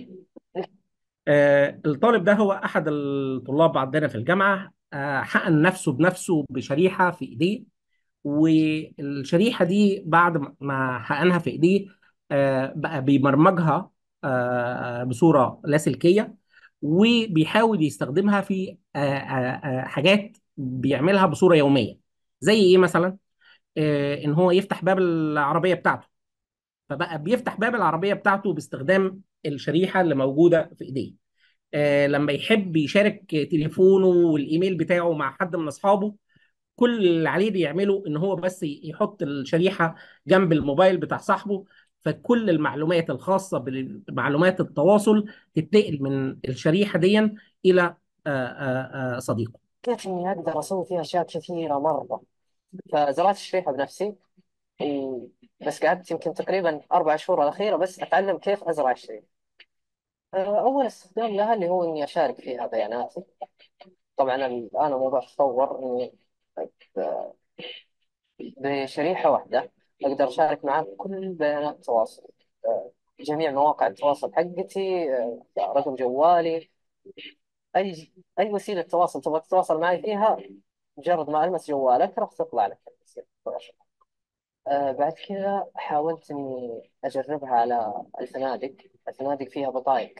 آه، الطالب ده هو احد الطلاب عندنا في الجامعه آه، حقن نفسه بنفسه بشريحه في ايديه والشريحه دي بعد ما حقنها في ايديه آه، بقى بيبرمجها آه، بصوره لاسلكيه وبيحاول يستخدمها في آه، آه، آه، حاجات بيعملها بصوره يوميه زي ايه مثلا آه، ان هو يفتح باب العربيه بتاعته فبقى بيفتح باب العربيه بتاعته باستخدام الشريحه اللي موجوده في ايديه آه، لما يحب يشارك تليفونه والايميل بتاعه مع حد من اصحابه كل اللي عليه بيعمله ان هو بس يحط الشريحه جنب الموبايل بتاع صاحبه فكل المعلومات الخاصه بمعلومات التواصل تتنقل من الشريحه دي الى آه، آه، آه، صديقه كيف إني أقدر أسوي فيها أشياء كثيرة مرة فزرعت الشريحة بنفسي و- بس قعدت يمكن تقريبا أربع شهور الأخيرة بس أتعلم كيف أزرع الشريحة آه، أول استخدام لها اللي هو إني أشارك فيها بياناتي طبعا الآن الموضوع تطور إني آه، بشريحة واحدة أقدر أشارك معاه كل بيانات التواصل آه، جميع مواقع التواصل حقتي آه، رقم جوالي أي أي وسيلة تواصل تبغى تتواصل معي فيها مجرد ما ألمس جوالك راح تطلع لك الوسيلة التواصل. آه بعد كذا حاولت إني أجربها على الفنادق الفنادق فيها بطايق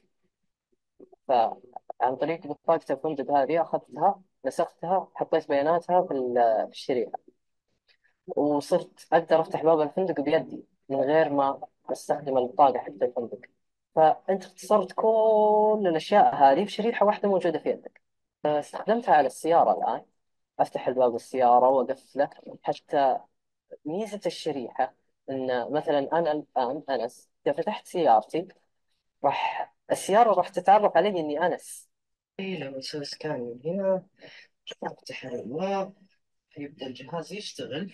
فعن طريق بطاقة الفندق هذه أخذتها نسختها حطيت بياناتها في ال- في الشريحة وصرت أقدر أفتح باب الفندق بيدي من غير ما أستخدم البطاقة حقت الفندق فأنت اختصرت كل الأشياء هذه بشريحة واحدة موجودة في يدك استخدمتها على السيارة الآن أفتح الباب السيارة وأقفله حتى ميزة الشريحة إن مثلا أنا الآن أنس إذا فتحت سيارتي راح السيارة راح تتعرف علي إني أنس إيه لما نسوي سكان من هنا أفتح الباب يبدأ الجهاز يشتغل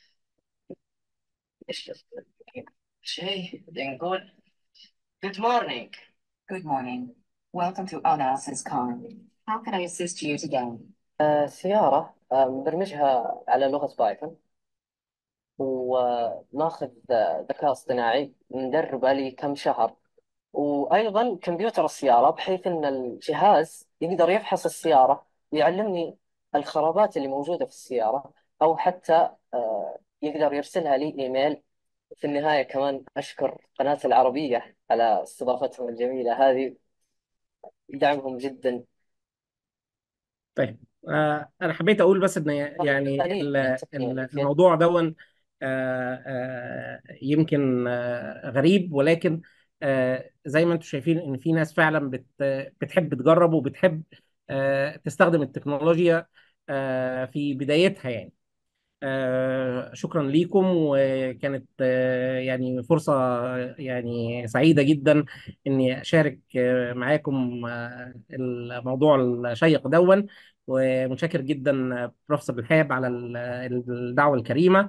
إيش يشتغل شيء بعدين نقول Good morning Good morning. Welcome to Onas's car. How can I assist you today? آه سيارة آه مبرمجها على لغة بايثون وناخذ آه، ذكاء اصطناعي ندربه لي كم شهر وأيضا كمبيوتر السيارة بحيث أن الجهاز يقدر يفحص السيارة ويعلمني الخرابات اللي موجودة في السيارة أو حتى آه، يقدر يرسلها لي إيميل في النهاية كمان أشكر قناة العربية على استضافتهم الجميلة هذه دعمهم جدا طيب آه انا حبيت اقول بس ان يعني قليل ال- من التقنية ال- اللي في الموضوع دون آه آه يمكن آه غريب ولكن آه زي ما انتم شايفين ان في ناس فعلا بت بتحب تجرب وبتحب آه تستخدم التكنولوجيا آه في بدايتها يعني آه، شكرا ليكم وكانت آه، يعني فرصة يعني سعيدة جدا إني أشارك آه، معاكم آه، الموضوع الشيق دون ومتشكر جدا بروفيسور الحاب على ال- الدعوة الكريمة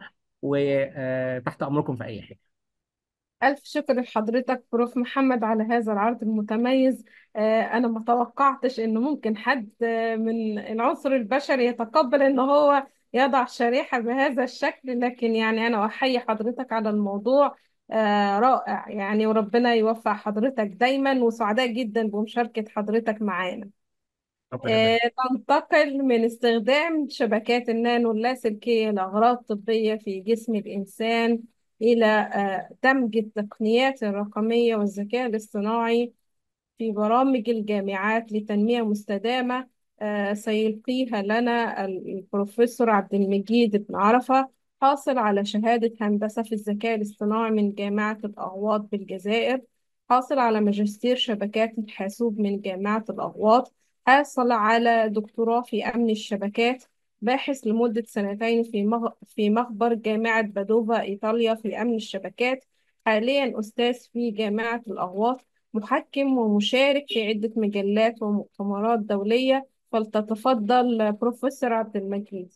وتحت أمركم في أي حاجة ألف شكر لحضرتك بروف محمد على هذا العرض المتميز آه، أنا ما توقعتش إنه ممكن حد آه، من العنصر البشري يتقبل إن هو يضع شريحة بهذا الشكل لكن يعني أنا أحيي حضرتك على الموضوع آه، رائع يعني وربنا يوفق حضرتك دايما وسعداء جدا بمشاركة حضرتك معانا ربنا يبارك آه، ننتقل من استخدام شبكات النانو اللاسلكية لأغراض طبية في جسم الإنسان إلى آه، دمج التقنيات الرقمية والذكاء الاصطناعي في برامج الجامعات لتنمية مستدامة آه، سيلقيها لنا البروفيسور عبد المجيد بن عرفة حاصل على شهادة هندسة في الذكاء الاصطناعي من جامعة الأغواط بالجزائر حاصل على ماجستير شبكات الحاسوب من جامعة الأغواط حاصل على دكتوراه في أمن الشبكات باحث لمدة سنتين في مغ... في مخبر جامعة بادوفا إيطاليا في أمن الشبكات حاليا أستاذ في جامعة الأغواط محكم ومشارك في عدة مجلات ومؤتمرات دولية فلتتفضل بروفيسور عبد المجيد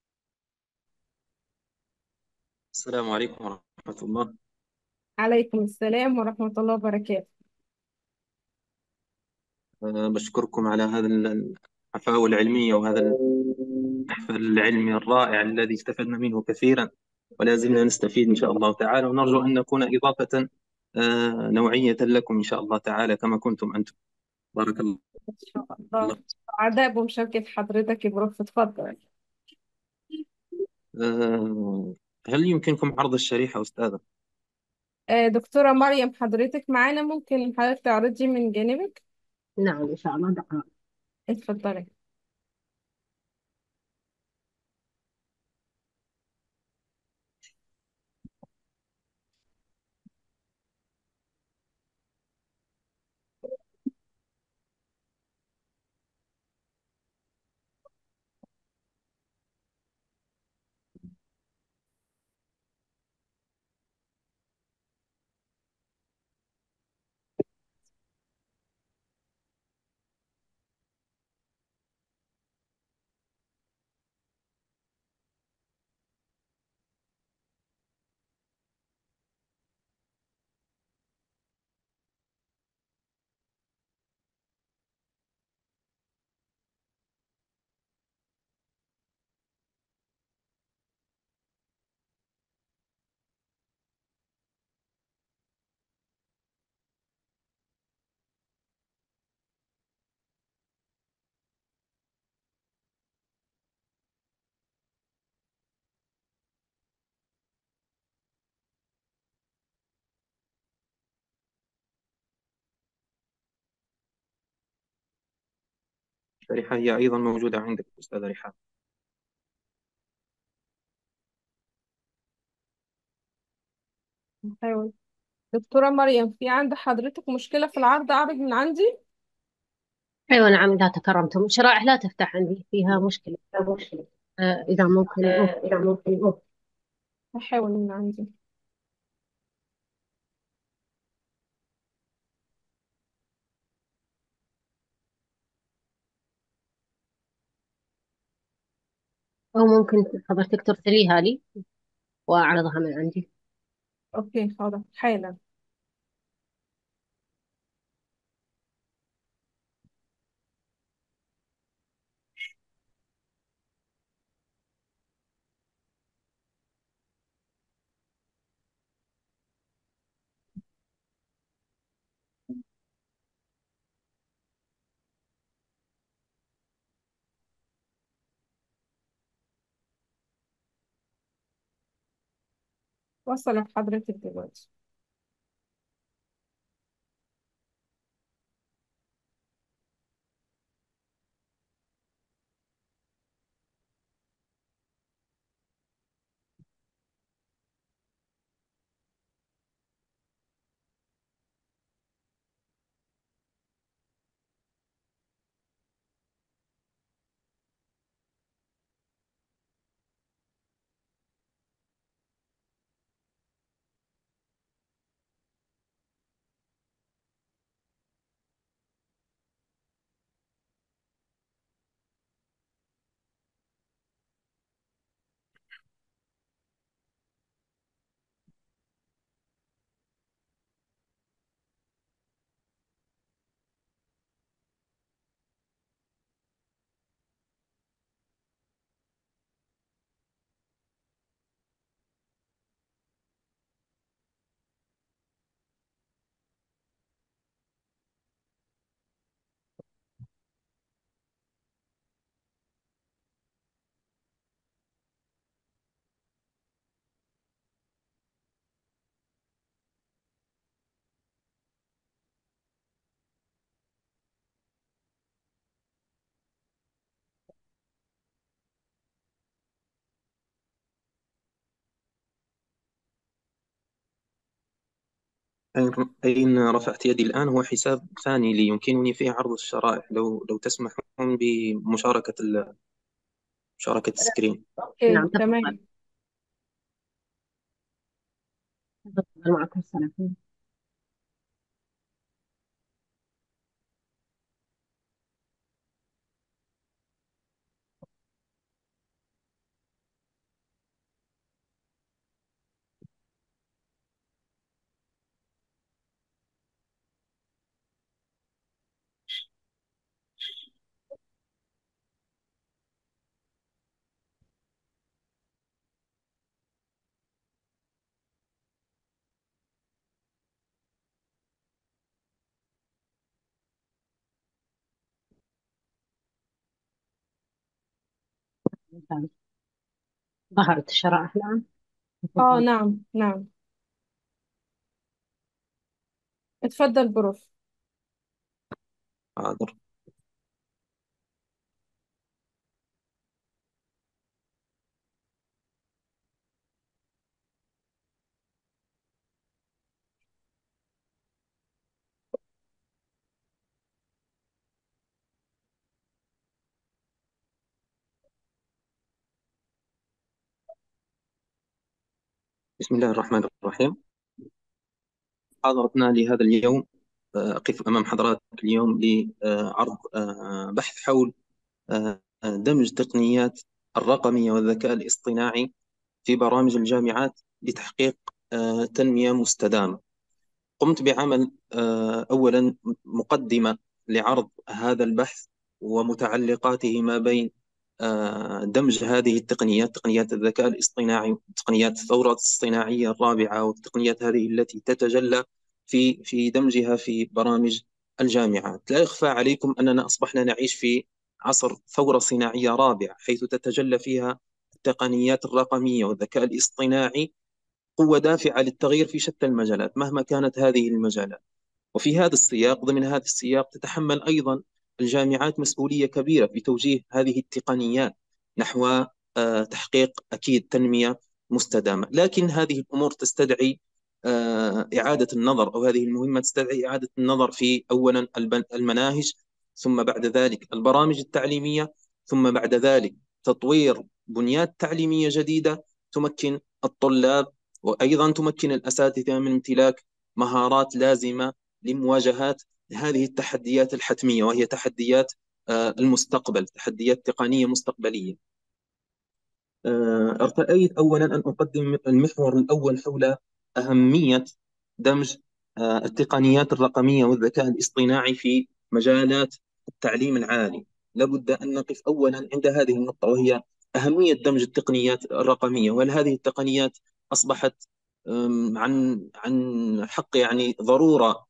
السلام عليكم ورحمة الله عليكم السلام ورحمة الله وبركاته أه، بشكركم على هذا الحفاوة العلمية وهذا المحفل العلمي الرائع الذي استفدنا منه كثيرا ولا زلنا نستفيد إن شاء الله تعالى ونرجو أن نكون إضافة آه، نوعية لكم إن شاء الله تعالى كما كنتم أنتم بارك الله إن شاء الله سعداء بمشاركة حضرتك يا بروف اتفضل آه، هل يمكنكم عرض الشريحة أستاذة؟ آه، دكتورة مريم حضرتك معانا ممكن حضرتك تعرضي من جانبك نعم إن شاء الله دقائق اتفضلي الشريحة هي أيضا موجودة عندك أستاذة رحاب نحاول دكتورة مريم في عند حضرتك مشكلة في العرض أعرض من عندي أيوة نعم إذا تكرمتم شرائح لا تفتح عندي فيها مشكلة آه إذا ممكن أوف إذا ممكن أوف هحاول من عندي أو ممكن حضرتك ترسليها لي وأعرضها من عندي أوكي حاضر حالا وصلت حضرتك دلوقتي أين أين رفعت يدي الآن هو حساب ثاني لي يمكنني فيه عرض الشرائح لو لو تسمحون بمشاركة ال- مشاركة السكرين أوكي نعم تفضل تمام تفضل معكم السلام ممتاز. ظهرت الشرائح الآن اه تفضل نعم نعم اتفضل بروف حاضر بسم الله الرحمن الرحيم حاضرتنا لهذا اليوم آه، أقف أمام حضراتكم اليوم لعرض آه، بحث حول آه، دمج تقنيات الرقمية والذكاء الاصطناعي في برامج الجامعات لتحقيق تنمية مستدامة قمت بعمل أولا مقدمة لعرض هذا البحث ومتعلقاته ما بين دمج هذه التقنيات تقنيات الذكاء الاصطناعي تقنيات الثورة الصناعية الرابعة والتقنيات هذه التي تتجلى في في دمجها في برامج الجامعات لا يخفى عليكم أننا أصبحنا نعيش في عصر ثورة صناعية رابعة حيث تتجلى فيها التقنيات الرقمية والذكاء الاصطناعي قوة دافعة للتغيير في شتى المجالات مهما كانت هذه المجالات وفي هذا السياق ضمن هذا السياق تتحمل أيضا الجامعات مسؤولية كبيرة في توجيه هذه التقنيات نحو آه، تحقيق أكيد تنمية مستدامة لكن هذه الأمور تستدعي آه، إعادة النظر أو هذه المهمة تستدعي إعادة النظر في أولا المناهج ثم بعد ذلك البرامج التعليمية ثم بعد ذلك تطوير بنيات تعليمية جديدة تمكن الطلاب وأيضا تمكن الأساتذة من امتلاك مهارات لازمة لمواجهة هذه التحديات الحتمية وهي تحديات آه، المستقبل تحديات تقنية مستقبلية آه، ارتأيت أولا أن أقدم المحور الأول حول أهمية دمج آه، التقنيات الرقمية والذكاء الاصطناعي في مجالات التعليم العالي لابد أن نقف أولا عند هذه النقطة وهي أهمية دمج التقنيات الرقمية وهل هذه التقنيات أصبحت عن عن حق يعني ضرورة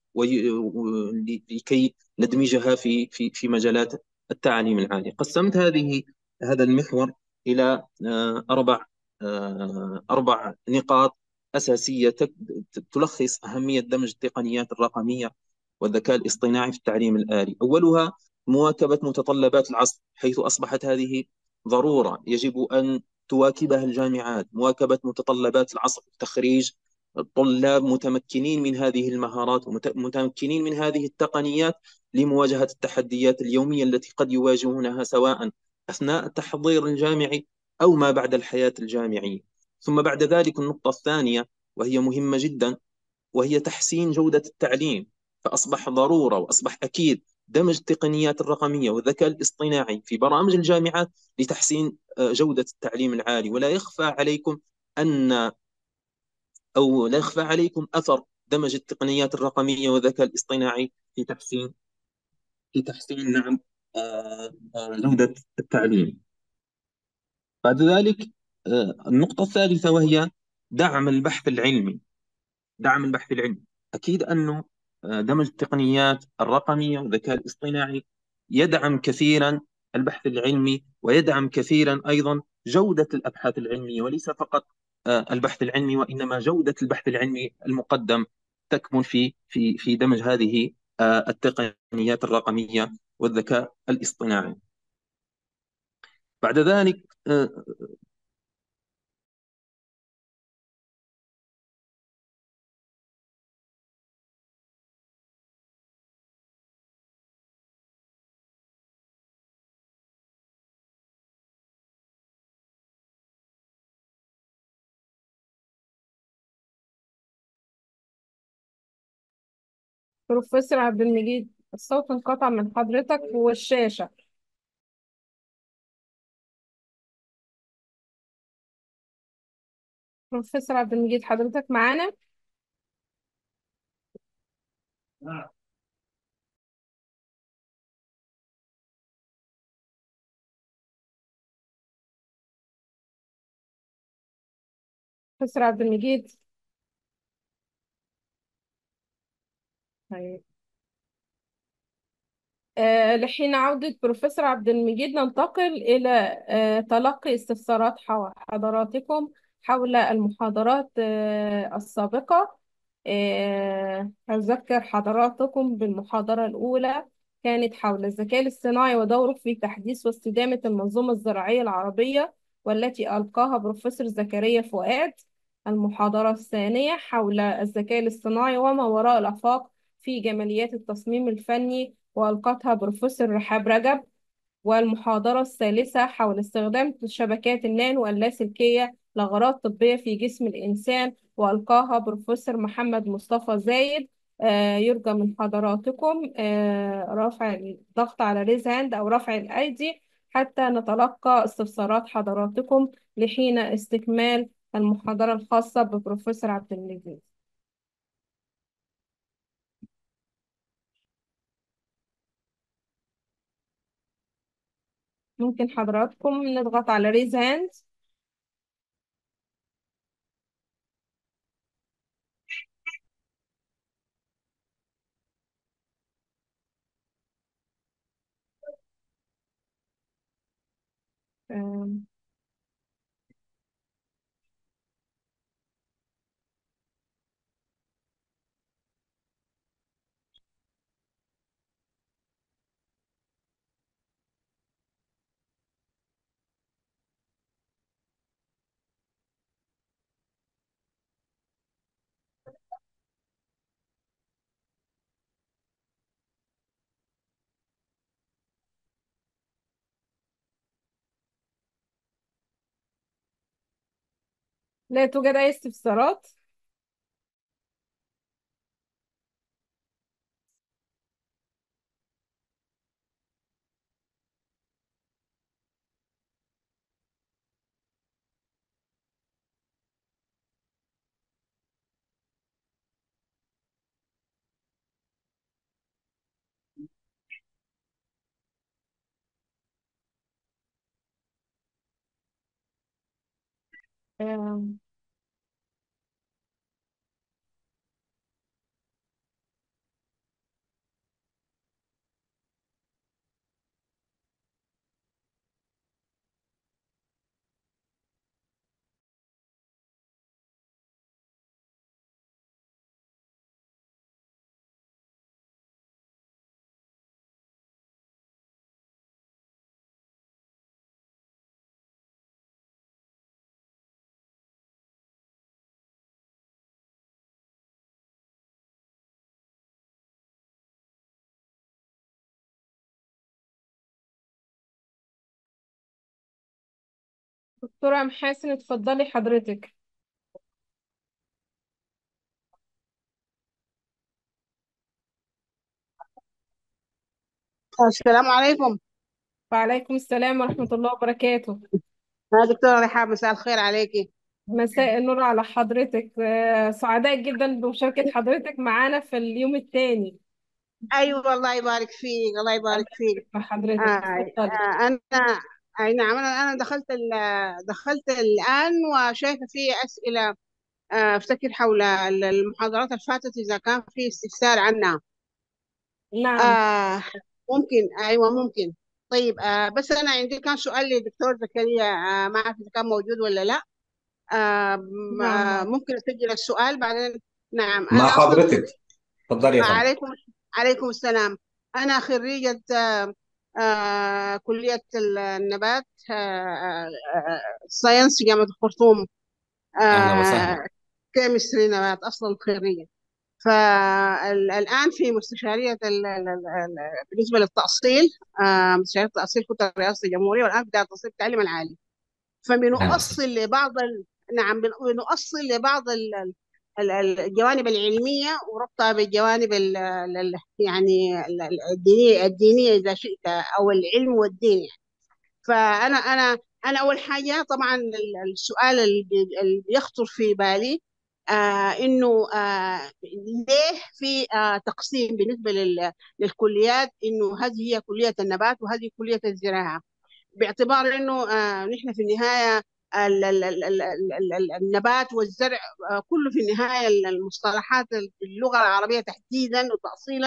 لكي ندمجها في في في مجالات التعليم العالي قسمت هذه هذا المحور إلى آه، أربع آه، أربع نقاط أساسية تلخص أهمية دمج التقنيات الرقمية والذكاء الاصطناعي في التعليم الآلي أولها مواكبة متطلبات العصر حيث أصبحت هذه ضرورة يجب أن تواكبها الجامعات مواكبة متطلبات العصر تخريج طلاب متمكنين من هذه المهارات ومتمكنين من هذه التقنيات لمواجهة التحديات اليومية التي قد يواجهونها سواء أثناء التحضير الجامعي أو ما بعد الحياة الجامعية ثم بعد ذلك النقطة الثانية وهي مهمة جدا وهي تحسين جودة التعليم فأصبح ضرورة وأصبح أكيد دمج التقنيات الرقمية والذكاء الاصطناعي في برامج الجامعات لتحسين آه، جودة التعليم العالي ولا يخفى عليكم أن أو لا يخفى عليكم أثر دمج التقنيات الرقمية والذكاء الاصطناعي في تحسين في تحسين نعم آه، آه، جودة التعليم بعد ذلك آه، النقطة الثالثة وهي دعم البحث العلمي دعم البحث العلمي أكيد أنه دمج التقنيات الرقمية والذكاء الاصطناعي يدعم كثيرا البحث العلمي ويدعم كثيرا أيضا جودة الأبحاث العلمية وليس فقط آه، البحث العلمي وإنما جودة البحث العلمي المقدم تكمن في في في دمج هذه آه، التقنيات الرقمية والذكاء الاصطناعي بعد ذلك آه، بروفيسور عبد المجيد الصوت انقطع من حضرتك والشاشة بروفيسور عبد المجيد حضرتك معانا بروفيسور عبد المجيد طيب آه، لحين عودة بروفيسور عبد المجيد ننتقل إلى آه، تلقي استفسارات حو- حضراتكم حول المحاضرات آه، السابقة آه، أذكر حضراتكم بالمحاضرة الأولى كانت حول الذكاء الاصطناعي ودوره في تحديث واستدامة المنظومة الزراعية العربية والتي ألقاها بروفيسور زكريا فؤاد المحاضرة الثانية حول الذكاء الاصطناعي وما وراء الآفاق في جماليات التصميم الفني وألقتها بروفيسور رحاب رجب والمحاضرة الثالثة حول استخدام شبكات النانو اللاسلكية لأغراض طبية في جسم الإنسان وألقاها بروفيسور محمد مصطفى زايد آه، يرجى من حضراتكم آه، رفع الضغط على ريز هاند أو رفع الأيدي حتى نتلقى استفسارات حضراتكم لحين استكمال المحاضرة الخاصة ببروفيسور عبد المجيد ممكن حضراتكم نضغط على ريز هاند آم، لا توجد أي استفسارات آم، دكتورة محاسن اتفضلي حضرتك السلام عليكم وعليكم السلام ورحمة الله وبركاته يا دكتورة رحاب مساء الخير عليكي مساء النور على حضرتك آه، سعداء جدا بمشاركة حضرتك معانا في اليوم الثاني أيوة الله يبارك فيك الله يبارك فيك مع حضرتك آه اتفضلي آه أنا أي نعم أنا أنا دخلت ال- دخلت الآن وشايفة في أسئلة آه، أفتكر حول ال- المحاضرات اللي فاتت إذا كان في استفسار عنها نعم آه ممكن أيوة ممكن طيب آه بس أنا عندي كان سؤال للدكتور زكريا آه ما أعرف إذا كان موجود ولا لا آه م- نعم آه ممكن أسجل السؤال بعدين نعم مع أنا أصلا حضرتك اتفضلي يا فندم عليكم عليكم السلام أنا خريجة آه، آه، كلية النبات آه، آه، آه، ساينس جامعة الخرطوم اهلا وسهلا آه، كيمستري نبات أصلا خريجة فالآن في مستشارية ال- ال- ال- ال- بالنسبة للتأصيل آه، مستشارية التأصيل كنت رئاسة الجمهورية والآن في دائرة التأصيل التعليم العالي اهلا فبنؤصل وسهلا لبعض ال... نعم بن- بنؤصل لبعض ال... ال- ال- الجوانب العلمية وربطها بالجوانب ال... ال... يعني ال- ال- الدينية الدينية إذا شئت أو العلم والدين يعني. فأنا أنا أنا أول حاجة طبعا ال- السؤال اللي بي- اللي بيخطر في بالي آه إنه آه ليه في آه تقسيم بالنسبة لل... للكليات إنه هذه هي كلية النبات وهذه كلية الزراعة باعتبار انه آه نحن في النهايه ال ال ال ال ال ال النبات والزرع آه كله في النهايه المصطلحات اللغه العربيه تحديدا وتاصيلا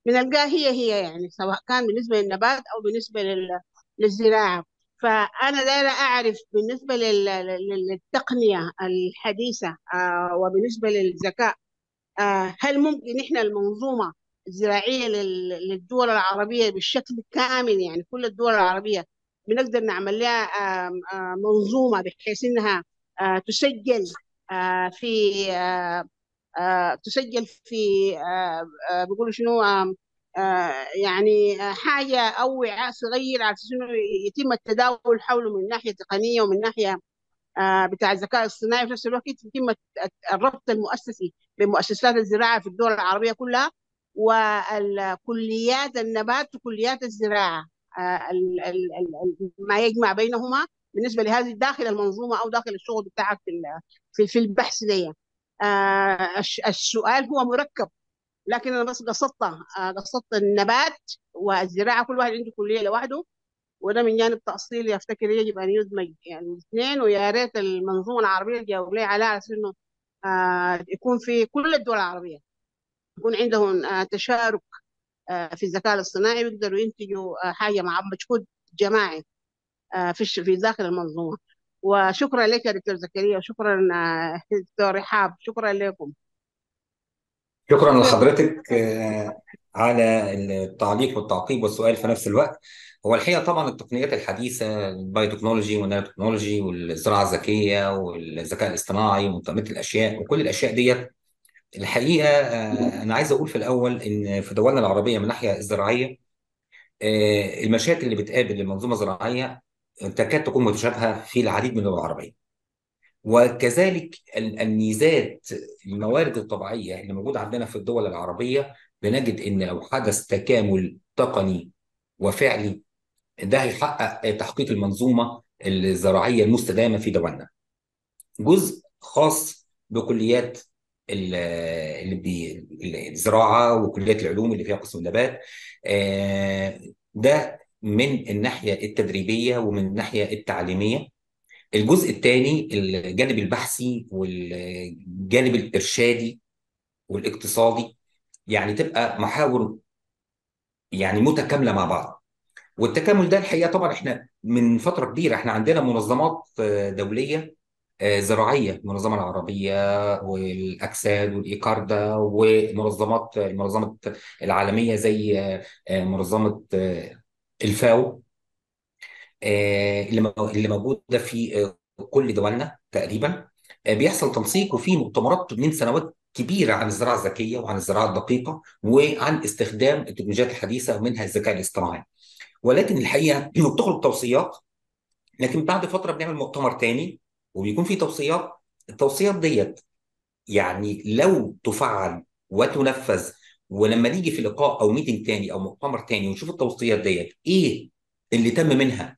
بنلقاها هي هي يعني سواء كان بالنسبة للنبات أو بالنسبة لل- للزراعة فأنا دايرة أعرف بالنسبة لل- لل- للتقنية الحديثة آه، وبالنسبة للذكاء آه، هل ممكن إحنا المنظومة الزراعية لل- للدول العربية بالشكل كامل يعني كل الدول العربية بنقدر نعمل لها آم، آه، منظومة بحيث إنها آه، تسجل آه، في آه، آه، تسجل في آه، آه، بيقولوا شنو آم، آه، يعني آه، حاجة أو وعاء صغير على أساس إنه يتم التداول حوله من ناحية تقنية ومن ناحية آه، بتاع الذكاء الاصطناعي في نفس الوقت يتم الربط المؤسسي بمؤسسات الزراعة في الدول العربية كلها والكليات النبات وكليات الزراعة آه، ال- ال- ال- ما يجمع بينهما بالنسبة لهذه داخل المنظومة أو داخل الشغل بتاعك في ال- في في البحث دي آه، الش- السؤال هو مركب لكن أنا بس قصدت آه، قصدت النبات والزراعة كل واحد عنده كلية لوحده وده من جانب تأصيلي أفتكر يجب أن يدمج يعني الاثنين ويا ريت المنظومة العربية تجاوب لي على على أساس إنه آه يكون في كل الدول العربية يكون عندهم آه تشارك آه في الذكاء الاصطناعي ويقدروا ينتجوا آه حاجة مع مجهود جماعي آه في الش- في داخل المنظومة وشكرا لك يا دكتور زكريا وشكرا آه دكتور رحاب شكرا لكم شكرا شكرا لحضرتك آه، على التعليق والتعقيب والسؤال في نفس الوقت هو الحقيقه طبعا التقنيات الحديثه البايوتكنولوجي والنانوتكنولوجي والزراعه الذكيه والذكاء الاصطناعي ومنظمه الاشياء وكل الاشياء ديت الحقيقه آه، انا عايز اقول في الاول ان في دولنا العربيه من الناحيه الزراعيه آه، المشاكل اللي بتقابل المنظومه الزراعيه تكاد تكون متشابهه في العديد من الدول العربيه وكذلك ال- الميزات الموارد الطبيعية اللي موجودة عندنا في الدول العربية بنجد إن لو حدث تكامل تقني وفعلي ده هيحقق تحقيق المنظومة الزراعية المستدامة في دولنا جزء خاص بكليات ال- اللي بي الزراعة وكليات العلوم اللي فيها قسم النبات آه، ده من الناحية التدريبية ومن الناحية التعليمية الجزء الثاني الجانب البحثي والجانب الإرشادي والاقتصادي يعني تبقى محاور يعني متكاملة مع بعض والتكامل ده الحقيقة طبعا احنا من فترة كبيرة احنا عندنا منظمات آه، دولية آه، زراعية المنظمة العربية والأكساد والإيكاردا ومنظمات المنظمة العالمية زي آه، آه، منظمة آه، الفاو آه، اللي مو- اللي موجوده في آه، كل دولنا تقريبا آه، بيحصل تنسيق وفي مؤتمرات من سنوات كبيره عن الزراعه الذكيه وعن الزراعه الدقيقه وعن استخدام التكنولوجيات الحديثه ومنها الذكاء الاصطناعي ولكن الحقيقه انه بتخرج توصيات لكن بعد فتره بنعمل مؤتمر تاني وبيكون في توصيات التوصيات ديت يعني لو تفعل وتنفذ ولما نيجي في لقاء او ميتنج تاني او مؤتمر تاني ونشوف التوصيات ديت ايه اللي تم منها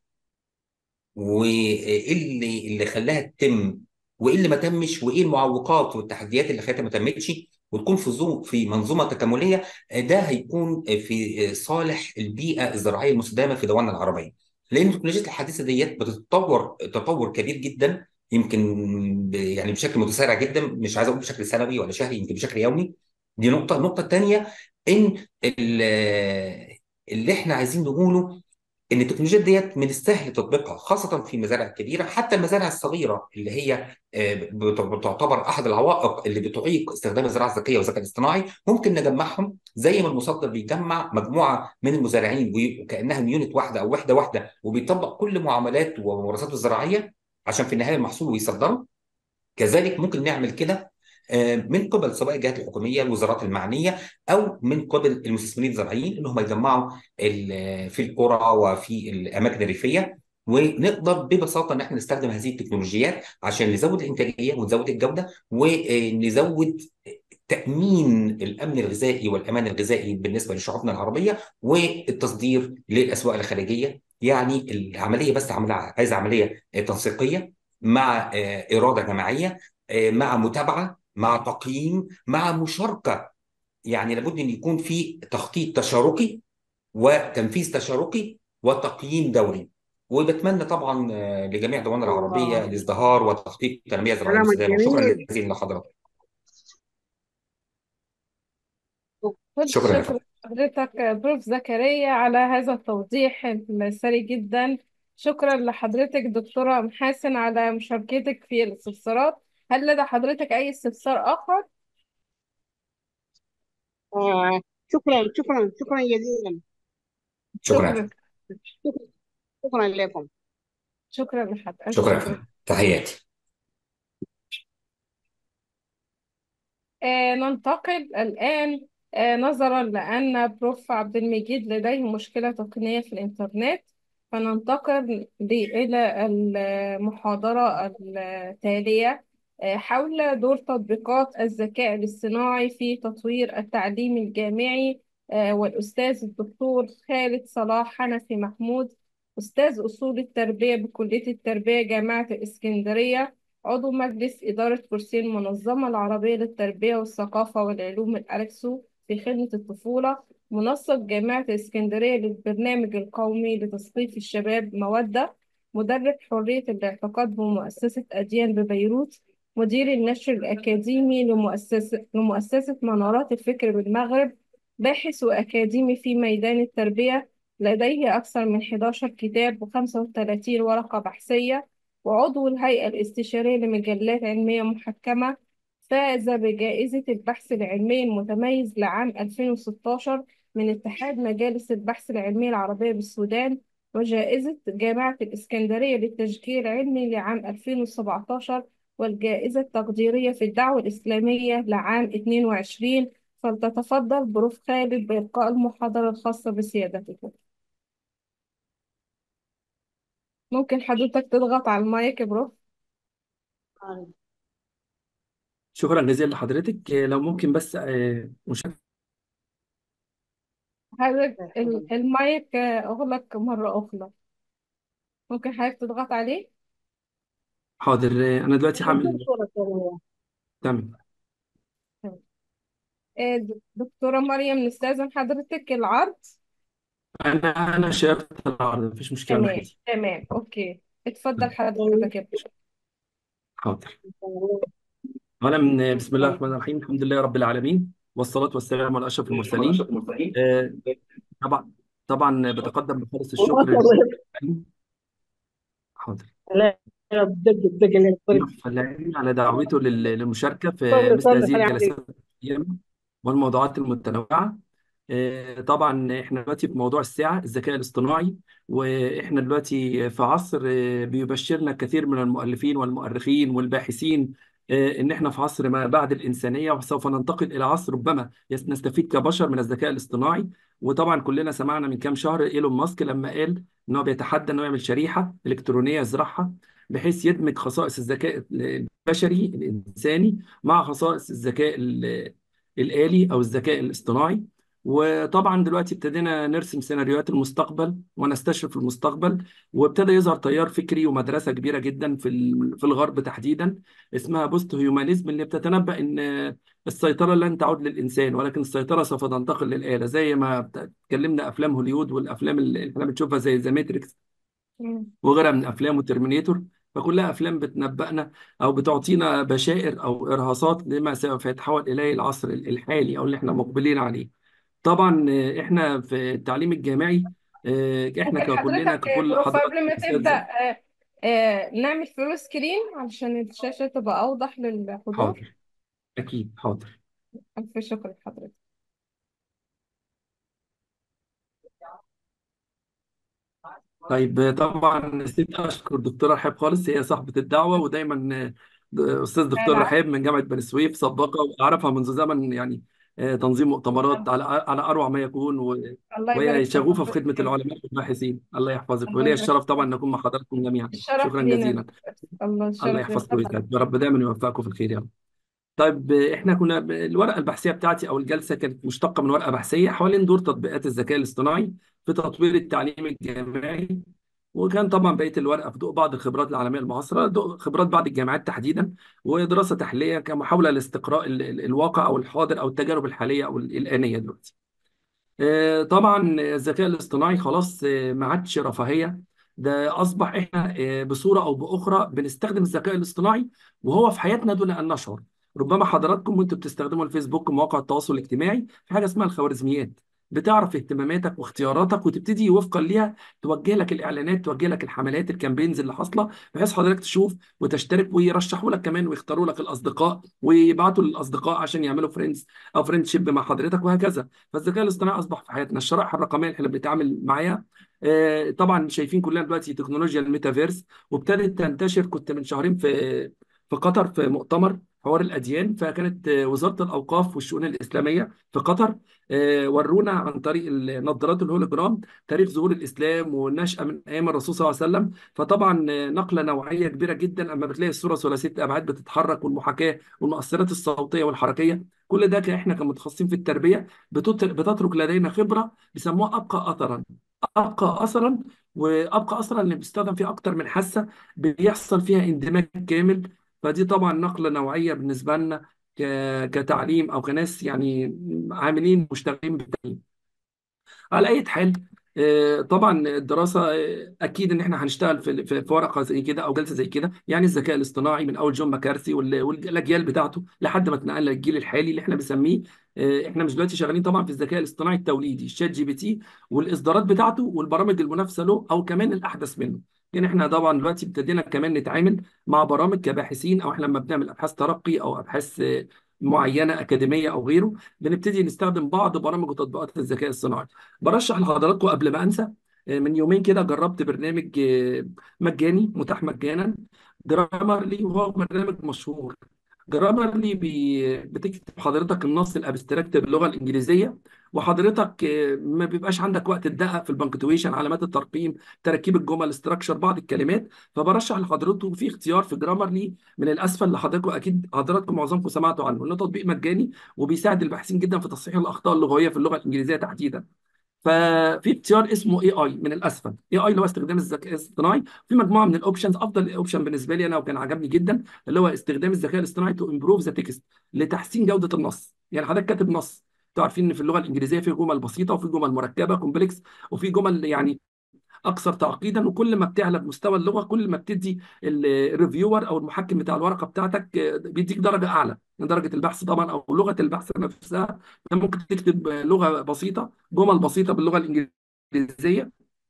وايه اللي اللي خلاها تتم وايه اللي ما تمش وايه المعوقات والتحديات اللي خلتها ما تمتش وتكون في زو في منظومه تكامليه ده هيكون في صالح البيئه الزراعيه المستدامه في دولنا العربيه لان التكنولوجيات الحديثه ديت بتتطور تطور كبير جدا يمكن ب- يعني بشكل متسارع جدا مش عايز اقول بشكل سنوي ولا شهري يمكن بشكل يومي دي نقطه النقطه الثانيه ان ال- اللي احنا عايزين نقوله ان التكنولوجيات ديت من السهل تطبيقها خاصه في المزارع الكبيره حتى المزارع الصغيره اللي هي آه، بت- بتعتبر احد العوائق اللي بتعيق استخدام الزراعه الذكيه والذكاء الاصطناعي ممكن نجمعهم زي ما المصدر بيجمع مجموعه من المزارعين وكانها يونت واحده او وحده واحده وبيطبق كل معاملات وممارساته الزراعيه عشان في النهايه المحصول ويصدره كذلك ممكن نعمل كده آه، من قبل سواء الجهات الحكوميه الوزارات المعنيه او من قبل المستثمرين الزراعيين انهم يجمعوا ال- في القرى وفي الاماكن الريفيه ونقدر ببساطه ان احنا نستخدم هذه التكنولوجيات عشان نزود الانتاجيه ونزود الجوده ونزود تامين الامن الغذائي والامان الغذائي بالنسبه لشعوبنا العربيه والتصدير للاسواق الخارجيه يعني العمليه بس عمليه عايزه عمليه تنسيقيه مع آه، اراده جماعيه آه، مع متابعه مع تقييم مع مشاركه يعني لابد ان يكون في تخطيط تشاركي وتنفيذ تشاركي وتقييم دوري وبتمنى طبعا آه، لجميع دولنا العربيه الله الازدهار وتحقيق تنميه زراعيه كلامك مستدامه وشكرا جميل جزيلا لحضرتك كل شكرا يا الشكر فندم حضرتك بروف زكريا على هذا التوضيح السري جدا شكرا لحضرتك دكتورة محاسن على مشاركتك في الاستفسارات هل لدى حضرتك أي استفسار آخر؟ آه شكرا شكرا شكرا جزيلا شكرا شكرا شكرا شكرا لكم شكرا لحضرتك شكرا شكرا تحياتي آه ننتقل الآن آه نظرا لأن بروف عبد المجيد لديه مشكلة تقنية في الإنترنت فننتقل ل- إلى المحاضرة التالية آه حول دور تطبيقات الذكاء الاصطناعي في تطوير التعليم الجامعي آه والأستاذ الدكتور خالد صلاح حنفي محمود أستاذ أصول التربية بكلية التربية جامعة الإسكندرية عضو مجلس إدارة كرسي المنظمة العربية للتربية والثقافة والعلوم الألكسو في خدمة الطفولة منسق جامعة الإسكندرية للبرنامج القومي لتثقيف الشباب مودة مدرب حرية الاعتقاد بمؤسسة أديان ببيروت مدير النشر الأكاديمي لمؤسسة لمؤسسة منارات الفكر بالمغرب باحث وأكاديمي في ميدان التربية لديه أكثر من 11 كتاب و35 ورقة بحثية وعضو الهيئة الاستشارية لمجلات علمية محكمة فاز بجائزة البحث العلمي المتميز لعام 2016 من اتحاد مجالس البحث العلمي العربية بالسودان وجائزة جامعة الإسكندرية للتشجيع العلمي لعام 2017 والجائزة التقديرية في الدعوة الإسلامية لعام 22 فلتتفضل بروف خالد بإلقاء المحاضرة الخاصة بسيادتكم ممكن حضرتك تضغط على المايك يا بروف شكرا جزيلا لحضرتك آه، لو ممكن بس آه، مشاركة حضرتك ال- المايك آه، أغلق مرة أخرى ممكن حضرتك تضغط عليه حاضر آه، أنا دلوقتي هعمل صورة ثانية تمام آه، د- دكتورة مريم نستأذن حضرتك العرض أنا أنا شاركت العرض مفيش مشكلة تمام ناحيتي تمام أوكي اتفضل حضرتك يا باشا حاضر أولا بسم الله الرحمن الرحيم الحمد لله رب العالمين والصلاة والسلام على أشرف المرسلين آه، طبعا طبعا بتقدم بخالص الشكر لل- حاضر لا بدق بدق يحفى العلم على دعوته لل- للمشاركة في صبر مثل صبر هذه خلي عندي الجلسات القيمة والموضوعات المتنوعة آه، طبعا احنا دلوقتي في موضوع الساعة الذكاء الاصطناعي واحنا دلوقتي في عصر آه، بيبشرنا كثير من المؤلفين والمؤرخين والباحثين آه، ان احنا في عصر ما بعد الإنسانية وسوف ننتقل إلى عصر ربما يس- نستفيد كبشر من الذكاء الاصطناعي وطبعا كلنا سمعنا من كام شهر ايلون ماسك لما قال ان هو بيتحدى انه يعمل شريحة إلكترونية يزرعها بحيث يدمج خصائص الذكاء البشري الإنساني مع خصائص الذكاء ال- الآلي أو الذكاء الاصطناعي وطبعا دلوقتي ابتدينا نرسم سيناريوهات المستقبل ونستشرف المستقبل وابتدى يظهر تيار فكري ومدرسة كبيرة جدا في ال- في الغرب تحديدا اسمها بوست هيومانيزم اللي بتتنبأ ان السيطرة لن تعود للإنسان ولكن السيطرة سوف تنتقل للآلة زي ما بت- اتكلمنا أفلام هوليوود والأفلام اللي احنا بنشوفها زي ذا ماتريكس مم. وغيرها من افلام وترمينيتور فكلها افلام بتنبأنا او بتعطينا بشائر او ارهاصات لما سوف يتحول اليه العصر الحالي او اللي احنا مقبلين عليه طبعا آه، احنا في التعليم الجامعي آه، احنا ممكن ككلنا حضرتك آه، ككل بروف حضرتك قبل ما تبدأ اساتذه آه، آه، نعمل فول سكرين علشان الشاشة تبقى أوضح للحضور حاضر اكيد حاضر ألف شكر لحضرتك طيب آه، طبعا نسيت اشكر دكتوره رحاب خالص هي صاحبه الدعوه ودايما آه، استاذ دكتور لا رحاب من جامعه بني سويف سباقه واعرفها منذ زمن يعني آه، تنظيم مؤتمرات على على اروع ما يكون و- الله وهي يبارك في شغوفه في حضرتك خدمه العلماء والباحثين الله يحفظك الله ولي يبارك الشرف في طبعا ان حضرتك اكون مع حضراتكم جميعا الشرف شكرا لينا جزيلا الله الله الشرف لينا يحفظكم اتفضل ويسعدك يا رب دايما يوفقكم في الخير يا رب طيب آه، احنا كنا ب- الورقه البحثيه بتاعتي او الجلسه كانت مشتقه من ورقه بحثيه حوالين دور تطبيقات الذكاء الاصطناعي في تطوير التعليم الجامعي وكان طبعا بقيه الورقه في ضوء بعض الخبرات العالميه المعاصره ضوء خبرات بعض الجامعات تحديدا ودراسه تحليليه كمحاوله لاستقراء ال- ال- الواقع او الحاضر او التجارب الحاليه او ال- الانيه دلوقتي. آه، طبعا الذكاء الاصطناعي خلاص آه، ما عادش رفاهيه ده اصبح احنا آه، بصوره او باخرى بنستخدم الذكاء الاصطناعي وهو في حياتنا دون ان نشعر. ربما حضراتكم وانتم بتستخدموا الفيسبوك ومواقع التواصل الاجتماعي في حاجه اسمها الخوارزميات. بتعرف اهتماماتك واختياراتك وتبتدي وفقا ليها توجه لك الاعلانات توجه لك الحملات الكامبينز اللي حاصله بحيث حضرتك تشوف وتشترك ويرشحوا لك كمان ويختاروا لك الاصدقاء ويبعتوا للاصدقاء عشان يعملوا فريندز او فريندشيب مع حضرتك وهكذا فالذكاء الاصطناعي اصبح في حياتنا الشرائح الرقميه اللي احنا بنتعامل معاها آه، طبعا شايفين كلنا دلوقتي تكنولوجيا الميتافيرس وابتدت تنتشر كنت من شهرين في في قطر في مؤتمر حوار الأديان فكانت آه، وزارة الأوقاف والشؤون الإسلامية في قطر آه، ورونا عن طريق النظارات الهولوجرام تاريخ ظهور الإسلام والنشأة من أيام الرسول صلى الله عليه وسلم فطبعا آه، نقلة نوعية كبيرة جدا أما بتلاقي الصورة ثلاثية الأبعاد بتتحرك والمحاكاة والمؤثرات الصوتية والحركية كل ده احنا كمتخصصين في التربية بتت- بتترك لدينا خبرة بيسموها أبقى أثرا ابقى اثرا وابقى اثرا اللي بيستخدم فيها اكتر من حاسه بيحصل فيها اندماج كامل فدي طبعا نقله نوعيه بالنسبه لنا ك- كتعليم او كناس يعني عاملين مشتغلين بالتعليم على اي حال آه، طبعا الدراسه آه، اكيد ان احنا هنشتغل في في في ورقه زي كده او جلسه زي كده يعني الذكاء الاصطناعي من اول جون ماكارثي وال- والاجيال بتاعته لحد ما اتنقلنا للجيل الحالي اللي احنا بنسميه آه، احنا مش دلوقتي شغالين طبعا في الذكاء الاصطناعي التوليدي الشات جي بي تي والاصدارات بتاعته والبرامج المنافسه له او كمان الاحدث منه يعني احنا طبعا دلوقتي ابتدينا كمان نتعامل مع برامج كباحثين او احنا لما بنعمل ابحاث ترقي او ابحاث آه، معينه اكاديميه او غيره بنبتدي نستخدم بعض برامج وتطبيقات الذكاء الصناعي برشح لحضراتكم قبل ما انسى آه، من يومين كده جربت برنامج آه، مجاني متاح مجانا جرامرلي وهو برنامج مشهور جرامرلي بي... بتكتب حضرتك النص الابستراكت باللغه الانجليزيه وحضرتك آه، ما بيبقاش عندك وقت تدقق في البنكتويشن علامات الترقيم تركيب الجمل استراكشر بعض الكلمات فبرشح لحضراتكم في اختيار في جرامرلي من الاسفل لحضراتكم اكيد حضراتكم معظمكم سمعتوا عنه انه تطبيق مجاني وبيساعد الباحثين جدا في تصحيح الاخطاء اللغويه في اللغه الانجليزيه تحديدا ففي اختيار اسمه اي اي من الاسفل اي اي اللي هو استخدام الذكاء الاصطناعي في مجموعه من الاوبشنز افضل اوبشن بالنسبه لي انا وكان عجبني جدا اللي هو استخدام الذكاء الاصطناعي تو امبروف ذا تكست لتحسين جوده النص يعني حضرتك كاتب نص انتوا عارفين ان في اللغه الانجليزيه في جمل بسيطه وفي جمل مركبه كومبلكس وفي جمل يعني اكثر تعقيدا وكل ما بتعلى بمستوى اللغه كل ما بتدي الريفيور او المحكم بتاع الورقه بتاعتك آه، بيديك درجه اعلى من درجه البحث طبعا او لغه البحث نفسها انت ممكن تكتب آه، لغه بسيطه جمل بسيطه باللغه الانجليزيه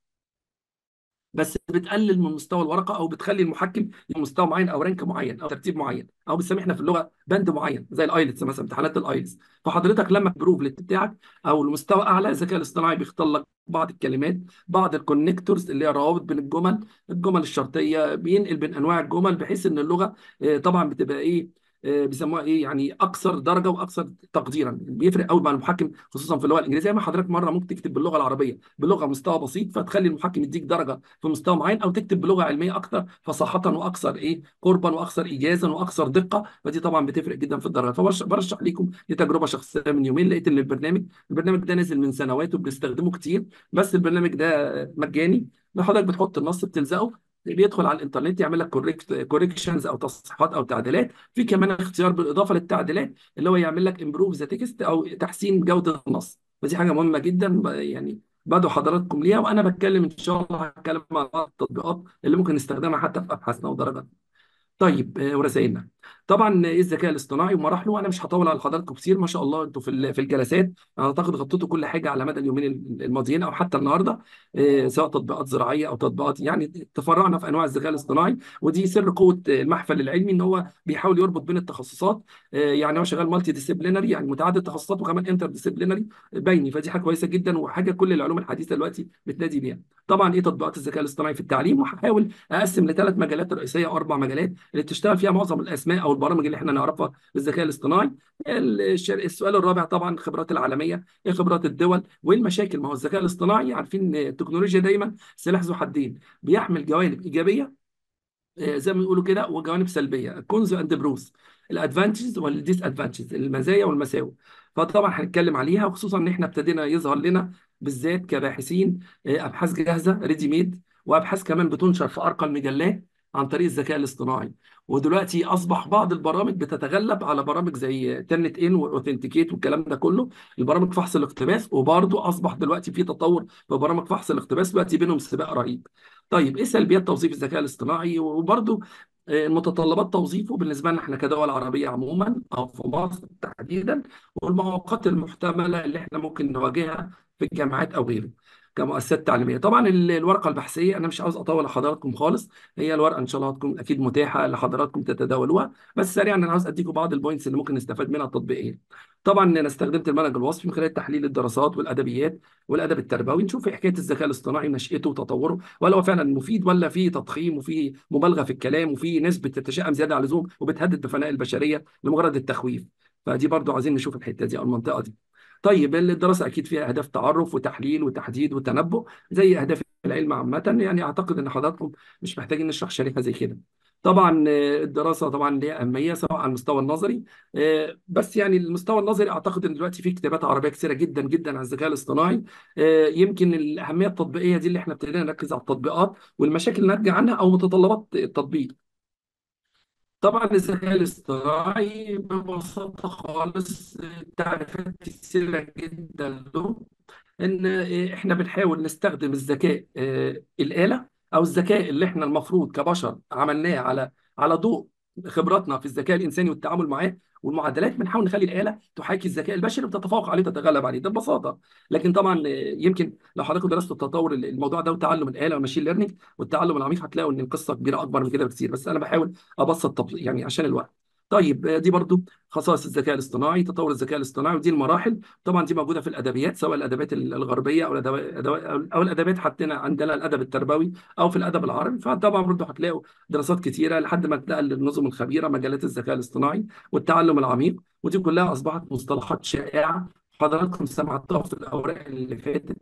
بس بتقلل من مستوى الورقه او بتخلي المحكم مستوى معين او رانك معين او ترتيب معين او بنسميه احنا في اللغه بند معين زي الايلتس مثلا امتحانات الايلتس فحضرتك لما تبروف بتاعك او المستوى اعلى الذكاء الاصطناعي بيختار لك بعض الكلمات بعض الكونكتورز اللي هي روابط بين الجمل الجمل الشرطيه بينقل بين انواع الجمل بحيث ان اللغه آه، طبعا بتبقى ايه آه، بيسموها ايه يعني اكثر درجه واكثر تقديرا بيفرق قوي مع المحكم خصوصا في اللغه الانجليزيه ما حضرتك مره ممكن تكتب باللغه العربيه بلغه مستوى بسيط فتخلي المحكم يديك درجه في مستوى معين او تكتب بلغه علميه اكثر فصاحه واكثر ايه قربا واكثر ايجازا واكثر دقه فدي طبعا بتفرق جدا في الدرجات فبرشح ليكم دي تجربه شخصيه من يومين لقيت ان البرنامج البرنامج ده نازل من سنوات وبنستخدمه كتير بس البرنامج ده مجاني حضرتك بتحط النص بتلزقه بيدخل على الانترنت يعمل لك كوريكشنز او تصحيحات او تعديلات في كمان اختيار بالاضافه للتعديلات اللي هو يعمل لك امبروف ذا تكست او تحسين جوده النص فدي حاجه مهمه جدا ب- يعني بدعو حضراتكم ليها وانا بتكلم ان شاء الله هتكلم عن بعض التطبيقات اللي ممكن نستخدمها حتى في ابحاثنا ودرجاتنا طيب آه، ورسائلنا طبعا ايه الذكاء الاصطناعي ومراحله انا مش هطول على حضراتكم كتير ما شاء الله انتوا في ال- في الجلسات انا اعتقد غطيتوا كل حاجه على مدى اليومين الماضيين او حتى النهارده آه، سواء تطبيقات زراعيه او تطبيقات يعني تفرعنا في انواع الذكاء الاصطناعي ودي سر قوه المحفل العلمي ان هو بيحاول يربط بين التخصصات آه، يعني هو شغال مالتي ديسيبلينري يعني متعدد التخصصات وكمان انتر ديسيبلينري بيني فدي حاجه كويسه جدا وحاجه كل العلوم الحديثه دلوقتي بتنادي بيها طبعا ايه تطبيقات الذكاء الاصطناعي في التعليم وهحاول اقسم لثلاث مجالات رئيسيه او اربع مجالات اللي بتشتغل فيها معظم الاسماء او البرامج اللي احنا نعرفها بالذكاء الاصطناعي الش- السؤال الرابع طبعا الخبرات العالميه ايه خبرات الدول وايه المشاكل ما هو الذكاء الاصطناعي عارفين ان التكنولوجيا دايما سلاح ذو حدين بيحمل جوانب ايجابيه آه، زي ما بيقولوا كده وجوانب سلبيه كونز اند بروز الادفانتجز والديس ادفانتجز المزايا والمساوئ فطبعا هنتكلم عليها وخصوصا ان احنا ابتدينا يظهر لنا بالذات كباحثين آه، ابحاث جاهزه ريدي ميد وابحاث كمان بتنشر في ارقى المجلات عن طريق الذكاء الاصطناعي ودلوقتي اصبح بعض البرامج بتتغلب على برامج زي تنت ان واوثنتيكيت والكلام ده كله البرامج فحص الاقتباس وبرضه اصبح دلوقتي في تطور في برامج فحص الاقتباس دلوقتي بينهم سباق رهيب طيب ايه سلبيات توظيف الذكاء الاصطناعي وبرضه آه، متطلبات توظيفه بالنسبه لنا احنا كدول عربيه عموما او في مصر تحديدا والمعوقات المحتمله اللي احنا ممكن نواجهها في الجامعات او غيره كمؤسسات تعليميه طبعا ال- الورقه البحثيه انا مش عاوز اطول على حضراتكم خالص هي الورقه ان شاء الله هتكون اكيد متاحه لحضراتكم تتداولوها بس سريعا انا عاوز اديكم بعض البوينتس اللي ممكن نستفاد منها تطبيقيا طبعا انا استخدمت المنهج الوصفي من خلال تحليل الدراسات والادبيات والادب التربوي نشوف حكايه الذكاء الاصطناعي نشاته وتطوره ولا هو فعلا مفيد ولا في تضخيم وفي مبالغه في الكلام وفي نسبه تتشائم زياده عن اللزوم وبتهدد بفناء البشريه لمجرد التخويف فدي برضو عايزين نشوف الحته دي او المنطقه دي طيب الدراسه اكيد فيها اهداف تعرف وتحليل وتحديد وتنبؤ زي اهداف العلم عامه يعني اعتقد ان حضراتكم مش محتاجين نشرح شريحه زي كده طبعا آه، الدراسه طبعا ليها اهميه سواء على المستوى النظري آه، بس يعني المستوى النظري اعتقد ان دلوقتي في كتابات عربيه كثيره جدا جدا عن الذكاء الاصطناعي آه، يمكن الاهميه التطبيقيه دي اللي احنا ابتدينا نركز على التطبيقات والمشاكل الناتجه عنها او متطلبات التطبيق طبعا الذكاء الاصطناعي ببساطة خالص تعريفات كثيرة جدا له إن إحنا بنحاول نستخدم الذكاء آه، الآلة أو الذكاء اللي إحنا المفروض كبشر عملناه على على ضوء خبراتنا في الذكاء الإنساني والتعامل معاه والمعادلات بنحاول نخلي الآلة تحاكي الذكاء البشري وتتفوق عليه وتتغلب عليه ده ببساطة لكن طبعا آه، يمكن لو حضراتكم درستوا التطور الموضوع ده وتعلم الآلة والماشين ليرنينج والتعلم العميق هتلاقوا إن القصة كبيرة أكبر من كده بكثير بس أنا بحاول ابسط طب يعني عشان الوقت طيب آه، دي برضو خصائص الذكاء الاصطناعي تطور الذكاء الاصطناعي ودي المراحل طبعا دي موجوده في الادبيات سواء الادبيات ال- الغربيه او الادبيات او الادبيات حتى عندنا الادب التربوي او في الادب العربي فطبعا برضو هتلاقوا دراسات كتيره لحد ما تنقل للنظم الخبيره مجالات الذكاء الاصطناعي والتعلم العميق ودي كلها اصبحت مصطلحات شائعه حضراتكم سمعتوها في الاوراق اللي فاتت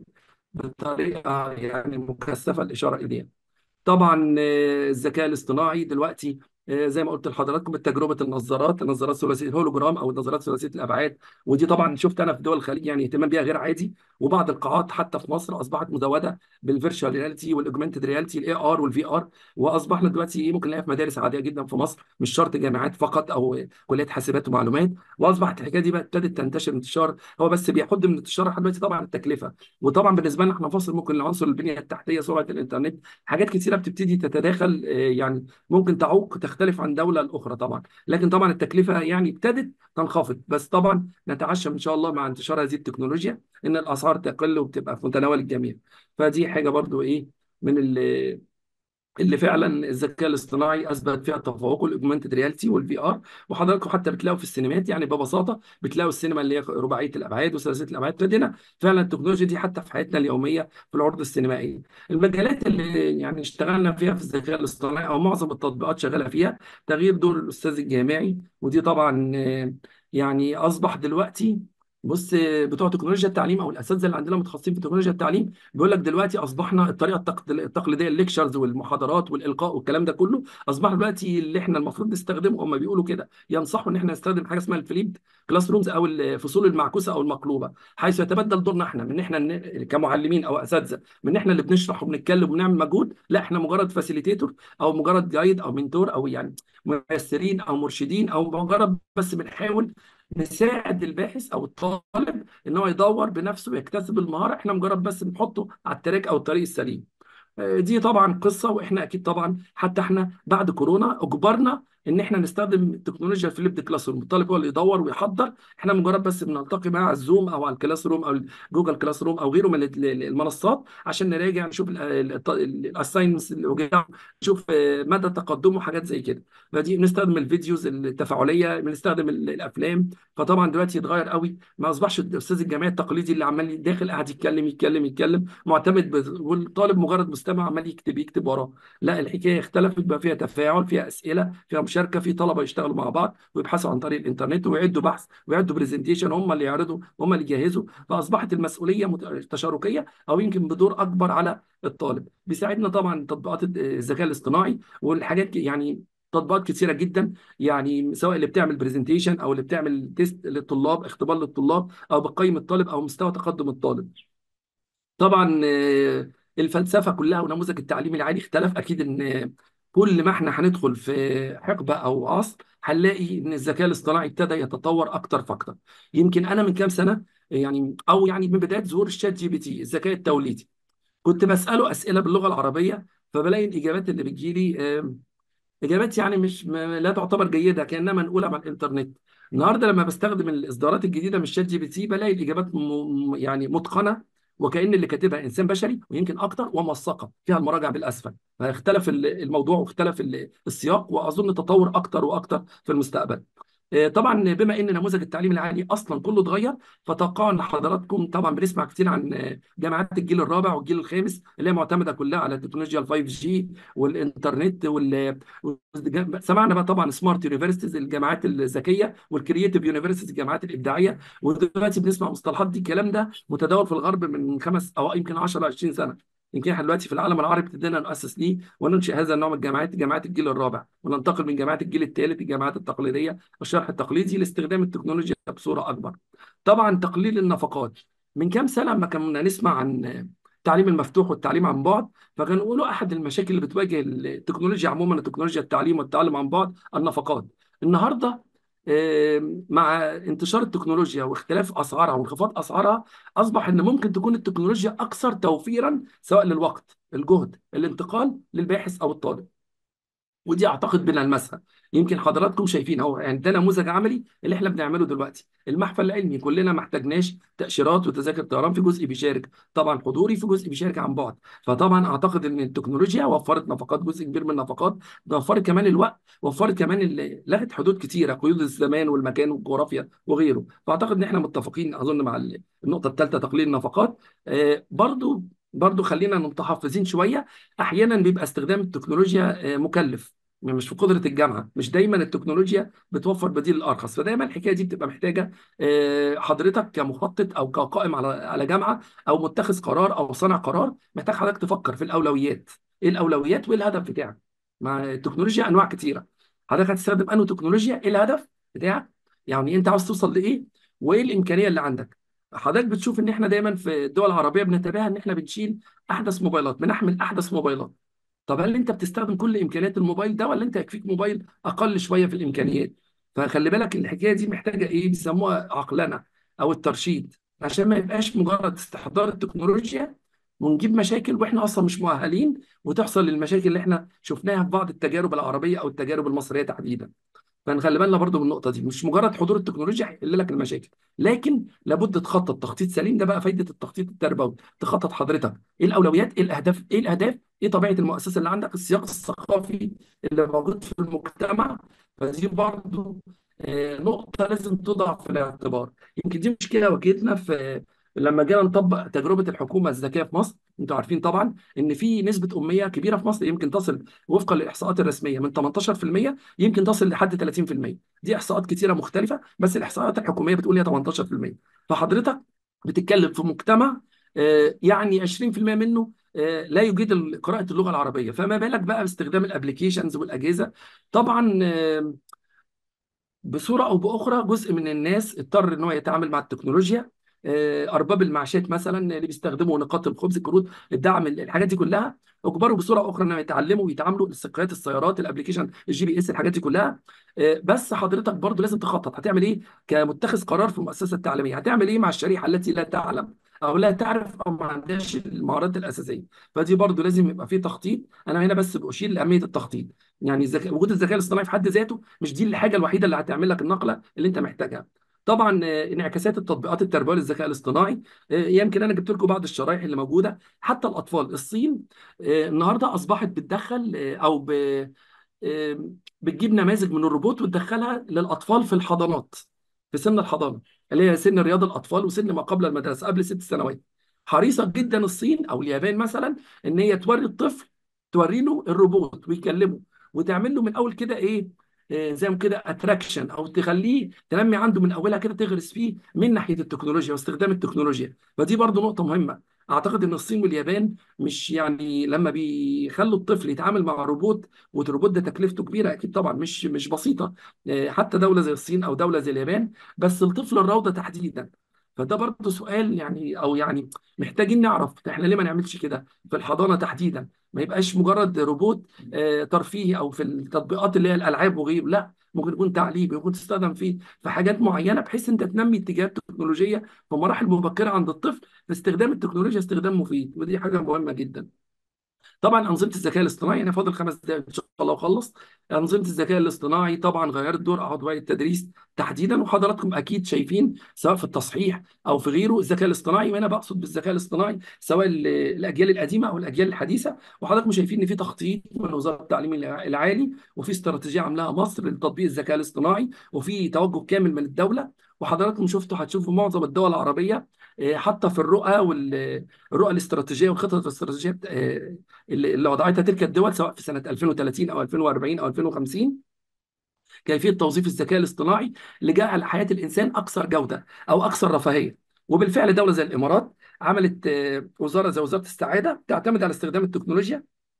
بطريقه يعني مكثفه الاشاره اليها طبعا آه، الذكاء الاصطناعي دلوقتي آه، زي ما قلت لحضراتكم تجربه النظارات النظارات ثلاثيه الهولوجرام او النظارات ثلاثيه الابعاد ودي طبعا شفت انا في دول الخليج يعني اهتمام بيها غير عادي وبعض القاعات حتى في مصر اصبحت مزوده بالفيرتشوال رياليتي والاوجمانتد رياليتي الاي ار والفي ار واصبحنا دلوقتي ممكن نلاقيها في مدارس عاديه جدا في مصر مش شرط جامعات فقط او كليات حاسبات ومعلومات واصبحت الحكايه دي بقى ابتدت تنتشر انتشار هو بس بيحد من الانتشار لحد دلوقتي طبعا التكلفه وطبعا بالنسبه لنا احنا في مصر ممكن العنصر البنيه التحتيه سرعه الانترنت حاجات كتيره بتبتدي تتداخل آه، يعني ممكن تعوق تختلف عن دوله لاخرى طبعا لكن طبعا التكلفه يعني ابتدت تنخفض بس طبعا نتعشم ان شاء الله مع انتشار هذه التكنولوجيا ان الاسعار تقل وبتبقى في متناول الجميع فدي حاجه برضو ايه من اللي اللي فعلا الذكاء الاصطناعي اثبت فيها تفوقه الاوجمانتد رياليتي والفي ار وحضراتكم حتى بتلاقوا في السينمات يعني ببساطه بتلاقوا السينما اللي هي رباعيه الابعاد وثلاثيه الابعاد ابتدينا فعلا التكنولوجيا دي حتى في حياتنا اليوميه في العروض السينمائيه المجالات اللي يعني اشتغلنا فيها في الذكاء الاصطناعي او معظم التطبيقات شغاله فيها تغيير دور الاستاذ الجامعي ودي طبعا آه، يعني اصبح دلوقتي بص آه، بتوع تكنولوجيا التعليم او الاساتذه اللي عندنا متخصصين في تكنولوجيا التعليم بيقول لك دلوقتي اصبحنا الطريقه التقد- التقليديه الليكشرز والمحاضرات والالقاء والكلام ده كله اصبح دلوقتي اللي احنا المفروض نستخدمه هم بيقولوا كده ينصحوا ان احنا نستخدم حاجه اسمها الفليب كلاس رومز او الفصول المعكوسه او المقلوبه حيث يتبدل دورنا احنا من احنا ن- كمعلمين او اساتذه من احنا اللي بنشرح وبنتكلم وبنعمل مجهود لا احنا مجرد فاسيليتيتور او مجرد جايد او منتور او يعني ميسرين او مرشدين او مجرد بس بنحاول نساعد الباحث او الطالب ان هو يدور بنفسه ويكتسب المهاره احنا مجرد بس بنحطه على التراك او الطريق السليم آه، دي طبعا قصه واحنا اكيد طبعا حتى احنا بعد كورونا اجبرنا ان احنا نستخدم تكنولوجيا الفليبد كلاس روم الطالب هو اللي يدور ويحضر احنا مجرد بس بنلتقي معاه على الزوم او على الكلاس روم او جوجل كلاس روم او غيره من ال- ال- المنصات عشان نراجع نشوف الاساينمنتس اللي وجهه نشوف آه، مدى تقدمه حاجات زي كده فدي بنستخدم الفيديوز التفاعليه بنستخدم ال- الافلام فطبعا دلوقتي اتغير قوي ما اصبحش الاستاذ الجامعي التقليدي اللي عمال داخل قاعد يتكلم يتكلم يتكلم معتمد ب- والطالب مجرد مستمع عمال يكتب يكتب وراه لا الحكايه اختلفت بقى فيها تفاعل فيها اسئله فيها مشاركه في طلبه يشتغلوا مع بعض ويبحثوا عن طريق الانترنت ويعدوا بحث ويعدوا برزنتيشن هم اللي يعرضوا هم اللي يجهزوا فاصبحت المسؤوليه مت- تشاركيه او يمكن بدور اكبر على الطالب بيساعدنا طبعا تطبيقات الذكاء الاصطناعي والحاجات ك- يعني تطبيقات كثيره جدا يعني سواء اللي بتعمل برزنتيشن او اللي بتعمل تيست للطلاب اختبار للطلاب او بتقيم الطالب او مستوى تقدم الطالب طبعا آه، الفلسفه كلها ونموذج التعليم العالي اختلف اكيد ان كل ما احنا هندخل في حقبه او عصر هنلاقي ان الذكاء الاصطناعي ابتدى يتطور اكتر فاكتر يمكن انا من كام سنه يعني او يعني من بدايه ظهور الشات جي بي تي الذكاء التوليدي كنت بساله اسئله باللغه العربيه فبلاقي الاجابات اللي بتجيلي آم، اجابات يعني مش م- لا تعتبر جيده كانها منقوله من الانترنت النهارده لما بستخدم الاصدارات الجديده من شات جي بي تي بلاقي الاجابات م... م- يعني متقنه وكأن اللي كاتبها انسان بشري ويمكن اكتر وموثقه فيها المراجع بالاسفل فاختلف ال- الموضوع واختلف ال- السياق واظن تطور اكتر واكتر في المستقبل آه، طبعا بما ان نموذج التعليم العالي اصلا كله اتغير فتوقعوا ان حضراتكم طبعا بنسمع كتير عن آه، جامعات الجيل الرابع والجيل الخامس اللي هي معتمده كلها على التكنولوجيا ال 5 جي والانترنت وال والج- سمعنا بقى طبعا سمارت يونيفرسيتيز الجامعات الذكيه والكرييتيف يونيفرسيتيز الجامعات الابداعيه ودلوقتي بنسمع مصطلحات دي الكلام ده متداول في الغرب من خمس او يمكن 10 20 سنه يمكن احنا دلوقتي في العالم العربي ابتدينا نؤسس ليه وننشئ هذا النوع من الجامعات جامعات الجيل الرابع وننتقل من جامعات الجيل الثالث الجامعات التقليديه والشرح التقليدي لاستخدام التكنولوجيا بصوره اكبر. طبعا تقليل النفقات من كام سنه لما كنا نسمع عن التعليم المفتوح والتعليم عن بعد فكانوا يقولوا احد المشاكل اللي بتواجه التكنولوجيا عموما تكنولوجيا التعليم والتعلم عن بعد النفقات. النهارده آه، مع انتشار التكنولوجيا واختلاف اسعارها وانخفاض اسعارها اصبح ان ممكن تكون التكنولوجيا اكثر توفيرا سواء للوقت، الجهد، الانتقال للباحث او الطالب. ودي اعتقد بنلمسها يمكن حضراتكم شايفين اهو يعني ده نموذج عملي اللي احنا بنعمله دلوقتي المحفل العلمي كلنا ما احتاجناش تاشيرات وتذاكر طيران في جزء بيشارك طبعا حضوري في جزء بيشارك عن بعد فطبعا اعتقد ان التكنولوجيا وفرت نفقات جزء كبير من النفقات وفرت كمان الوقت وفرت كمان ال- لغت حدود كتيره قيود الزمان والمكان والجغرافيا وغيره فاعتقد ان احنا متفقين اظن مع ال- النقطه الثالثه تقليل النفقات آه، برضو برضو خلينا متحفظين شويه احيانا بيبقى استخدام التكنولوجيا آه، مكلف مش في قدرة الجامعة مش دايما التكنولوجيا بتوفر بديل الأرخص فدايما الحكاية دي بتبقى محتاجة آه، حضرتك كمخطط أو كقائم على على جامعة أو متخذ قرار أو صانع قرار محتاج حضرتك تفكر في الأولويات إيه الأولويات وإيه الهدف بتاعك مع التكنولوجيا أنواع كتيرة حضرتك هتستخدم أنهي تكنولوجيا إيه الهدف بتاعك يعني أنت عاوز توصل لإيه وإيه الإمكانية اللي عندك حضرتك بتشوف إن إحنا دايما في الدول العربية بنتباهى إن إحنا بنشيل أحدث موبايلات بنحمل أحدث موبايلات طب هل انت بتستخدم كل امكانيات الموبايل ده ولا انت يكفيك موبايل اقل شويه في الامكانيات فخلي بالك الحكايه دي محتاجه ايه بيسموها عقلنه او الترشيد عشان ما يبقاش مجرد استحضار التكنولوجيا ونجيب مشاكل واحنا اصلا مش مؤهلين وتحصل المشاكل اللي احنا شفناها في بعض التجارب العربيه او التجارب المصريه تحديدا فنخلي بالنا برضو من النقطه دي مش مجرد حضور التكنولوجيا هيحل لك المشاكل لكن لابد تخطط تخطيط سليم ده بقى فايده التخطيط التربوي تخطط حضرتك ايه الاولويات ايه الاهداف ايه الاهداف ايه طبيعه المؤسسه اللي عندك السياق الثقافي اللي موجود في المجتمع فدي برضو آه، نقطه لازم توضع في الاعتبار يمكن دي مشكله واجهتنا في لما جينا نطبق تجربه الحكومه الذكيه في مصر انتوا عارفين طبعا ان في نسبه اميه كبيره في مصر يمكن تصل وفقا للاحصاءات الرسميه من 18% يمكن تصل لحد 30% دي احصاءات كتيره مختلفه بس الاحصاءات الحكوميه بتقول هي 18% فحضرتك بتتكلم في مجتمع آه، يعني 20% منه آه، لا يجيد ال- قراءة اللغة العربية فما بالك بقى باستخدام الابليكيشنز والأجهزة طبعا آه، بصورة أو بأخرى جزء من الناس اضطر إن هو يتعامل مع التكنولوجيا آه، أرباب المعاشات مثلا اللي بيستخدموا نقاط الخبز الكروت الدعم الحاجات دي كلها اجبروا بصوره اخرى انهم يتعلموا ويتعاملوا سقيات السيارات الابلكيشن الجي بي اس الحاجات دي كلها آه، بس حضرتك برضو لازم تخطط هتعمل ايه كمتخذ قرار في المؤسسه التعليميه هتعمل ايه مع الشريحه التي لا تعلم او لا تعرف او ما عندهاش المهارات الاساسيه فدي برضو لازم يبقى في تخطيط انا هنا بس بشير لاهميه التخطيط يعني الذكاء وجود الذكاء الاصطناعي في حد ذاته مش دي الحاجه الوحيده اللي هتعمل لك النقله اللي انت محتاجها طبعا آه، انعكاسات التطبيقات التربويه للذكاء الاصطناعي آه، يمكن انا جبت لكم بعض الشرائح اللي موجوده حتى الاطفال الصين آه، النهارده اصبحت بتدخل آه، او ب... آه، بتجيب نماذج من الروبوت وتدخلها للاطفال في الحضانات في سن الحضانه اللي هي سن رياض الاطفال وسن ما قبل المدرسه قبل ست سنوات حريصه جدا الصين او اليابان مثلا ان هي توري الطفل توري له الروبوت ويكلمه وتعمل له من اول كده ايه آه، زي ما كده اتراكشن او تخليه تنمي عنده من اولها كده تغرس فيه من ناحيه التكنولوجيا واستخدام التكنولوجيا فدي برضو نقطه مهمه اعتقد ان الصين واليابان مش يعني لما بيخلوا الطفل يتعامل مع روبوت والروبوت ده تكلفته كبيره اكيد طبعا مش مش بسيطه آه، حتى دوله زي الصين او دوله زي اليابان بس الطفل الروضه تحديدا فده برضه سؤال يعني او يعني محتاجين نعرف احنا ليه ما نعملش كده في الحضانه تحديدا ما يبقاش مجرد روبوت آه، ترفيهي او في التطبيقات اللي هي الالعاب وغيره لا ممكن يكون تعليمي ممكن تستخدم فيه في حاجات معينه بحيث انت تنمي اتجاهات تكنولوجيه في مراحل مبكره عند الطفل في استخدام التكنولوجيا استخدام مفيد ودي حاجه مهمه جدا طبعا انظمه الذكاء الاصطناعي انا فاضل خمس دقائق ان شاء الله واخلص انظمه الذكاء الاصطناعي طبعا غيرت دور اعضاء التدريس تحديدا وحضراتكم اكيد شايفين سواء في التصحيح او في غيره الذكاء الاصطناعي وانا بقصد بالذكاء الاصطناعي سواء ال- الاجيال القديمه او الاجيال الحديثه وحضراتكم شايفين ان في تخطيط من وزاره التعليم الع- العالي وفي استراتيجيه عاملاها مصر لتطبيق الذكاء الاصطناعي وفي توجه كامل من الدوله وحضراتكم شفتوا هتشوفوا معظم الدول العربيه آه، حتى في الرؤى والرؤى الاستراتيجيه والخطط الاستراتيجيه بت- آه، اللي اللي وضعتها تلك الدول سواء في سنه 2030 او 2040 او 2050 كيفيه توظيف الذكاء الاصطناعي لجعل حياه الانسان اكثر جوده او اكثر رفاهيه وبالفعل دوله زي الامارات عملت آه، وزاره زي وزاره السعاده تعتمد على استخدام التكنولوجيا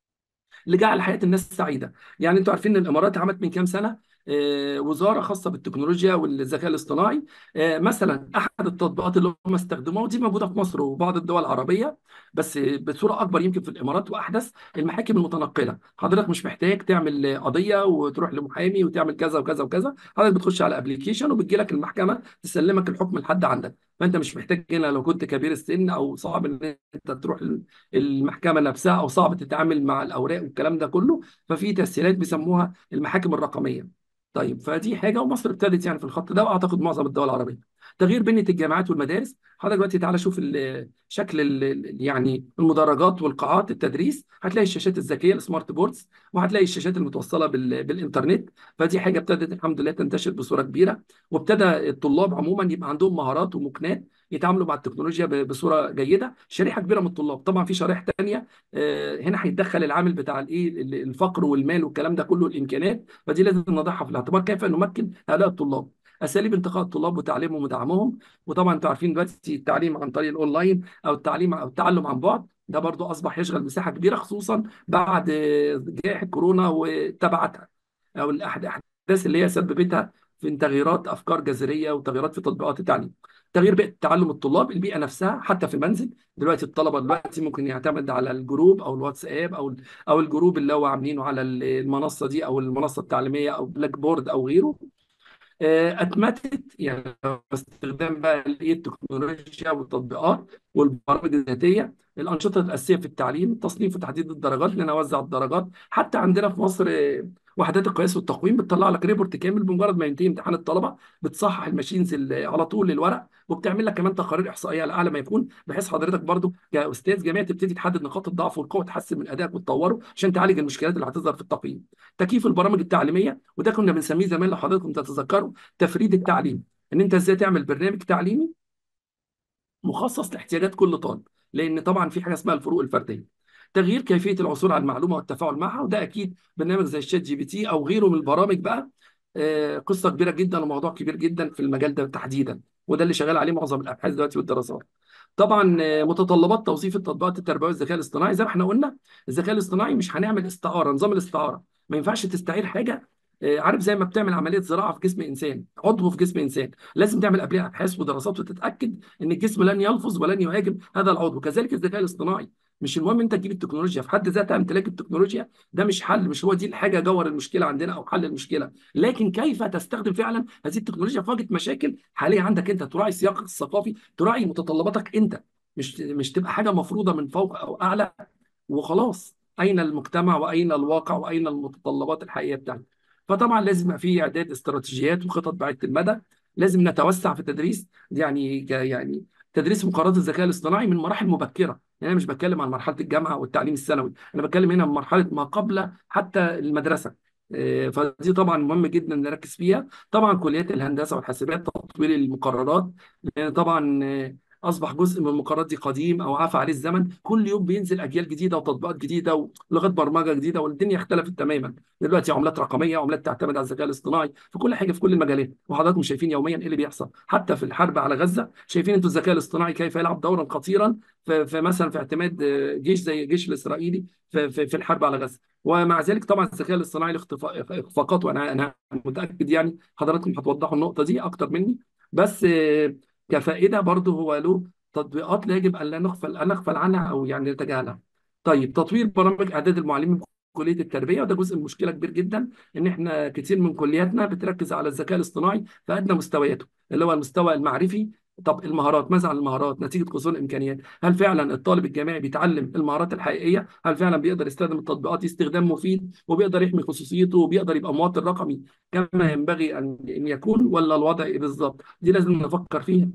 لجعل حياه الناس سعيده يعني انتوا عارفين ان الامارات عملت من كام سنه آه، وزاره خاصه بالتكنولوجيا والذكاء الاصطناعي آه، مثلا احد التطبيقات اللي هم استخدموها ودي موجوده في مصر وبعض الدول العربيه بس بصوره اكبر يمكن في الامارات واحدث المحاكم المتنقله حضرتك مش محتاج تعمل قضيه وتروح لمحامي وتعمل كذا وكذا وكذا حضرتك بتخش على ابلكيشن وبتجي لك المحكمه تسلمك الحكم لحد عندك فانت مش محتاج هنا لو كنت كبير السن او صعب ان انت تروح المحكمه نفسها او صعب تتعامل مع الاوراق والكلام ده كله ففي تسهيلات بيسموها المحاكم الرقميه طيب فدي حاجه ومصر ابتدت يعني في الخط ده واعتقد معظم الدول العربيه تغيير بنيه الجامعات والمدارس حضرتك دلوقتي تعالى شوف ال- شكل ال- ال- يعني المدرجات والقاعات التدريس هتلاقي الشاشات الذكيه السمارت بوردز وهتلاقي الشاشات المتوصله بال- بالانترنت فدي حاجه ابتدت الحمد لله تنتشر بصوره كبيره وابتدى الطلاب عموما يبقى عندهم مهارات ومكنات يتعاملوا مع التكنولوجيا ب- بصوره جيده شريحه كبيره من الطلاب طبعا في شرائح تانيه آه، هنا هيتدخل العامل بتاع الايه ال- الفقر والمال والكلام ده كله الامكانيات فدي لازم نضعها في الاعتبار كيف نمكن هؤلاء الطلاب اساليب انتقاء الطلاب وتعليمهم ودعمهم وطبعا انتوا عارفين دلوقتي التعليم عن طريق الاونلاين او التعليم او التعلم عن بعد ده برضو اصبح يشغل مساحه كبيره خصوصا بعد آه، جائحه كورونا وتبعاتها او الاحداث اللي هي سببتها في تغييرات افكار جذريه وتغييرات في تطبيقات التعليم تغيير بيئه تعلم الطلاب البيئه نفسها حتى في المنزل دلوقتي الطلبه دلوقتي ممكن يعتمد على الجروب او الواتساب او او الجروب اللي هو عاملينه على المنصه دي او المنصه التعليميه او بلاك بورد او غيره آه، اتمتت يعني استخدام بقى الايه التكنولوجيا والتطبيقات والبرامج الذاتيه الانشطه الاساسيه في التعليم تصنيف وتحديد الدرجات لان اوزع الدرجات حتى عندنا في مصر آه، وحدات القياس والتقويم بتطلع لك ريبورت كامل بمجرد ما ينتهي امتحان الطلبه بتصحح الماشينز اللي على طول للورق وبتعمل لك كمان تقارير احصائيه على اعلى ما يكون بحيث حضرتك برضو كاستاذ جامعي تبتدي تحدد نقاط الضعف والقوه تحسن من ادائك وتطوره عشان تعالج المشكلات اللي هتظهر في التقييم تكييف البرامج التعليميه وده كنا بنسميه زمان لو حضراتكم تتذكروا تفريد التعليم ان انت ازاي تعمل برنامج تعليمي مخصص لاحتياجات كل طالب لان طبعا في حاجه اسمها الفروق الفرديه تغيير كيفيه العثور على المعلومه والتفاعل معها وده اكيد برنامج زي الشات جي بي تي او غيره من البرامج بقى آه، قصه كبيره جدا وموضوع كبير جدا في المجال ده تحديدا وده اللي شغال عليه معظم الابحاث دلوقتي والدراسات طبعا آه، متطلبات توظيف التطبيقات التربويه والذكاء الاصطناعي زي ما احنا قلنا الذكاء الاصطناعي مش هنعمل استعاره نظام الاستعاره ما ينفعش تستعير حاجه آه، عارف زي ما بتعمل عمليه زراعه في جسم انسان عضو في جسم انسان لازم تعمل قبلها ابحاث ودراسات وتتاكد ان الجسم لن يلفظ ولن يهاجم هذا العضو كذلك الذكاء الاصطناعي مش المهم انت تجيب التكنولوجيا في حد ذاتها امتلاك التكنولوجيا ده مش حل مش هو دي الحاجه جوهر المشكله عندنا او حل المشكله لكن كيف تستخدم فعلا هذه التكنولوجيا في مواجهه مشاكل حاليه عندك انت تراعي سياقك الثقافي تراعي متطلباتك انت مش مش تبقى حاجه مفروضه من فوق او اعلى وخلاص اين المجتمع واين الواقع واين المتطلبات الحقيقيه بتاعته فطبعا لازم يبقى في اعداد استراتيجيات وخطط بعيده المدى لازم نتوسع في التدريس يعني ك- يعني تدريس مقارنات الذكاء الاصطناعي من مراحل مبكره يعني انا مش بتكلم عن مرحله الجامعه والتعليم الثانوي انا بتكلم هنا من مرحله ما قبل حتى المدرسه آه، فدي طبعا مهم جدا نركز فيها طبعا كليات الهندسه والحاسبات تطوير المقررات لان طبعا آه، اصبح جزء من المقررات دي قديم او عفى عليه الزمن كل يوم بينزل اجيال جديده وتطبيقات جديده ولغات برمجه جديده والدنيا اختلفت تماما دلوقتي عملات رقميه عملات تعتمد على الذكاء الاصطناعي في كل حاجه في كل المجالات وحضراتكم شايفين يوميا ايه اللي بيحصل حتى في الحرب على غزه شايفين انتوا الذكاء الاصطناعي كيف يلعب دورا خطيرا في في مثلا في اعتماد آه، جيش زي الجيش الاسرائيلي في في في الحرب على غزه ومع ذلك طبعا الذكاء الاصطناعي له اختفا- اخفاقات وانا انا متاكد يعني حضراتكم هتوضحوا النقطه دي اكتر مني بس آه، كفائده برضه هو له تطبيقات لا يجب ان لا نغفل ان نغفل عنها او يعني نتجاهلها. طيب تطوير برامج اعداد المعلمين في كليه التربيه وده جزء من مشكله كبير جدا ان احنا كتير من كلياتنا بتركز على الذكاء الاصطناعي في ادنى مستوياته اللي هو المستوى المعرفي طب المهارات ماذا عن المهارات نتيجه قصور الامكانيات هل فعلا الطالب الجامعي بيتعلم المهارات الحقيقيه هل فعلا بيقدر يستخدم التطبيقات استخدام مفيد وبيقدر يحمي خصوصيته وبيقدر يبقى مواطن رقمي كما ينبغي ان ان يكون ولا الوضع ايه بالظبط دي لازم نفكر فيها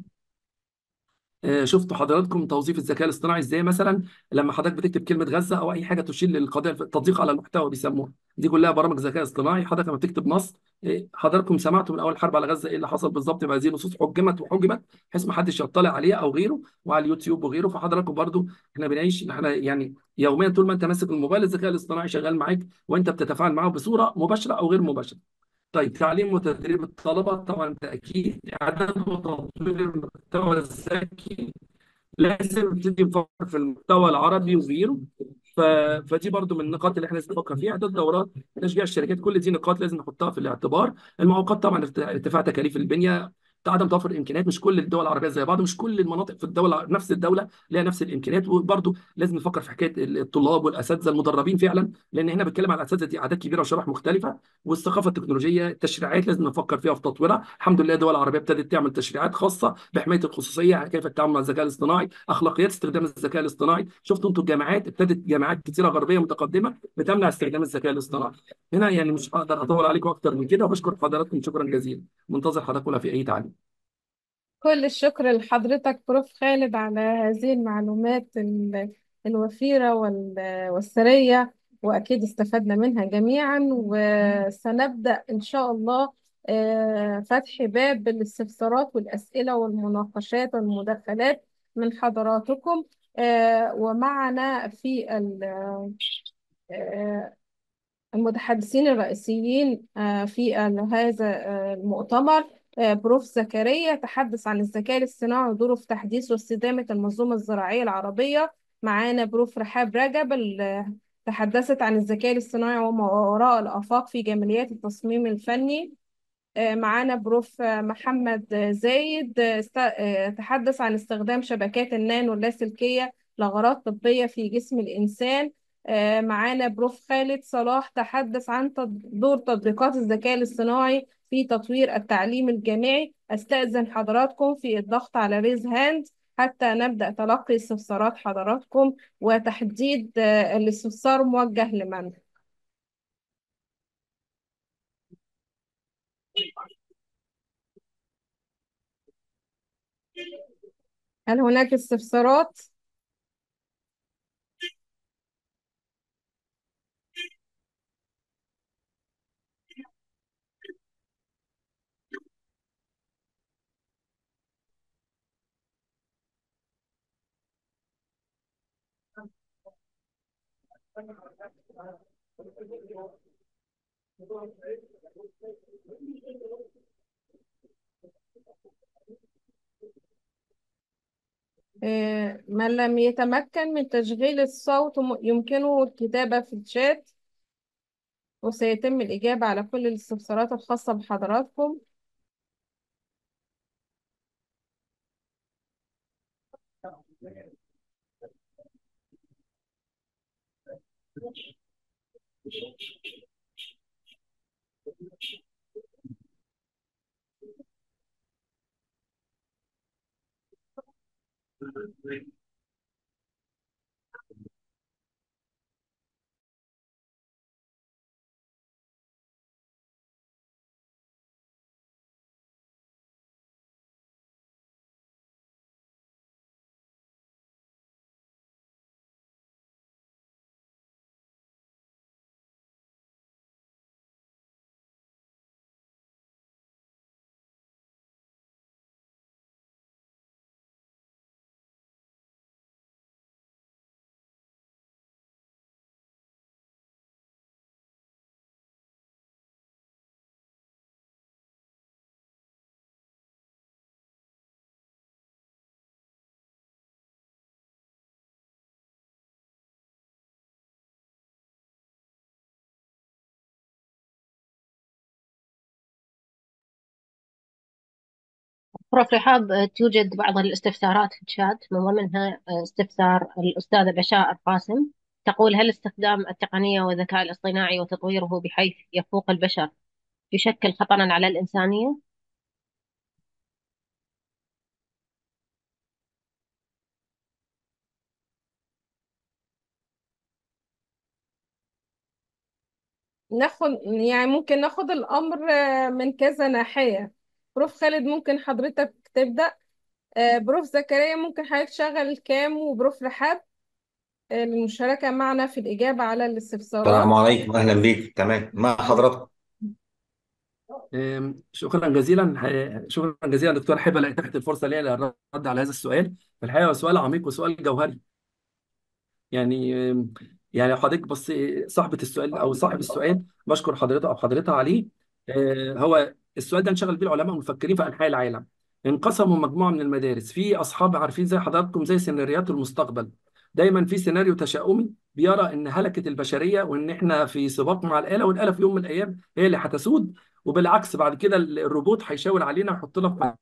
آه، شفتوا حضراتكم توظيف الذكاء الاصطناعي ازاي مثلا لما حضرتك بتكتب كلمه غزه او اي حاجه تشير للقضيه التضييق على المحتوى بيسموها دي كلها برامج ذكاء اصطناعي حضرتك لما بتكتب نص آه، حضراتكم سمعتوا من اول حرب على غزه ايه اللي حصل بالظبط بهذه النصوص حجمت وحجمت بحيث ما حدش يطلع عليها او غيره وعلى اليوتيوب وغيره فحضراتكم برضو احنا بنعيش احنا يعني يوميا طول ما انت ماسك الموبايل الذكاء الاصطناعي شغال معاك وانت بتتفاعل معه بصوره مباشره او غير مباشره طيب تعليم وتدريب الطلبه طبعا ده اكيد اعداد وتطوير المحتوى الذكي لازم نبتدي نفكر في المحتوى العربي وغيره ف... فدي برضو من النقاط اللي احنا لازم نفكر فيها اعداد دورات تشجيع الشركات كل دي نقاط لازم نحطها في الاعتبار المعوقات طبعا ارت- ارتفاع تكاليف البنيه عدم توفر الامكانيات مش كل الدول العربيه زي بعض مش كل المناطق في الدوله نفس الدوله لها نفس الامكانيات وبرضو لازم نفكر في حكايه الطلاب والاساتذه المدربين فعلا لان هنا بنتكلم على الاساتذه دي اعداد كبيره وشرائح مختلفه والثقافه التكنولوجيه التشريعات لازم نفكر فيها في تطويرها الحمد لله الدول العربيه ابتدت تعمل تشريعات خاصه بحمايه الخصوصيه كيف التعامل مع الذكاء الاصطناعي اخلاقيات استخدام الذكاء الاصطناعي شفتوا انتوا الجامعات ابتدت جامعات كثيره غربيه متقدمه بتمنع استخدام الذكاء الاصطناعي هنا يعني مش هقدر اطول عليكم اكتر من كده وبشكر حضراتكم شكرا جزيلا منتظر حضراتكم في اي تعليق كل الشكر لحضرتك بروف خالد على هذه المعلومات ال- الوفيرة وال- والثرية وأكيد استفدنا منها جميعا وسنبدأ إن شاء الله آه، فتح باب الاستفسارات والأسئلة والمناقشات والمداخلات من حضراتكم آه، ومعنا في ال- آه، المتحدثين الرئيسيين آه، في ال- هذا آه، المؤتمر آه، بروف زكريا تحدث عن الذكاء الاصطناعي ودوره في تحديث واستدامة المنظومة الزراعية العربية معانا بروف رحاب رجب ال- تحدثت عن الذكاء الاصطناعي وما وراء الآفاق في جماليات التصميم الفني آه، معانا بروف آه، محمد آه، زايد آه، است- آه، تحدث عن استخدام شبكات النانو اللاسلكية لأغراض طبية في جسم الإنسان آه، معانا بروف خالد صلاح تحدث عن تط- دور تطبيقات الذكاء الاصطناعي في تطوير التعليم الجامعي أستأذن حضراتكم في الضغط على ريز هاند حتى نبدأ تلقي استفسارات حضراتكم وتحديد آه، الاستفسار موجه لمن هل هناك استفسارات؟ آه، من لم يتمكن من تشغيل الصوت م- يمكنه الكتابة في الشات وسيتم الإجابة على كل الاستفسارات الخاصة بحضراتكم بروف رحاب آه، توجد بعض الاستفسارات في الشات من ضمنها آه، استفسار الأستاذة بشائر قاسم تقول هل استخدام التقنية والذكاء الاصطناعي وتطويره بحيث يفوق البشر يشكل خطرا على الإنسانية؟ ناخد يعني ممكن ناخد الأمر آه، من كذا ناحية بروف خالد ممكن حضرتك تبدأ آه، بروف زكريا ممكن حضرتك تشغل الكام وبروف رحاب آه، للمشاركة معنا في الإجابة على السلام الاستفسارات عليكم اهلا بيك تمام مع حضرتك أم، شكرا جزيلا ح- شكرا جزيلا دكتور حبة لأن تحت الفرصة لي للرد على هذا السؤال في الحقيقة هو سؤال عميق وسؤال جوهري يعني يعني حضرتك بص صاحبة السؤال أو صاحب السؤال بشكر حضرتك أو حضرتها عليه آه، هو السؤال ده انشغل بيه العلماء والمفكرين في أنحاء العالم انقسموا مجموعة من المدارس في أصحاب عارفين زي حضراتكم زي سيناريوهات المستقبل دايما في سيناريو تشاؤمي بيرى ان هلكت البشريه وان احنا في سباق مع الاله والاله في يوم من الايام هي اللي هتسود وبالعكس بعد كده الروبوت هيشاور علينا ويحط لنا في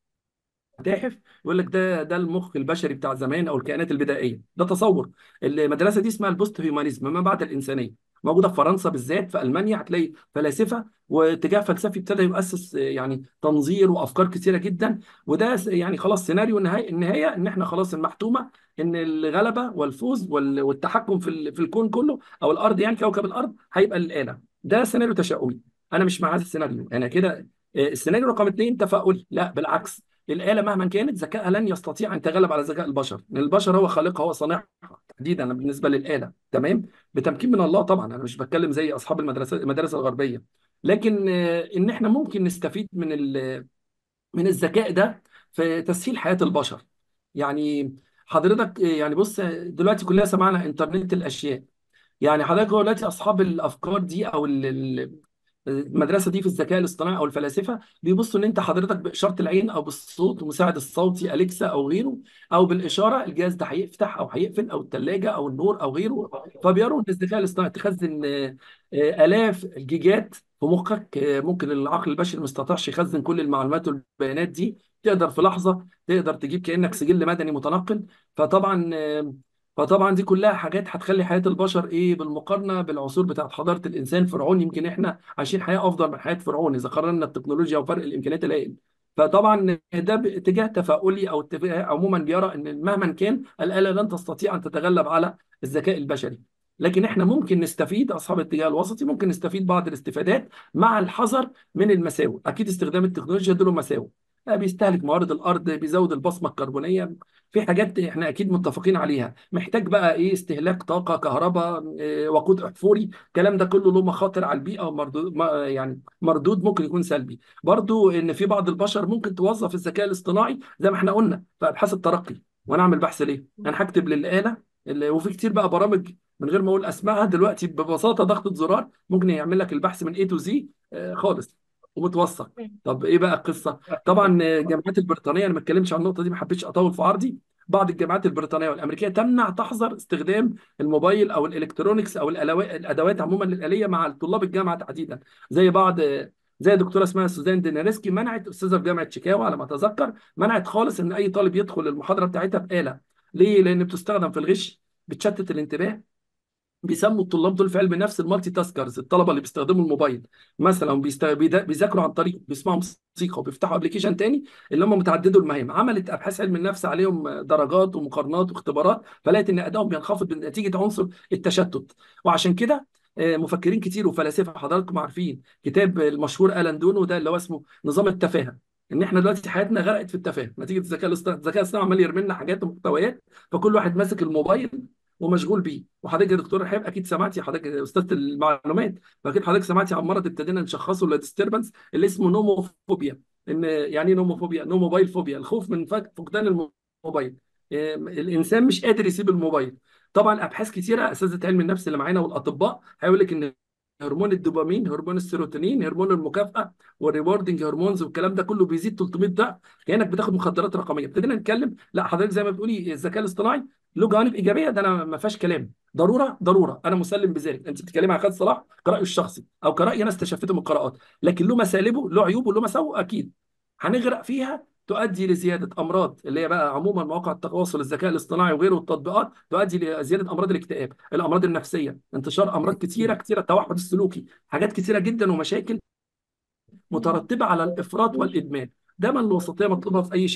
متاحف يقول لك ده ده المخ البشري بتاع زمان او الكائنات البدائيه ده تصور المدرسه دي اسمها البوست هيومانيزم ما بعد الانسانيه موجوده في فرنسا بالذات في المانيا هتلاقي فلاسفه واتجاه فلسفي ابتدى يؤسس يعني تنظير وافكار كثيره جدا وده يعني خلاص سيناريو النهايه النهايه ان احنا خلاص المحتومه ان الغلبه والفوز وال- والتحكم في ال- في الكون كله او الارض يعني كوكب الارض هيبقى للاله ده سيناريو تشاؤمي انا مش مع هذا السيناريو انا كده آه، السيناريو رقم اثنين تفاؤلي لا بالعكس الآلة مهما كانت ذكائها لن يستطيع أن يتغلب على ذكاء البشر لأن البشر هو خالقها هو صانعها تحديدا بالنسبة للآلة تمام بتمكين من الله طبعا أنا مش بتكلم زي أصحاب المدرسة المدارس الغربية لكن آه، إن إحنا ممكن نستفيد من ال- من الذكاء ده في تسهيل حياة البشر يعني حضرتك آه، يعني بص آه، دلوقتي كلنا سمعنا إنترنت الأشياء يعني حضرتك هو دلوقتي اصحاب الافكار دي او ال- ال- المدرسه دي في الذكاء الاصطناعي او الفلاسفه بيبصوا ان انت حضرتك باشاره العين او بالصوت المساعد الصوتي اليكسا او غيره او بالاشاره الجهاز ده هيفتح او هيقفل او الثلاجه او النور او غيره فبيروا ان الذكاء الاصطناعي تخزن آه، آه، الاف الجيجات في مخك آه، ممكن العقل البشري ما استطاعش يخزن كل المعلومات والبيانات دي تقدر في لحظه تقدر تجيب كانك سجل مدني متنقل فطبعا آه، فطبعا دي كلها حاجات هتخلي حياة البشر ايه بالمقارنة بالعصور بتاعت حضارة الانسان فرعون يمكن احنا عايشين حياة افضل من حياة فرعون اذا قارنا التكنولوجيا وفرق الامكانيات الهائل فطبعا ده باتجاه تفاؤلي او اتجاه عموما بيرى ان مهما كان الآلة لن تستطيع ان تتغلب على الذكاء البشري لكن احنا ممكن نستفيد اصحاب الاتجاه الوسطي ممكن نستفيد بعض الاستفادات مع الحذر من المساوئ اكيد استخدام التكنولوجيا له مساوئ آه، بيستهلك موارد الارض بيزود البصمه الكربونيه في حاجات احنا اكيد متفقين عليها محتاج بقى ايه استهلاك طاقه كهرباء إيه، وقود احفوري الكلام ده كله له مخاطر على البيئه ومردود ما- يعني مردود ممكن يكون سلبي برضو ان في بعض البشر ممكن توظف الذكاء الاصطناعي زي ما احنا قلنا في ابحاث الترقي وانا اعمل بحث ليه انا هكتب للاله اللي- وفي كتير بقى برامج من غير ما اقول اسمائها دلوقتي ببساطه ضغطه زرار ممكن يعمل لك البحث من A to Z آه، خالص ومتوثق طب ايه بقى القصه طبعا الجامعات البريطانيه انا ما اتكلمش عن النقطه دي ما حبيتش اطول في عرضي بعض الجامعات البريطانيه والامريكيه تمنع تحظر استخدام الموبايل او الالكترونيكس او الألوا- الادوات عموما الاليه مع طلاب الجامعه تحديدا زي بعض زي دكتوره اسمها سوزان ديناريسكي منعت استاذه في جامعه شيكاغو على ما اتذكر منعت خالص ان اي طالب يدخل المحاضره بتاعتها بآلة ليه؟ لان بتستخدم في الغش بتشتت الانتباه بيسموا الطلاب دول في علم النفس المالتي تاسكرز الطلبه اللي بيستخدموا الموبايل مثلا بيست... بيدا- بيذاكروا عن طريق بيسمعوا موسيقى وبيفتحوا ابلكيشن تاني اللي هم متعددوا المهام عملت ابحاث علم النفس عليهم درجات ومقارنات واختبارات فلقيت ان ادائهم بينخفض نتيجه عنصر التشتت وعشان كده آه، مفكرين كتير وفلاسفه حضراتكم عارفين كتاب المشهور الان دونو ده اللي هو اسمه نظام التفاهه ان احنا دلوقتي حياتنا غرقت في التفاهه نتيجه الذكاء الاصطناعي الذكاء الاصطناعي عمال يرمي لنا حاجات ومحتويات فكل واحد ماسك الموبايل ومشغول بيه وحضرتك يا دكتور رحاب اكيد سمعتي حضرتك استاذه المعلومات فاكيد حضرتك سمعتي عن مرض ابتدينا نشخصه الديستربنس اللي اسمه نوموفوبيا ان يعني ايه نوموفوبيا نو موبايل فوبيا الخوف من فك- فقدان الموبايل إيه، الانسان مش قادر يسيب الموبايل طبعا ابحاث كتيره اساتذه علم النفس اللي معانا والاطباء هيقول لك ان هرمون الدوبامين هرمون السيروتونين هرمون المكافاه والريوردنج هرمونز والكلام ده كله بيزيد 300 ضعف كانك بتاخد مخدرات رقميه ابتدينا نتكلم لا حضرتك زي ما بتقولي الذكاء الاصطناعي له جوانب ايجابيه ده انا ما فيهاش كلام ضروره ضروره انا مسلم بذلك انت بتتكلمي عن خالد صلاح كرايه الشخصي او كراي انا استشفيته من القراءات لكن له مسالبه له عيوبه له مساوئ اكيد هنغرق فيها تؤدي لزياده امراض اللي هي بقى عموما مواقع التواصل الذكاء الاصطناعي وغيره التطبيقات تؤدي لزياده امراض الاكتئاب الامراض النفسيه انتشار امراض كتيره كتيره التوحد السلوكي حاجات كتيره جدا ومشاكل مترتبه على الافراط والادمان دايما الوسطيه مطلوبه في اي شيء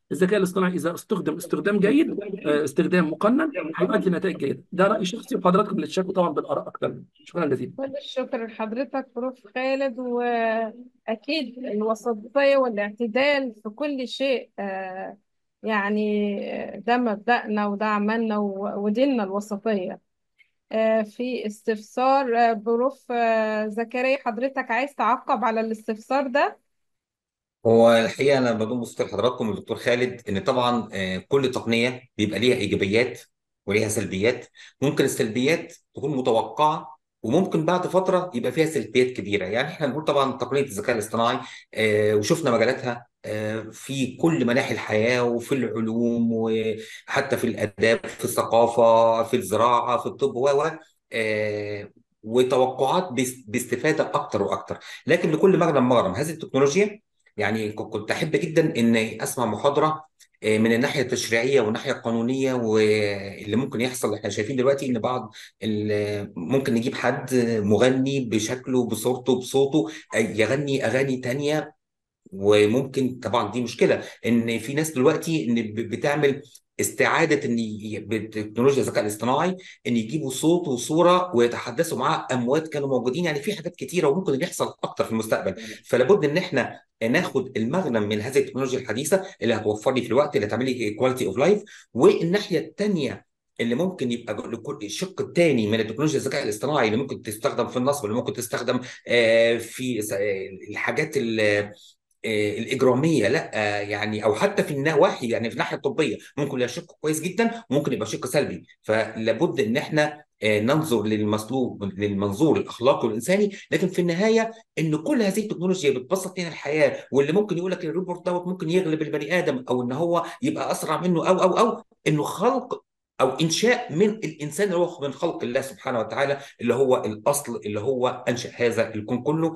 الذكاء الاصطناعي اذا استخدم استخدام جيد آه، استخدام مقنن هيؤدي نتائج جيده ده راي شخصي وحضراتكم اللي تشاركوا طبعا بالاراء اكتر مني. شكرا جزيلا كل الشكر لحضرتك بروف خالد وأكيد الوسطية والاعتدال في كل شيء آه، يعني آه، ده مبدأنا وده عملنا و- وديننا الوسطية آه، في استفسار آه، بروف آه، زكريا حضرتك عايز تعقب على الاستفسار ده هو الحقيقه انا بضم صوت لحضراتكم الدكتور خالد ان طبعا آه، كل تقنيه بيبقى ليها ايجابيات وليها سلبيات ممكن السلبيات تكون متوقعه وممكن بعد فتره يبقى فيها سلبيات كبيره يعني احنا بنقول طبعا تقنيه الذكاء الاصطناعي آه، وشفنا مجالاتها آه، في كل مناحي الحياه وفي العلوم وحتى في الاداب في الثقافه في الزراعه في الطب و و آه، وتوقعات باس- باستفاده اكتر واكتر لكن لكل مغنم مغرم هذه التكنولوجيا يعني ك- كنت احب جدا ان اسمع محاضره آه، من الناحيه التشريعيه والناحيه القانونيه واللي ممكن يحصل احنا شايفين دلوقتي ان بعض ال- ممكن نجيب حد مغني بشكله بصورته بصوته آه، يغني اغاني تانية وممكن طبعا دي مشكله ان في ناس دلوقتي ان ب- بتعمل استعاده ان ي- بتكنولوجيا الذكاء الاصطناعي ان يجيبوا صوت وصوره ويتحدثوا مع اموات كانوا موجودين يعني في حاجات كتيره وممكن اللي يحصل اكتر في المستقبل فلابد ان احنا ناخد المغنم من هذه التكنولوجيا الحديثه اللي هتوفر لي في الوقت اللي هتعمل لي كواليتي اوف لايف والناحيه الثانيه اللي ممكن يبقى لكل- الشق الثاني من التكنولوجيا الذكاء الاصطناعي اللي ممكن تستخدم في النصب اللي ممكن تستخدم آه، في س- آه، الحاجات ال- آه، الإجرامية لا آه، يعني أو حتى في النواحي يعني في الناحية الطبية ممكن يبقى شق كويس جدا وممكن يبقى شق سلبي فلابد إن إحنا آه، ننظر للمسلوب للمنظور الأخلاقي والإنساني لكن في النهاية إن كل هذه التكنولوجيا بتبسط لنا الحياة واللي ممكن يقول لك الروبوت دوت ممكن يغلب البني آدم أو إن هو يبقى أسرع منه أو أو أو إنه خلق أو إنشاء من الإنسان اللي هو من خلق الله سبحانه وتعالى اللي هو الأصل اللي هو أنشأ هذا الكون كله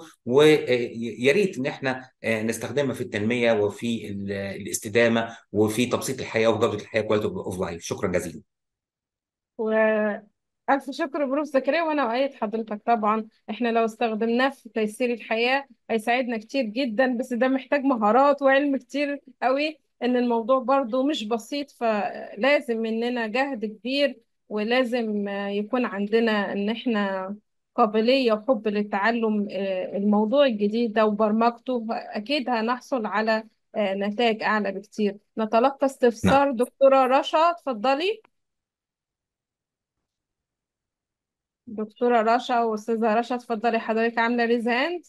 ويا ريت إن إحنا آه، نستخدمها في التنميه وفي ال- الاستدامه وفي تبسيط الحياه وجوده الحياه كواليتي اوف لايف شكرا جزيلا وألف شكر بروف زكريا وأنا أؤيد حضرتك طبعا إحنا لو استخدمناه في تيسير الحياة هيساعدنا كتير جدا بس ده محتاج مهارات وعلم كتير قوي إن الموضوع برضو مش بسيط فلازم مننا جهد كبير ولازم آه، يكون عندنا إن إحنا قابلية وحب للتعلم آه، الموضوع الجديد ده وبرمجته أكيد هنحصل على آه، نتائج أعلى بكتير نتلقى نعم استفسار دكتورة رشا اتفضلي دكتورة رشا وأستاذة رشا اتفضلي حضرتك عاملة ريز هاند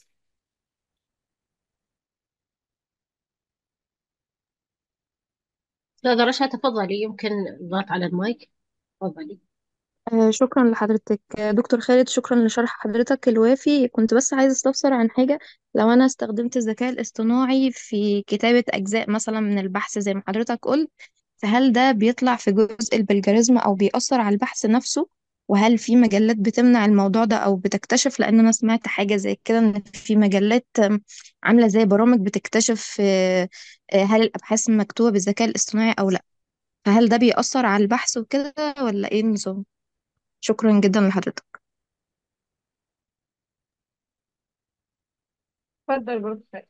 أستاذة رشا تفضلي يمكن الضغط على المايك تفضلي آه، شكرا لحضرتك آه، دكتور خالد شكرا لشرح حضرتك الوافي كنت بس عايزة استفسر عن حاجة لو أنا استخدمت الذكاء الاصطناعي في كتابة أجزاء مثلا من البحث زي ما حضرتك قلت فهل ده بيطلع في جزء البلجاريزم أو بيأثر على البحث نفسه وهل في مجلات بتمنع الموضوع ده أو بتكتشف لأن أنا سمعت حاجة زي كده إن في مجلات آم، عاملة زي برامج بتكتشف آه، آه، هل الأبحاث مكتوبة بالذكاء الاصطناعي أو لأ فهل ده بيأثر على البحث وكده ولا إيه النظام؟ شكرا جدا لحضرتك اتفضل بروفيسور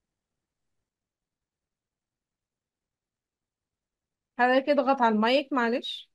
حضرتك اضغط على المايك معلش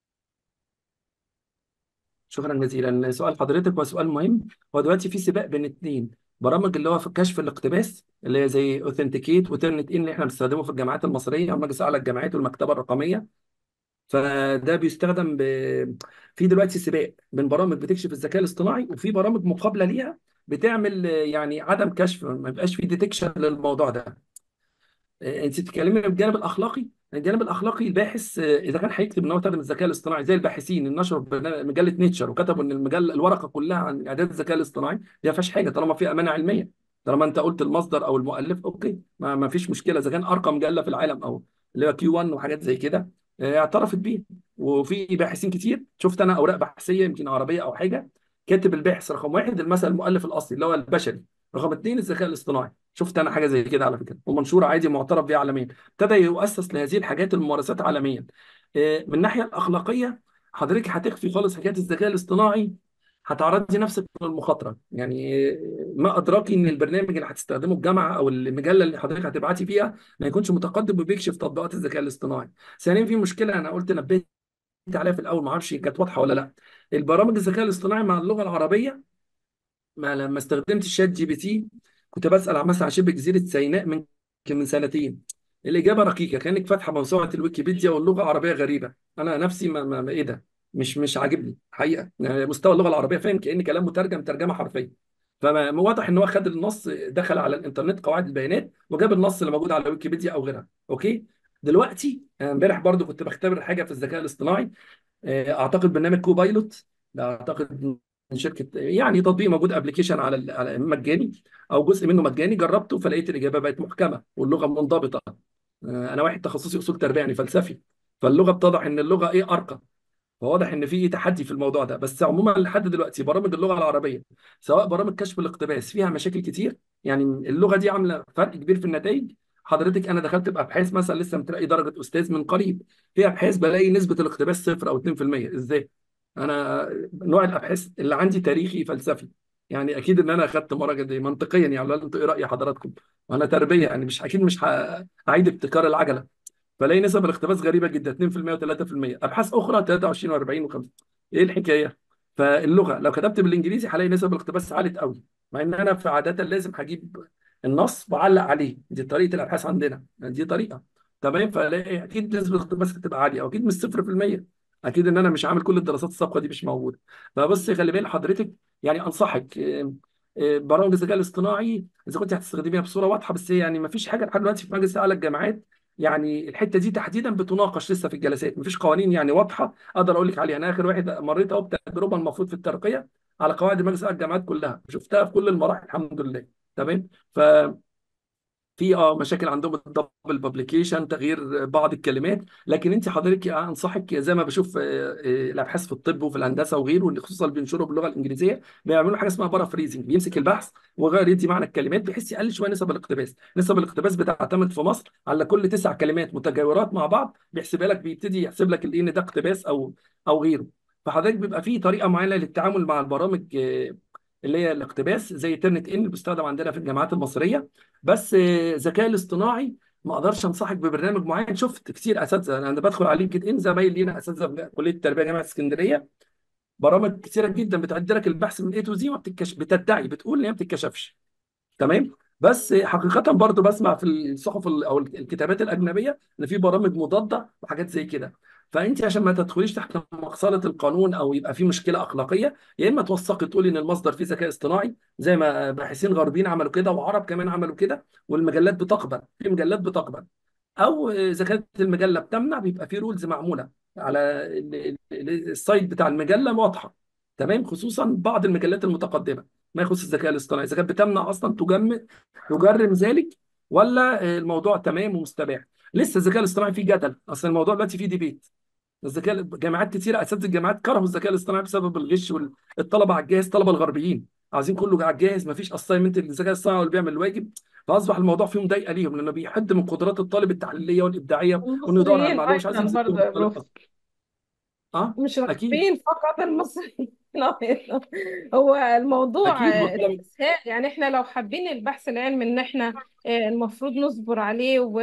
شكرا جزيلا سؤال حضرتك هو سؤال مهم هو دلوقتي في سباق بين اتنين برامج اللي هو في كشف الاقتباس اللي هي زي اوثنتيكيت وترنت ان اللي احنا بنستخدمه في الجامعات المصريه ومجلس اعلى الجامعات والمكتبه الرقميه فده بيستخدم ب... في دلوقتي سباق بين برامج بتكشف الذكاء الاصطناعي وفي برامج مقابله ليها بتعمل آه، يعني عدم كشف ما يبقاش في ديتكشن للموضوع ده آه، انت بتتكلمي من الجانب الاخلاقي الجانب الاخلاقي الباحث آه، اذا كان هيكتب ان هو يستخدم الذكاء الاصطناعي زي الباحثين اللي نشروا في مجله نيتشر وكتبوا ان المجله الورقه كلها عن اعداد الذكاء الاصطناعي دي ما فيهاش حاجه طالما في امانه علميه طالما انت قلت المصدر او المؤلف اوكي ما, ما فيش مشكله اذا كان ارقى مجله في العالم او اللي هو كيو 1 وحاجات زي كده آه، اعترفت بيه وفي باحثين كتير شفت انا اوراق بحثيه يمكن عربيه او حاجه كاتب الباحث رقم واحد المثل المؤلف الاصلي اللي هو البشري رقم اثنين الذكاء الاصطناعي شفت انا حاجه زي كده على فكره ومنشوره عادي معترف بيها عالميا ابتدى يؤسس لهذه الحاجات الممارسات عالميا آه، من الناحيه الاخلاقيه حضرتك هتخفي خالص حكايه الذكاء الاصطناعي هتعرضي نفسك للمخاطره يعني ما ادراكي ان البرنامج اللي هتستخدمه الجامعه او المجله اللي حضرتك هتبعتي فيها ما يكونش متقدم وبيكشف تطبيقات الذكاء الاصطناعي ثانيا في مشكله انا قلت نبهت عليها في الاول ما اعرفش كانت واضحه ولا لا البرامج الذكاء الاصطناعي مع اللغه العربيه ما لما استخدمت الشات جي بي تي كنت بسال عن مثلا عن شبه جزيره سيناء من من سنتين الاجابه رقيقه كانك فاتحه موسوعه الويكيبيديا واللغه العربيه غريبه انا نفسي ما, ما, ما ايه ده مش مش عاجبني حقيقه يعني مستوى اللغه العربيه فاهم كأن كلام مترجم ترجمه حرفيه فواضح ان هو خد النص دخل على الانترنت قواعد البيانات وجاب النص اللي موجود على ويكيبيديا او غيرها اوكي دلوقتي آه، امبارح برضو كنت بختبر حاجه في الذكاء الاصطناعي آه، اعتقد برنامج كوبايلوت ده اعتقد من شركه يعني تطبيق موجود ابلكيشن على ال- على مجاني او جزء منه مجاني جربته فلقيت الاجابه بقت محكمه واللغه منضبطه آه، انا واحد تخصصي اصول تربيه يعني فلسفي فاللغه بتضح ان اللغه ايه ارقى فواضح ان في تحدي في الموضوع ده بس عموما لحد دلوقتي برامج اللغه العربيه سواء برامج كشف الاقتباس فيها مشاكل كتير يعني اللغه دي عامله فرق كبير في النتائج حضرتك انا دخلت بابحاث مثلا لسه متلاقي درجه استاذ من قريب في ابحاث بلاقي نسبه الاقتباس صفر او 2% ازاي انا نوع الابحاث اللي عندي تاريخي فلسفي يعني اكيد ان انا اخدت مراجعه دي منطقيا يعني ولا انتوا ايه راي حضراتكم وانا تربيه يعني مش اكيد مش ه- هعيد ابتكار العجله فلاقي نسب الاقتباس غريبه جدا 2% و3% ابحاث اخرى 23 و40 و5 ايه الحكايه فاللغه لو كتبت بالانجليزي هلاقي نسب الاقتباس عالت قوي مع ان انا في عاده لازم هجيب النص واعلق عليه دي طريقه الابحاث عندنا دي طريقه تمام فلاقي اكيد نسبه الاقتباس هتبقى عاليه او اكيد مش 0% اكيد ان انا مش عامل كل الدراسات السابقه دي مش موجوده فبص خلي بالك حضرتك يعني انصحك آه، آه، برامج الذكاء الاصطناعي اذا كنت هتستخدميها بصوره واضحه بس يعني ما فيش حاجه لحد دلوقتي في مجلس اعلى الجامعات يعني الحته دي تحديدا بتناقش لسه في الجلسات مفيش قوانين يعني واضحه اقدر اقول لك عليها انا اخر واحد مريت اهو بتجربه المفروض في الترقيه على قواعد مجلس اعلى الجامعات كلها شفتها في كل المراحل الحمد لله تمام ف في اه مشاكل عندهم الدبل بابليكيشن تغيير بعض الكلمات لكن انت حضرتك انصحك زي ما بشوف آه، آه، الابحاث في الطب وفي الهندسه وغيره واللي خصوصا اللي بينشروا باللغه الانجليزيه بيعملوا حاجه اسمها بارا فريزنج بيمسك البحث وغير يدي معنى الكلمات بحيث يقلل شويه نسب الاقتباس نسب الاقتباس بتعتمد في مصر على كل تسع كلمات متجاورات مع بعض بيحسبها لك بيبتدي يحسب لك ان ده اقتباس او او غيره فحضرتك بيبقى في طريقه معينه للتعامل مع البرامج آه، اللي هي الاقتباس زي ترنت ان اللي بيستخدم عندنا في الجامعات المصريه بس آه، الذكاء الاصطناعي ما اقدرش انصحك ببرنامج معين شفت كتير اساتذه انا بدخل على لينكد ان زمايل لينا اساتذه في كليه التربيه جامعه اسكندريه برامج كتيره جدا بتعد لك البحث من اي تو زي ما بتتكش بتدعي بتقول ان هي ما بتتكشفش تمام بس حقيقة برضو بسمع في الصحف ال- او الكتابات الأجنبية إن في برامج مضادة وحاجات زي كده فأنت عشان ما تدخليش تحت مقصلة القانون أو يبقى في مشكلة أخلاقية يا إما توثقي تقولي إن المصدر فيه ذكاء اصطناعي زي ما باحثين غربيين عملوا كده وعرب كمان عملوا كده والمجلات بتقبل في مجلات بتقبل او اذا كانت المجله بتمنع بيبقى في رولز معموله على ال- ال- ال- السايت بتاع المجله واضحه تمام خصوصا بعض المجلات المتقدمه ما يخص الذكاء الاصطناعي اذا كانت بتمنع اصلا تجمد تجرم ذلك ولا الموضوع تمام ومستباح لسه الذكاء الاصطناعي فيه جدل اصل الموضوع دلوقتي فيه ديبيت الذكاء جامعات كتيره اساتذه الجامعات كرهوا الذكاء الاصطناعي بسبب الغش والطلبه على الجاهز الطلبه الغربيين عايزين كله على الجاهز مفيش اساينمنت للذكاء الاصطناعي اللي بيعمل الواجب فاصبح الموضوع فيه مضايقه ليهم لانه بيحد من قدرات الطالب التحليليه والابداعيه وانه يدور على المصريين المعلومه مش عايز ايضا يمسك برضه يا طالب بروف أصلاً. اه مش اكيد راغبين فقط المصريين لا هو الموضوع اكيد آه، وطلب استسهال يعني احنا لو حابين البحث العلمي ان احنا آه، المفروض نصبر عليه و...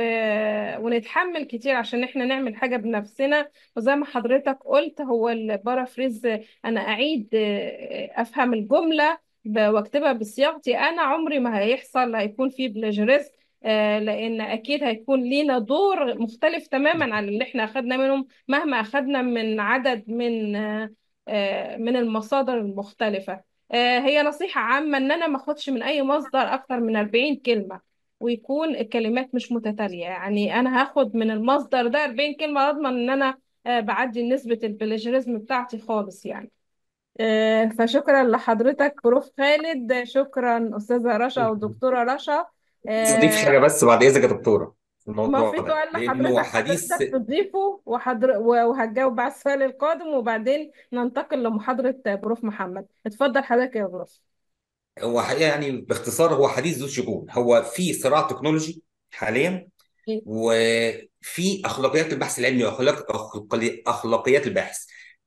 ونتحمل كتير عشان احنا نعمل حاجة بنفسنا وزي ما حضرتك قلت هو البارافريز آه، انا اعيد آه، افهم الجملة ب- واكتبها بصياغتي انا عمري ما هيحصل هيكون في بلاجيريزم آه، لان اكيد هيكون لينا دور مختلف تماما عن اللي احنا اخدنا منهم مهما اخدنا من عدد من آه، آه، من المصادر المختلفة آه، هي نصيحة عامة ان انا ما اخدش من اي مصدر اكتر من 40 كلمة ويكون الكلمات مش متتالية يعني انا هاخد من المصدر ده 40 كلمة اضمن ان انا آه، بعدي نسبة البلاجيريزم بتاعتي خالص يعني آه، فشكرا لحضرتك بروف خالد شكرا استاذة رشا ودكتورة رشا نضيف آه، حاجه بس بعد اذنك يا دكتوره في ما الموضوع في ده سؤال لانه لحضرتك حديث حضرتك تضيفه وحضر... وهتجاوب على السؤال القادم وبعدين ننتقل لمحاضرة بروف محمد اتفضل حضرتك يا بروف هو حقيقه يعني باختصار هو حديث ذو شجون هو في صراع تكنولوجي حاليا وفي اخلاقيات البحث العلمي واخلاق أخلاقي- اخلاقيات الباحث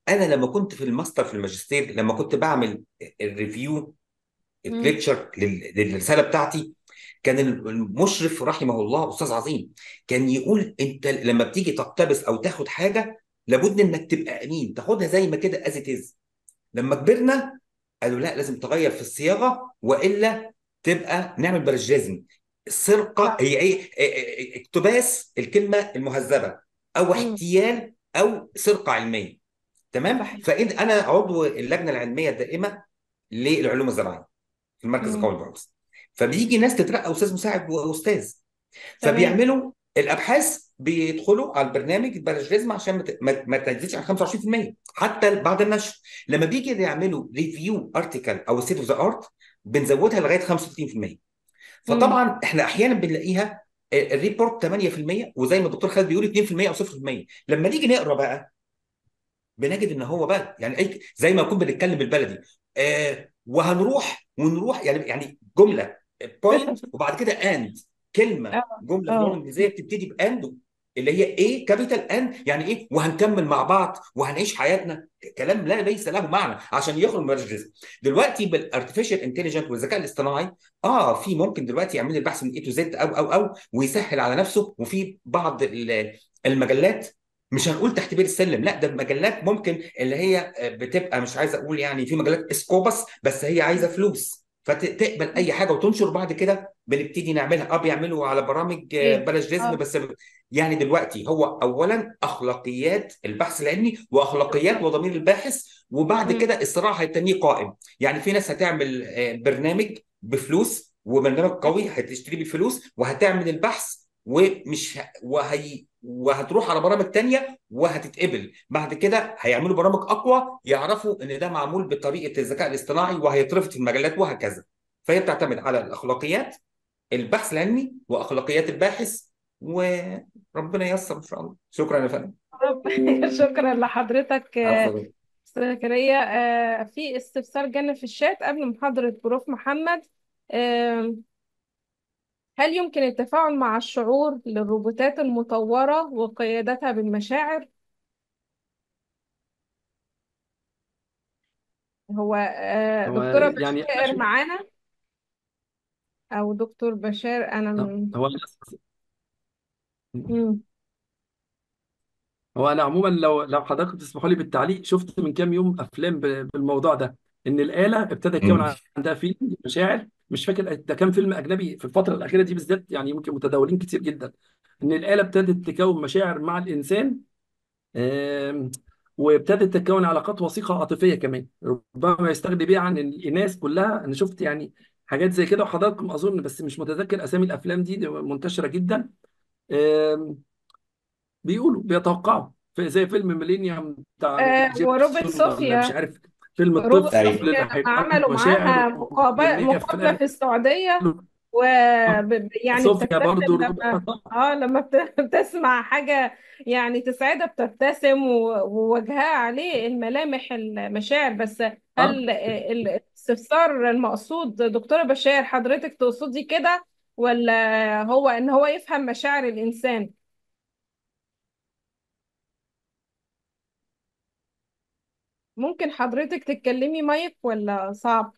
انا لما كنت في الماستر في الماجستير لما كنت بعمل الريفيو مم. الليكتشر للرساله بتاعتي كان المشرف رحمه الله استاذ عظيم كان يقول انت لما بتيجي تقتبس او تاخد حاجه لابد انك تبقى امين تاخدها زي ما كده از از لما كبرنا قالوا لا لازم تغير في الصياغه والا تبقى نعمل بلاجيزم السرقه صح هي ايه إيه- إيه- اقتباس الكلمه المهذبه او مم. احتيال او سرقه علميه تمام صحيح فإن انا عضو اللجنه العلميه الدائمه للعلوم الزراعيه في المركز مم. القومي للبحوث فبيجي ناس تترقى استاذ مساعد واستاذ تمام فبيعملوا الابحاث بيدخلوا على البرنامج البلاجيزم عشان ما ت- ما ما تزيدش عن 25% حتى بعد النشر لما بيجي يعملوا ريفيو ارتكل او ستيت اوف ذا ارت بنزودها لغايه 35% مم. فطبعا احنا احيانا بنلاقيها الريبورت 8% وزي ما الدكتور خالد بيقول 2% او 0% لما نيجي نقرا بقى بنجد ان هو بقى يعني اي زي ما نكون بنتكلم بالبلدي آه وهنروح ونروح يعني يعني جمله بوينت وبعد كده اند كلمه اه جمله في اللغه اه الانجليزيه بتبتدي باند اللي هي ايه كابيتال اند يعني ايه وهنكمل مع بعض وهنعيش حياتنا كلام لا ليس له معنى عشان يخرج من الريجستر دلوقتي بالارتفيشال انتليجنت والذكاء الاصطناعي اه في ممكن دلوقتي يعمل البحث من اي تو زد او او او ويسهل على نفسه وفي بعض ال- المجلات مش هنقول تحت بير السلم لا ده المجلات ممكن اللي هي بتبقى مش عايز اقول يعني في مجلات اسكوبس بس هي عايزه فلوس فتقبل اي حاجه وتنشر بعد كده بنبتدي نعملها اه بيعملوا على برامج آه، ايه بلاش جزم اه بس يعني دلوقتي هو اولا اخلاقيات البحث العلمي واخلاقيات بالظبط وضمير الباحث وبعد مم. كده الصراحه هيتنيه قائم يعني في ناس هتعمل آه، برنامج بفلوس وبرنامج قوي هتشتري بالفلوس وهتعمل البحث ومش ه... وهي وهتروح على برامج تانية وهتتقبل بعد كده هيعملوا برامج اقوى يعرفوا ان ده معمول بطريقه الذكاء الاصطناعي وهيترفض في المجلات وهكذا فهي بتعتمد على الاخلاقيات البحث العلمي واخلاقيات الباحث وربنا ييسر ان شاء الله شكرا يا فندم رب- شكرا لحضرتك آه، عفوا أستاذة زكريا آه، في استفسار جانا في الشات قبل محاضرة بروف محمد آه، هل يمكن التفاعل مع الشعور للروبوتات المطورة وقيادتها بالمشاعر؟ هو آه، هو دكتورة يعني انا بشائر شوف معانا أو دكتور بشار أنا م... هو مم. هو انا عموما لو لو حضرتك تسمحوا لي بالتعليق شفت من كام يوم افلام ب- بالموضوع ده ان الاله ابتدى يكون مم. عندها فيلم مشاعر مش فاكر ده كان فيلم اجنبي في الفتره الاخيره دي بالذات يعني يمكن متداولين كتير جدا ان الاله ابتدت تكون مشاعر مع الانسان آم، وابتدت تكون علاقات وثيقه عاطفيه كمان ربما يستغني بيها عن الناس كلها انا شفت يعني حاجات زي كده وحضراتكم اظن بس مش متذكر اسامي الافلام دي, دي منتشره جدا آم، بيقولوا بيتوقعوا في- زي فيلم ميلينيوم بتاع آه، مايكل وروبرت جيبسون ولا مش صوفيا عارف فيلم روبرت الطفل ايوه اللي صوفيا لما هيبقى عنده عملوا مشاعر معاها مقابلة وان هي في مقابلة الاخر في السعودية و ب- يعني صوفيا برضو بتبتسم روبوت لما طبعا اه لما بت- بتسمع حاجة يعني تسعدها بتبتسم و- ووجهها عليه الملامح المشاعر بس اه هل ال- الاستفسار المقصود دكتورة بشار حضرتك تقصدي كده ولا هو ان هو يفهم مشاعر الانسان ممكن حضرتك تتكلمي مايك ولا صعب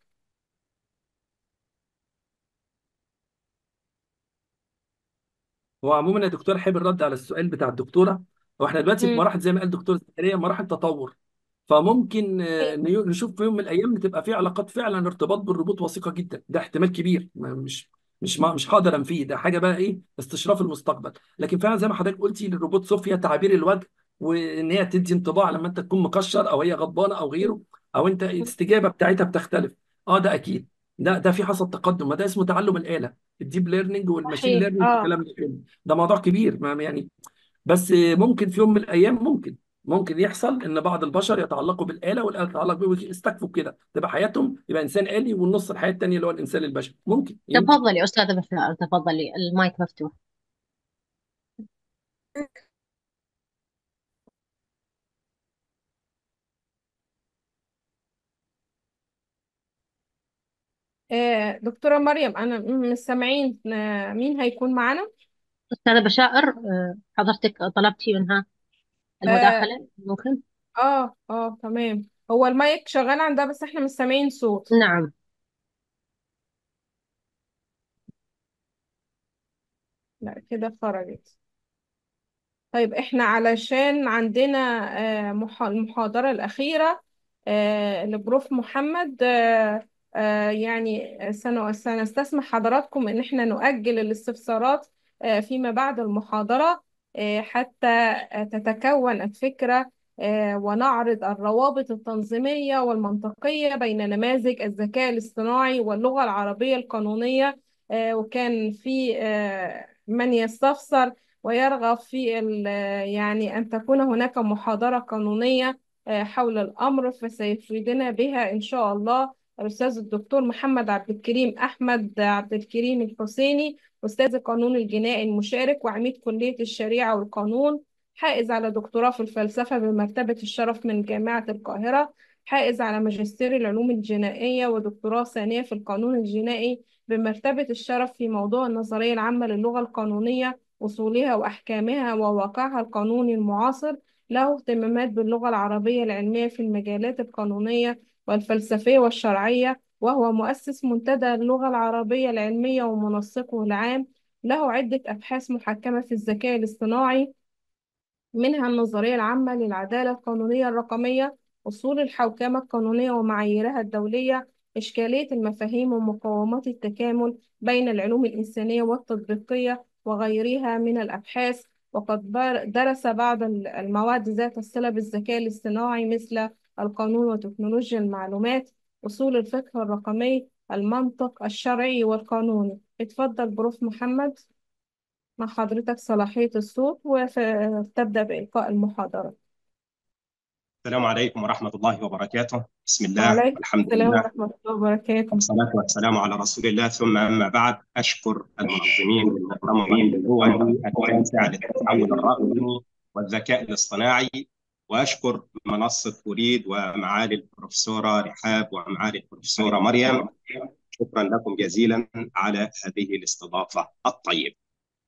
هو عموما يا دكتور حابب الرد على السؤال بتاع الدكتوره هو احنا دلوقتي في مم. مراحل زي ما قال دكتور زكريا مراحل تطور فممكن آه، نيو- نشوف في يوم من الايام تبقى في علاقات فعلا ارتباط بالربوط وثيقه جدا ده احتمال كبير ما- مش مش ما مش هقدر انفيه ده حاجه بقى ايه استشراف المستقبل لكن فعلا زي ما حضرتك قلتي للروبوت صوفيا تعابير الوجه وان هي تدي انطباع لما انت تكون مكشر او هي غضبانه او غيره او انت الاستجابه بتاعتها بتختلف اه ده اكيد ده ده في حصل تقدم ما ده اسمه تعلم الاله الديب ليرنينج والماشين صحيح ليرنينج اه والكلام ده كله ده موضوع كبير ما يعني بس ممكن في يوم من الايام ممكن ممكن يحصل ان بعض البشر يتعلقوا بالاله والاله تتعلق بيه ويستكفوا بكده تبقى حياتهم يبقى انسان آلي والنص الحياه الثانيه اللي هو الانسان البشري ممكن يمكن تفضلي أستاذة بشار تفضلي المايك مفتوح آه، دكتورة مريم أنا مش سامعين آه، مين هيكون معانا؟ أستاذة بشائر آه، حضرتك طلبتي منها آه المداخلة ممكن اه اه تمام هو المايك شغال عندها بس احنا مش سامعين صوت نعم لا كده خرجت طيب احنا علشان عندنا آه، مح- المحاضرة الأخيرة آه، لبروف محمد آه، آه، يعني سن- سنستسمح حضراتكم إن احنا نؤجل الاستفسارات آه، فيما بعد المحاضرة آه، حتى آه، تتكون الفكرة آه، ونعرض الروابط التنظيمية والمنطقية بين نماذج الذكاء الاصطناعي واللغة العربية القانونية آه، وكان في آه، من يستفسر ويرغب في ال- يعني أن تكون هناك محاضرة قانونية آه، حول الأمر فسيفيدنا بها إن شاء الله الأستاذ الدكتور محمد عبد الكريم أحمد عبد الكريم الحسيني أستاذ القانون الجنائي المشارك وعميد كلية الشريعة والقانون حائز على دكتوراه في الفلسفة بمرتبة الشرف من جامعة القاهرة حائز على ماجستير العلوم الجنائية ودكتوراه ثانية في القانون الجنائي بمرتبة الشرف في موضوع النظرية العامة للغة القانونية أصولها وأحكامها وواقعها القانوني المعاصر له اهتمامات باللغة العربية العلمية في المجالات القانونية والفلسفية والشرعية وهو مؤسس منتدى اللغة العربية العلمية ومنسقه العام له عدة أبحاث محكمة في الذكاء الاصطناعي منها النظرية العامة للعدالة القانونية الرقمية أصول الحوكمة القانونية ومعاييرها الدولية إشكالية المفاهيم ومقومات التكامل بين العلوم الإنسانية والتطبيقية وغيرها من الأبحاث وقد بر- درس بعض ال- المواد ذات الصلة بالذكاء الاصطناعي مثل القانون وتكنولوجيا المعلومات أصول الفقه الرقمي المنطق الشرعي والقانوني اتفضل بروف محمد مع حضرتك صلاحية الصوت وتبدأ بإلقاء المحاضرة السلام عليكم ورحمة الله وبركاته بسم الله وعليكم والحمد السلام لله ورحمة الله وبركاته والصلاة والسلام على رسول الله ثم أما بعد أشكر المنظمين للمؤتمر الدولي التاسع للتعاون الرقمي والذكاء الاصطناعي وأشكر منصة أريد ومعالي البروفيسورة رحاب ومعالي البروفيسورة مريم شكرا لكم جزيلا على هذه الاستضافة الطيبة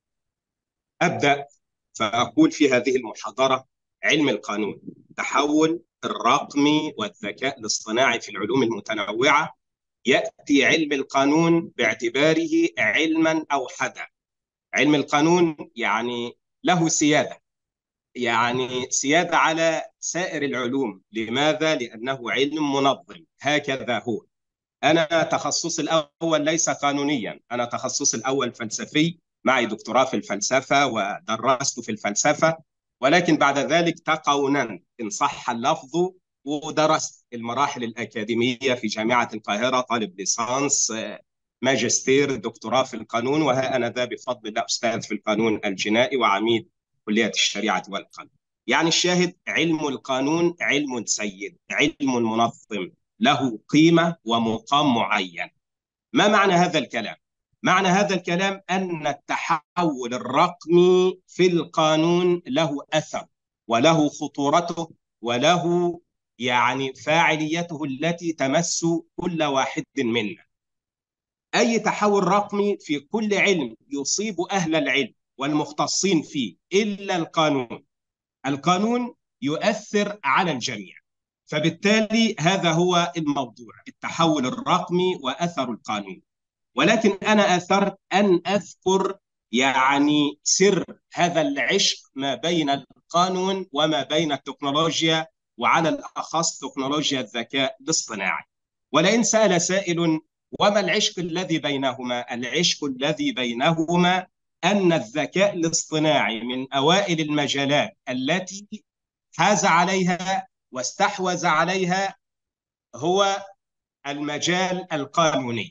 أبدأ فأقول في هذه المحاضرة علم القانون التحول الرقمي والذكاء الاصطناعي في العلوم المتنوعة يأتي علم القانون باعتباره علما أوحدا علم القانون يعني له سيادة يعني سيادة على سائر العلوم لماذا؟ لأنه علم منظم هكذا هو أنا تخصصي الأول ليس قانونيا أنا تخصصي الأول فلسفي معي دكتوراه في الفلسفة ودرست في الفلسفة ولكن بعد ذلك تقونا إن صح اللفظ ودرست المراحل الأكاديمية في جامعة القاهرة طالب ليسانس ماجستير دكتوراه في القانون وها أنا ذا بفضل الله أستاذ في القانون الجنائي وعميد كلية الشريعة والقانون يعني الشاهد علم القانون علم سيد علم منظم له قيمة ومقام معين ما معنى هذا الكلام؟ معنى هذا الكلام أن التحول الرقمي في القانون له أثر وله خطورته وله يعني فاعليته التي تمس كل واحد منا أي تحول رقمي في كل علم يصيب أهل العلم والمختصين فيه إلا القانون القانون يؤثر على الجميع فبالتالي هذا هو الموضوع التحول الرقمي وأثر القانون ولكن أنا أثرت أن أذكر يعني سر هذا العشق ما بين القانون وما بين التكنولوجيا وعلى الأخص تكنولوجيا الذكاء الاصطناعي ولئن سأل سائل وما العشق الذي بينهما؟ العشق الذي بينهما أن الذكاء الاصطناعي من أوائل المجالات التي حاز عليها واستحوذ عليها هو المجال القانوني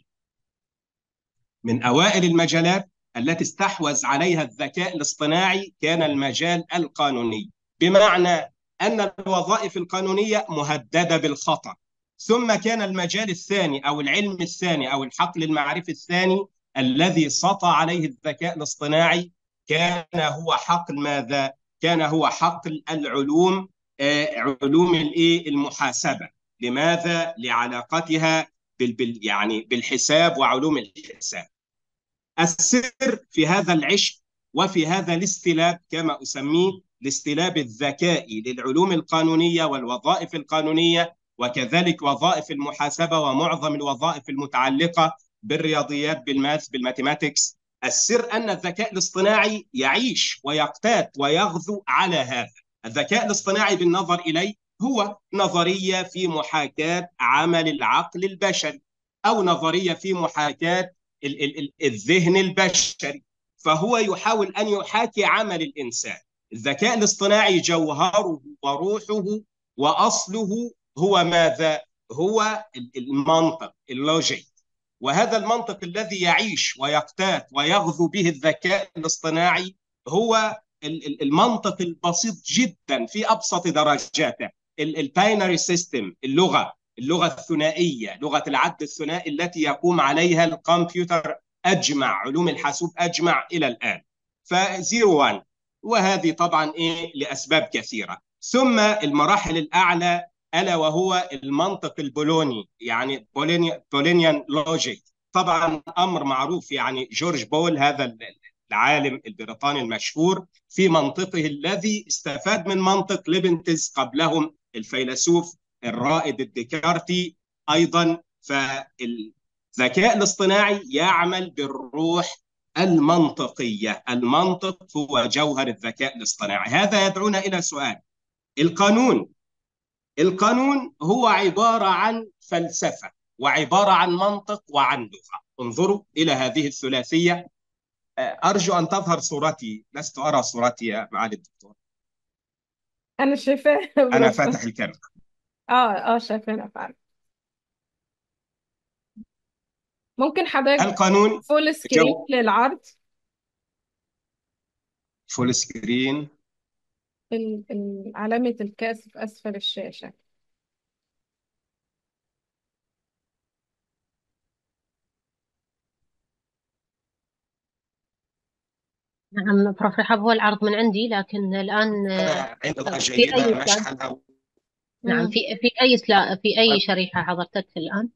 من أوائل المجالات التي استحوذ عليها الذكاء الاصطناعي كان المجال القانوني بمعنى أن الوظائف القانونية مهددة بالخطأ ثم كان المجال الثاني أو العلم الثاني أو الحقل المعرفي الثاني الذي سطى عليه الذكاء الاصطناعي كان هو حقل ماذا؟ كان هو حقل العلوم آه علوم الايه المحاسبه لماذا؟ لعلاقتها بال بال يعني بالحساب وعلوم الحساب. السر في هذا العشق وفي هذا الاستلاب كما أسميه الاستلاب الذكائي للعلوم القانونية والوظائف القانونية وكذلك وظائف المحاسبة ومعظم الوظائف المتعلقة بالرياضيات بالماث بالماثيماتكس السر أن الذكاء الاصطناعي يعيش ويقتات ويغذو على هذا الذكاء الاصطناعي بالنظر إليه هو نظرية في محاكاة عمل العقل البشري أو نظرية في محاكاة ال- ال- ال- الذهن البشري فهو يحاول أن يحاكي عمل الإنسان الذكاء الاصطناعي جوهره وروحه وأصله هو ماذا؟ هو ال- المنطق اللوجيك وهذا المنطق الذي يعيش ويقتات ويغذو به الذكاء الاصطناعي هو ال- ال- المنطق البسيط جدا في ابسط درجاته الباينري سيستم اللغه اللغه الثنائيه لغه العد الثنائي التي يقوم عليها الكمبيوتر اجمع علوم الحاسوب اجمع الى الان فزيرو 1 وهذه طبعا ايه لاسباب كثيره ثم المراحل الاعلى الا وهو المنطق البولوني يعني بولينيان لوجيك طبعا امر معروف يعني جورج بول هذا العالم البريطاني المشهور في منطقه الذي استفاد من منطق ليبنتز قبلهم الفيلسوف الرائد الديكارتي ايضا فالذكاء الاصطناعي يعمل بالروح المنطقيه المنطق هو جوهر الذكاء الاصطناعي هذا يدعونا الى سؤال القانون القانون هو عباره عن فلسفه وعباره عن منطق وعن لغه انظروا الى هذه الثلاثيه ارجو ان تظهر صورتي لست ارى صورتي يا معالي الدكتور انا شايفاه انا برافو فاتح الكاميرا اه اه شايفاها فعلا ممكن حضرتك القانون فول سكرين جو للعرض فول سكرين ال- ال- علامة الكأس في أسفل الشاشة نعم بروف رحاب هو العرض من عندي لكن الآن آه، عند الله في جيدة أي سلايد نشحنها نعم مم. في في أي سلا في أي شريحة حضرتك الآن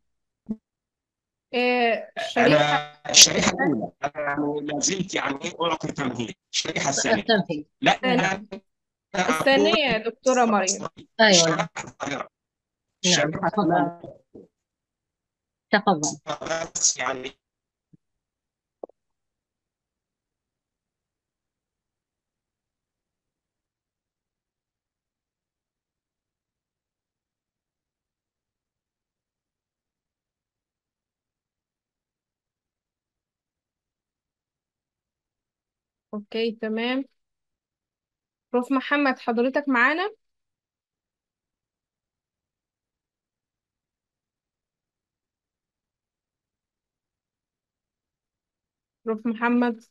إيه الشريحة أنا الشريحة الأولى أنا يعني لا زلت يعني أعطي تمهيد الشريحة الثانية التنفيذ لا الثانية أنا أقول الثانية يا دكتورة مريم أيوة الشريحة الظاهرة نعم الشريحة تفضل لا تفضل بس يعني أوكي تمام بروف محمد حضرتك معانا بروف محمد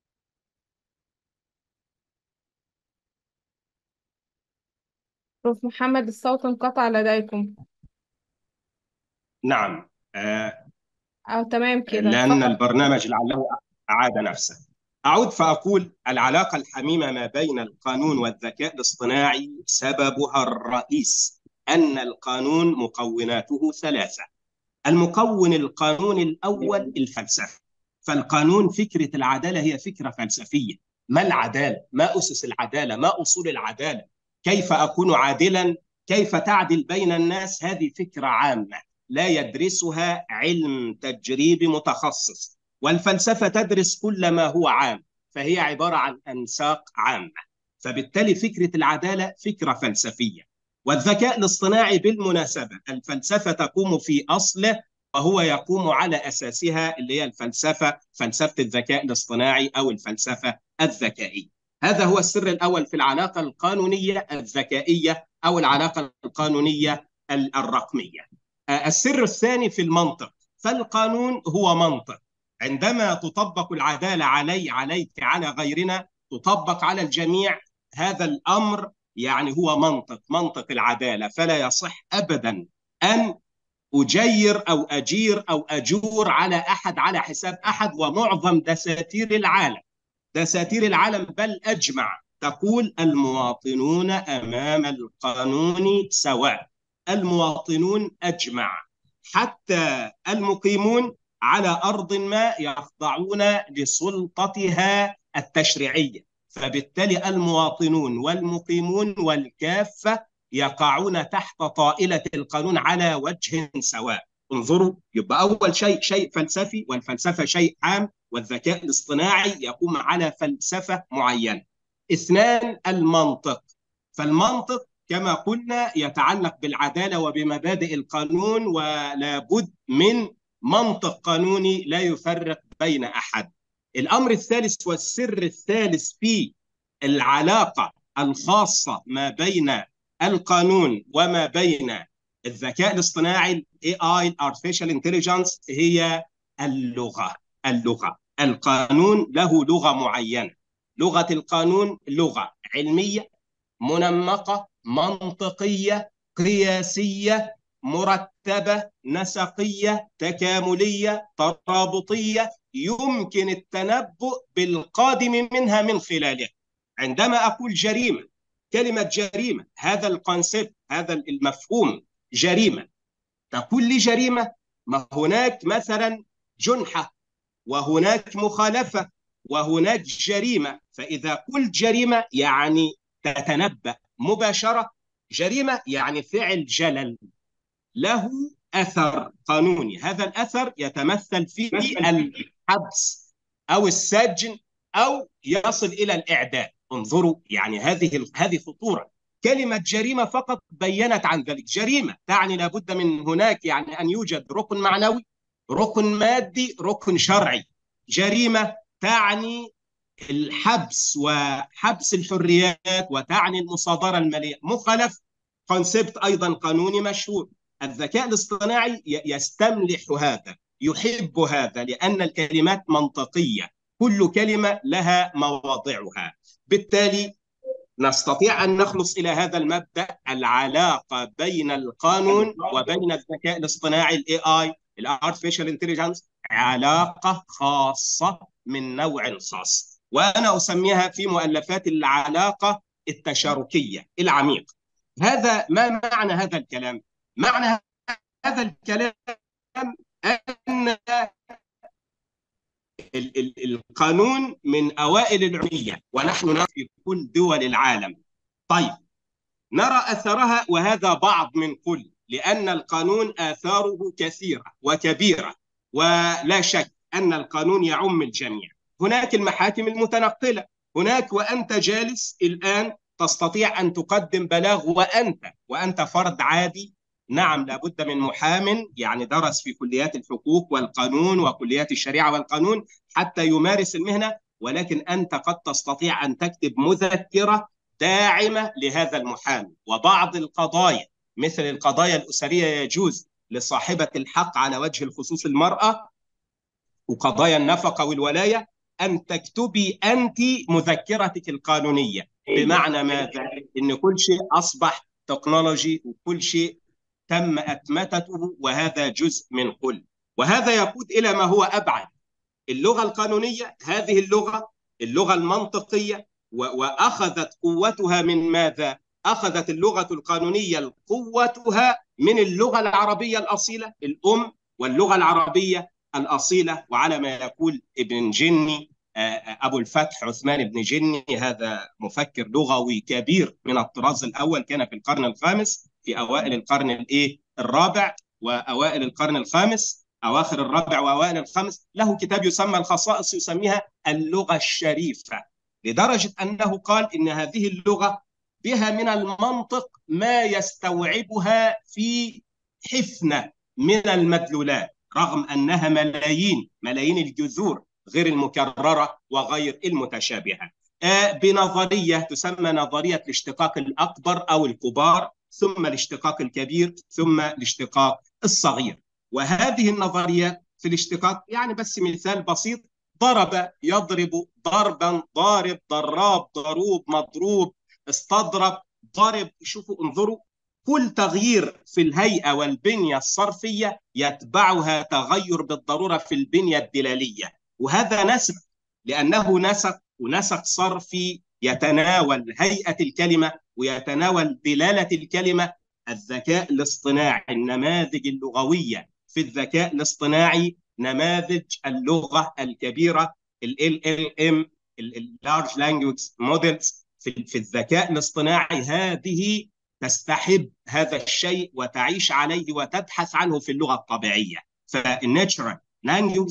بروف محمد الصوت انقطع لديكم نعم آه، أو تمام كده لأن اتفضل البرنامج لعله أعاد نفسه أعود فأقول العلاقة الحميمة ما بين القانون والذكاء الاصطناعي سببها الرئيس أن القانون مكوناته ثلاثة المكون القانوني الأول الفلسفة فالقانون فكرة العدالة هي فكرة فلسفية ما العدالة؟ ما أسس العدالة؟ ما أصول العدالة؟ كيف أكون عادلا؟ كيف تعدل بين الناس؟ هذه فكرة عامة لا يدرسها علم تجريبي متخصص والفلسفة تدرس كل ما هو عام فهي عبارة عن أنساق عامة فبالتالي فكرة العدالة فكرة فلسفية والذكاء الاصطناعي بالمناسبة الفلسفة تقوم في أصله وهو يقوم على أساسها اللي هي الفلسفة فلسفة الذكاء الاصطناعي أو الفلسفة الذكائية هذا هو السر الأول في العلاقة القانونية الذكائية أو العلاقة القانونية الرقمية السر الثاني في المنطق فالقانون هو منطق عندما تطبق العدالة علي عليك على غيرنا تطبق على الجميع هذا الأمر يعني هو منطق منطق العدالة فلا يصح أبدا أن أجير أو أجير أو أجور على أحد على حساب أحد ومعظم دساتير العالم دساتير العالم بل أجمع تقول المواطنون أمام القانون سواء المواطنون أجمع حتى المقيمون على أرض ما يخضعون لسلطتها التشريعية فبالتالي المواطنون والمقيمون والكافة يقعون تحت طائلة القانون على وجه سواء انظروا يبقى أول شيء شيء فلسفي والفلسفة شيء عام والذكاء الاصطناعي يقوم على فلسفة معينة اثنان المنطق فالمنطق كما قلنا يتعلق بالعدالة وبمبادئ القانون ولا بد من منطق قانوني لا يفرق بين أحد الأمر الثالث والسر الثالث في العلاقة الخاصة ما بين القانون وما بين الذكاء الاصطناعي الاي اي الارتفيشال انتليجنس هي اللغه اللغه القانون له لغه معينه لغه القانون لغه علميه منمقه منطقيه قياسيه مرتبه نسقيه تكامليه ترابطيه يمكن التنبؤ بالقادم منها من خلالها عندما اقول جريمه كلمه جريمه هذا الكونسيبت هذا المفهوم جريمه تقول لي جريمه ما هناك مثلا جنحه وهناك مخالفه وهناك جريمه فاذا قلت جريمه يعني تتنبأ مباشره جريمه يعني فعل جلل له اثر قانوني هذا الاثر يتمثل في الحبس او السجن او يصل الى الاعدام انظروا يعني هذه هذه خطوره كلمه جريمه فقط بينت عن ذلك جريمه تعني لابد من هناك يعني ان يوجد ركن معنوي ركن مادي ركن شرعي جريمه تعني الحبس وحبس الحريات وتعني المصادره الماليه مخالف كونسبت ايضا قانوني مشهور الذكاء الاصطناعي يستملح هذا يحب هذا لان الكلمات منطقيه كل كلمه لها مواضعها بالتالي نستطيع ان نخلص الى هذا المبدا العلاقه بين القانون وبين الذكاء الاصطناعي الاي اي الارتفيشال انتليجنس علاقه خاصه من نوع خاص وانا اسميها في مؤلفات العلاقه التشاركيه العميق هذا ما معنى هذا الكلام معنى هذا الكلام ان القانون من اوائل العلميه ونحن نرى في كل دول العالم طيب نرى اثرها وهذا بعض من كل لان القانون اثاره كثيره وكبيره ولا شك ان القانون يعم الجميع هناك المحاكم المتنقله هناك وانت جالس الان تستطيع ان تقدم بلاغ وانت وانت فرد عادي نعم لابد من محام يعني درس في كليات الحقوق والقانون وكليات الشريعه والقانون حتى يمارس المهنه ولكن انت قد تستطيع ان تكتب مذكره داعمه لهذا المحامي وبعض القضايا مثل القضايا الاسريه يجوز لصاحبه الحق على وجه الخصوص المراه وقضايا النفقه والولايه ان تكتبي انت مذكرتك القانونيه بمعنى ماذا؟ ان كل شيء اصبح تكنولوجي وكل شيء تم اتمتته وهذا جزء من كل وهذا يقود الى ما هو ابعد اللغه القانونيه هذه اللغه اللغه المنطقيه واخذت قوتها من ماذا؟ اخذت اللغه القانونيه قوتها من اللغه العربيه الاصيله الام واللغه العربيه الاصيله وعلى ما يقول ابن جني ابو الفتح عثمان بن جني هذا مفكر لغوي كبير من الطراز الاول كان في القرن الخامس في اوائل القرن الايه الرابع واوائل القرن الخامس اواخر الرابع واوائل الخامس له كتاب يسمى الخصائص يسميها اللغه الشريفه لدرجه انه قال ان هذه اللغه بها من المنطق ما يستوعبها في حفنه من المدلولات رغم انها ملايين ملايين الجذور غير المكرره وغير المتشابهه بنظريه تسمى نظريه الاشتقاق الاكبر او الكبار ثم الاشتقاق الكبير ثم الاشتقاق الصغير وهذه النظريات في الاشتقاق يعني بس مثال بسيط ضرب يضرب ضربا ضارب ضراب ضروب مضروب استضرب ضرب شوفوا انظروا كل تغيير في الهيئه والبنيه الصرفيه يتبعها تغير بالضروره في البنيه الدلاليه وهذا نسق لانه نسق ونسق صرفي يتناول هيئه الكلمه ويتناول دلاله الكلمه الذكاء الاصطناعي النماذج اللغويه في الذكاء الاصطناعي نماذج اللغه الكبيره ال LLM اللارج لانجويج موديلز في في الذكاء الاصطناعي هذه تستحب هذا الشيء وتعيش عليه وتبحث عنه في اللغه الطبيعيه فالناتشرال لانجويج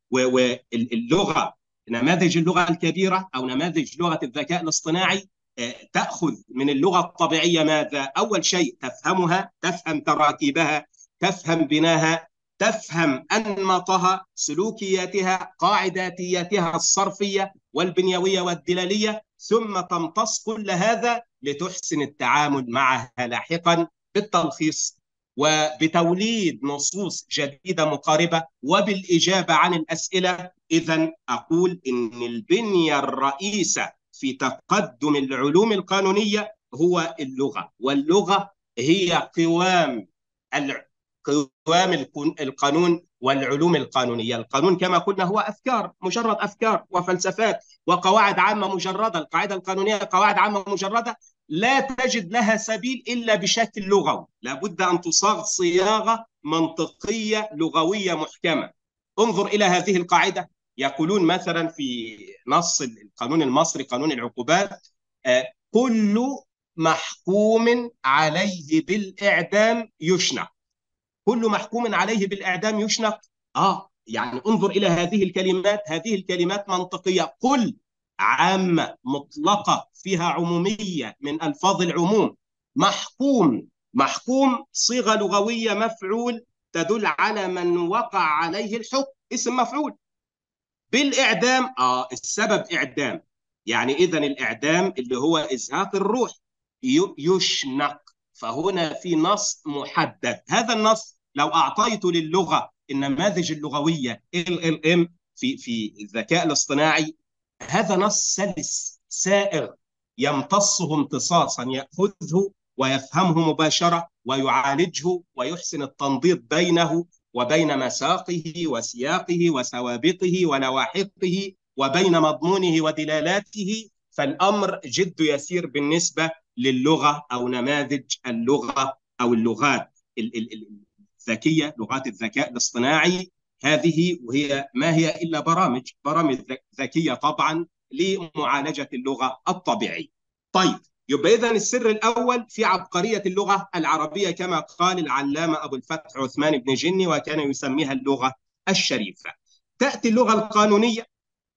واللغه نماذج اللغه الكبيره او نماذج لغه الذكاء الاصطناعي تاخذ من اللغه الطبيعيه ماذا؟ اول شيء تفهمها، تفهم تراكيبها، تفهم بناها، تفهم انماطها، سلوكياتها، قاعداتياتها الصرفيه والبنيويه والدلاليه، ثم تمتص كل هذا لتحسن التعامل معها لاحقا بالتلخيص وبتوليد نصوص جديده مقاربه وبالاجابه عن الاسئله، اذا اقول ان البنيه الرئيسه في تقدم العلوم القانونيه هو اللغه، واللغه هي قوام قوام القانون والعلوم القانونيه، القانون كما قلنا هو افكار، مجرد افكار وفلسفات وقواعد عامه مجرده، القاعده القانونيه قواعد عامه مجرده لا تجد لها سبيل الا بشكل لغوي، لابد ان تصاغ صياغه منطقيه لغويه محكمه. انظر الى هذه القاعده يقولون مثلا في نص القانون المصري قانون العقوبات كل محكوم عليه بالاعدام يشنق كل محكوم عليه بالاعدام يشنق اه يعني انظر الى هذه الكلمات هذه الكلمات منطقيه كل عامه مطلقه فيها عموميه من الفاظ العموم محكوم محكوم صيغه لغويه مفعول تدل على من وقع عليه الحكم اسم مفعول بالاعدام اه السبب اعدام يعني اذا الاعدام اللي هو ازهاق الروح يشنق فهنا في نص محدد هذا النص لو اعطيت للغه النماذج اللغويه LLM في في الذكاء الاصطناعي هذا نص سلس سائغ يمتصه امتصاصا ياخذه ويفهمه مباشره ويعالجه ويحسن التنضيط بينه وبين مساقه وسياقه وسوابقه ولواحقه وبين مضمونه ودلالاته فالامر جد يسير بالنسبه للغه او نماذج اللغه او اللغات الذكيه لغات الذكاء الاصطناعي هذه وهي ما هي الا برامج برامج ذكيه طبعا لمعالجه اللغه الطبيعيه. طيب يبقى اذا السر الاول في عبقريه اللغه العربيه كما قال العلامه ابو الفتح عثمان بن جني وكان يسميها اللغه الشريفه. تاتي اللغه القانونيه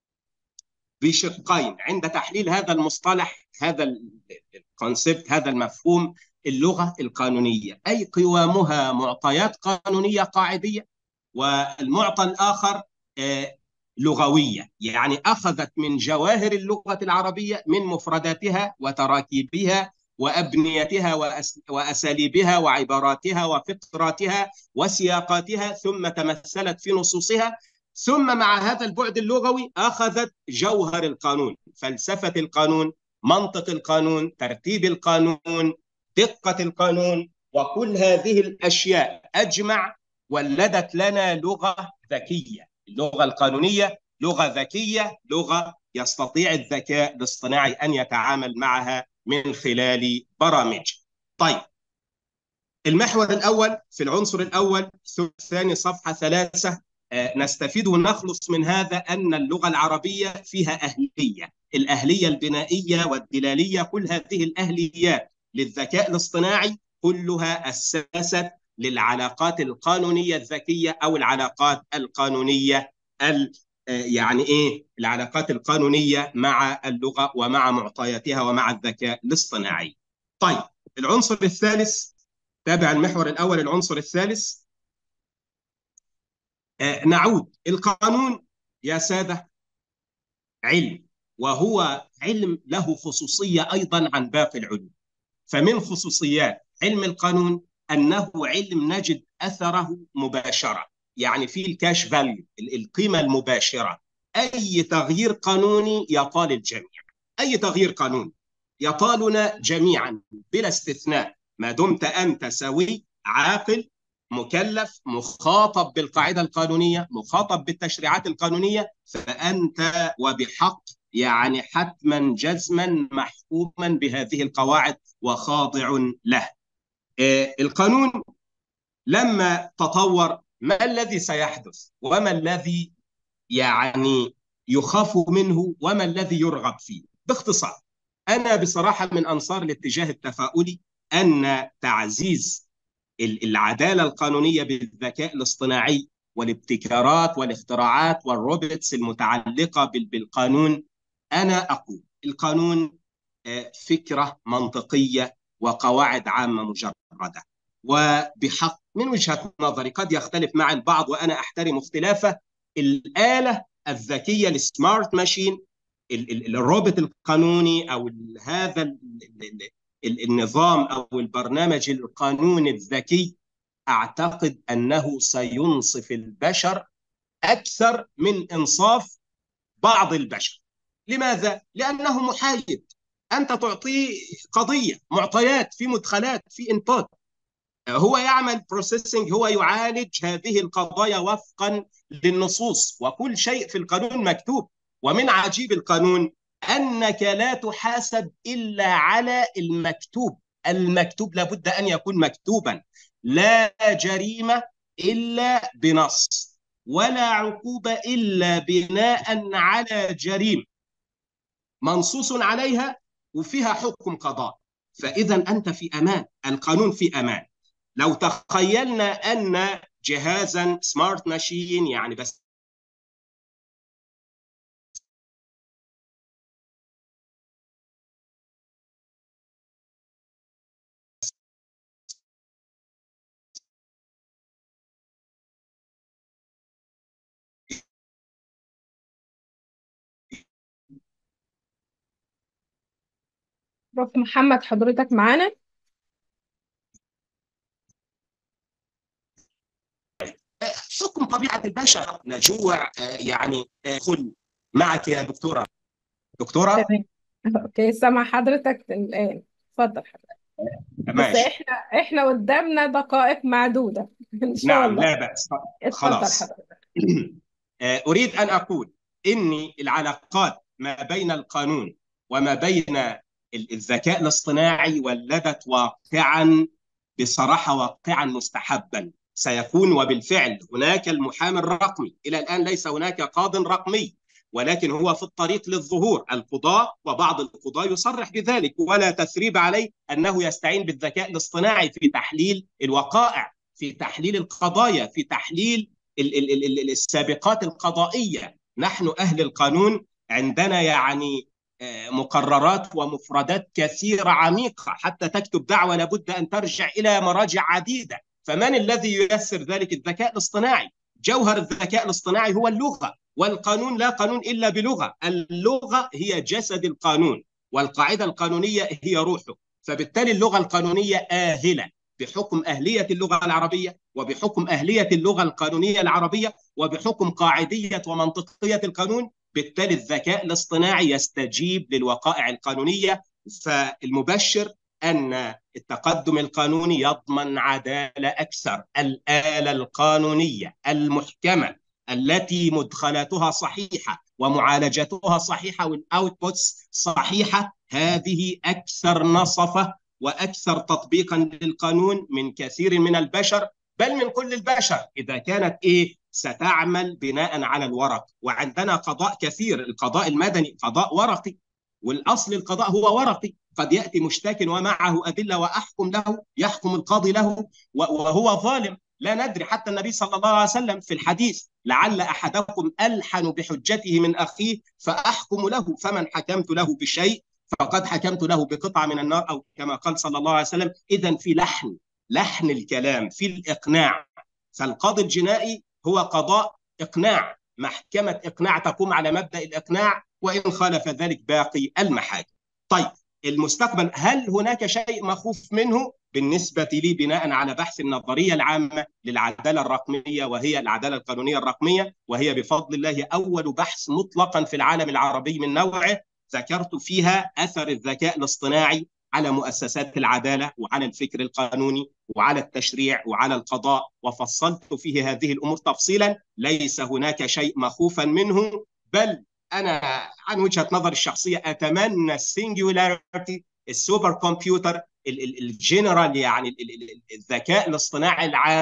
بشقين عند تحليل هذا المصطلح هذا الكونسبت هذا المفهوم اللغه القانونيه اي قوامها معطيات قانونيه قاعديه والمعطى الاخر لغويه يعني اخذت من جواهر اللغه العربيه من مفرداتها وتراكيبها وابنيتها واساليبها وعباراتها وفطراتها وسياقاتها ثم تمثلت في نصوصها ثم مع هذا البعد اللغوي اخذت جوهر القانون فلسفه القانون منطق القانون ترتيب القانون دقه القانون وكل هذه الاشياء اجمع ولدت لنا لغه ذكيه اللغه القانونيه لغه ذكيه لغه يستطيع الذكاء الاصطناعي ان يتعامل معها من خلال برامج طيب المحور الاول في العنصر الاول الثاني صفحه ثلاثه نستفيد ونخلص من هذا ان اللغه العربيه فيها اهليه الاهليه البنائيه والدلاليه كل هذه الاهليات للذكاء الاصطناعي كلها اسست للعلاقات القانونيه الذكيه او العلاقات القانونيه ال يعني ايه العلاقات القانونيه مع اللغه ومع معطياتها ومع الذكاء الاصطناعي. طيب العنصر الثالث تابع المحور الاول العنصر الثالث آه نعود القانون يا ساده علم وهو علم له خصوصيه ايضا عن باقي العلوم. فمن خصوصيات علم القانون انه علم نجد اثره مباشره يعني في الكاش فاليو القيمه المباشره اي تغيير قانوني يطال الجميع اي تغيير قانوني يطالنا جميعا بلا استثناء ما دمت انت سوي عاقل مكلف مخاطب بالقاعده القانونيه مخاطب بالتشريعات القانونيه فانت وبحق يعني حتما جزما محكوما بهذه القواعد وخاضع له القانون لما تطور ما الذي سيحدث وما الذي يعني يخاف منه وما الذي يرغب فيه باختصار أنا بصراحة من أنصار الاتجاه التفاؤلي أن تعزيز العدالة القانونية بالذكاء الاصطناعي والابتكارات والاختراعات والروبوتس المتعلقة بالقانون أنا أقول القانون فكرة منطقية وقواعد عامة مجردة وبحق من وجهة نظري قد يختلف مع البعض وأنا أحترم اختلافه الآلة الذكية السمارت ماشين الروبوت القانوني أو هذا النظام أو البرنامج القانوني الذكي أعتقد أنه سينصف البشر أكثر من إنصاف بعض البشر لماذا؟ لأنه محايد أنت تعطيه قضية معطيات في مدخلات في انبوت هو يعمل بروسيسنج هو يعالج هذه القضايا وفقا للنصوص وكل شيء في القانون مكتوب ومن عجيب القانون أنك لا تحاسب إلا على المكتوب المكتوب لابد أن يكون مكتوبا لا جريمة إلا بنص ولا عقوبة إلا بناء على جريمة منصوص عليها وفيها حكم قضاء فإذا أنت في أمان القانون في أمان لو تخيلنا أن جهازا سمارت ماشين يعني بس بروف محمد حضرتك معانا حكم طبيعة البشر نجوع يعني خل معك يا دكتورة دكتورة تمام اوكي سامع حضرتك الآن اتفضل حضرتك بس ماشي احنا احنا قدامنا دقائق معدودة ان شاء نعم الله لا بأس اتفضل خلاص حضرتك أريد أن أقول إن العلاقات ما بين القانون وما بين الذكاء الاصطناعي ولدت واقعا بصراحة واقعا مستحبا سيكون وبالفعل هناك المحامي الرقمي إلى الآن ليس هناك قاض رقمي ولكن هو في الطريق للظهور القضاء وبعض القضاء يصرح بذلك ولا تثريب عليه أنه يستعين بالذكاء الاصطناعي في تحليل الوقائع في تحليل القضايا في تحليل السابقات القضائية نحن أهل القانون عندنا يعني مقررات ومفردات كثيرة عميقة حتى تكتب دعوة لابد أن ترجع إلى مراجع عديدة فمن الذي ييسر ذلك الذكاء الاصطناعي جوهر الذكاء الاصطناعي هو اللغة والقانون لا قانون إلا بلغة اللغة هي جسد القانون والقاعدة القانونية هي روحه فبالتالي اللغة القانونية آهلة بحكم أهلية اللغة العربية وبحكم أهلية اللغة القانونية العربية وبحكم قاعدية ومنطقية القانون بالتالي الذكاء الاصطناعي يستجيب للوقائع القانونية فالمبشر أن التقدم القانوني يضمن عدالة أكثر الآلة القانونية المحكمة التي مدخلاتها صحيحة ومعالجتها صحيحة والأوتبوتس صحيحة هذه أكثر نصفة وأكثر تطبيقا للقانون من كثير من البشر بل من كل البشر إذا كانت إيه ستعمل بناء على الورق وعندنا قضاء كثير القضاء المدني قضاء ورقي والأصل القضاء هو ورقي قد يأتي مشتاك ومعه أدلة وأحكم له يحكم القاضي له وهو ظالم لا ندري حتى النبي صلى الله عليه وسلم في الحديث لعل أحدكم ألحن بحجته من أخيه فأحكم له فمن حكمت له بشيء فقد حكمت له بقطعة من النار أو كما قال صلى الله عليه وسلم إذا في لحن لحن الكلام في الإقناع فالقاضي الجنائي هو قضاء إقناع محكمة إقناع تقوم على مبدأ الإقناع وإن خالف ذلك باقي المحاكم طيب المستقبل هل هناك شيء مخوف منه بالنسبة لي بناء على بحث النظرية العامة للعدالة الرقمية وهي العدالة القانونية الرقمية وهي بفضل الله أول بحث مطلقا في العالم العربي من نوعه ذكرت فيها أثر الذكاء الاصطناعي على مؤسسات العدالة وعلى الفكر القانوني وعلى التشريع وعلى القضاء وفصلت فيه هذه الأمور تفصيلا ليس هناك شيء مخوفا منه بل أنا عن وجهة نظري الشخصية أتمنى السنجولاريتي السوبر كمبيوتر الجنرال يعني الذكاء الاصطناعي العام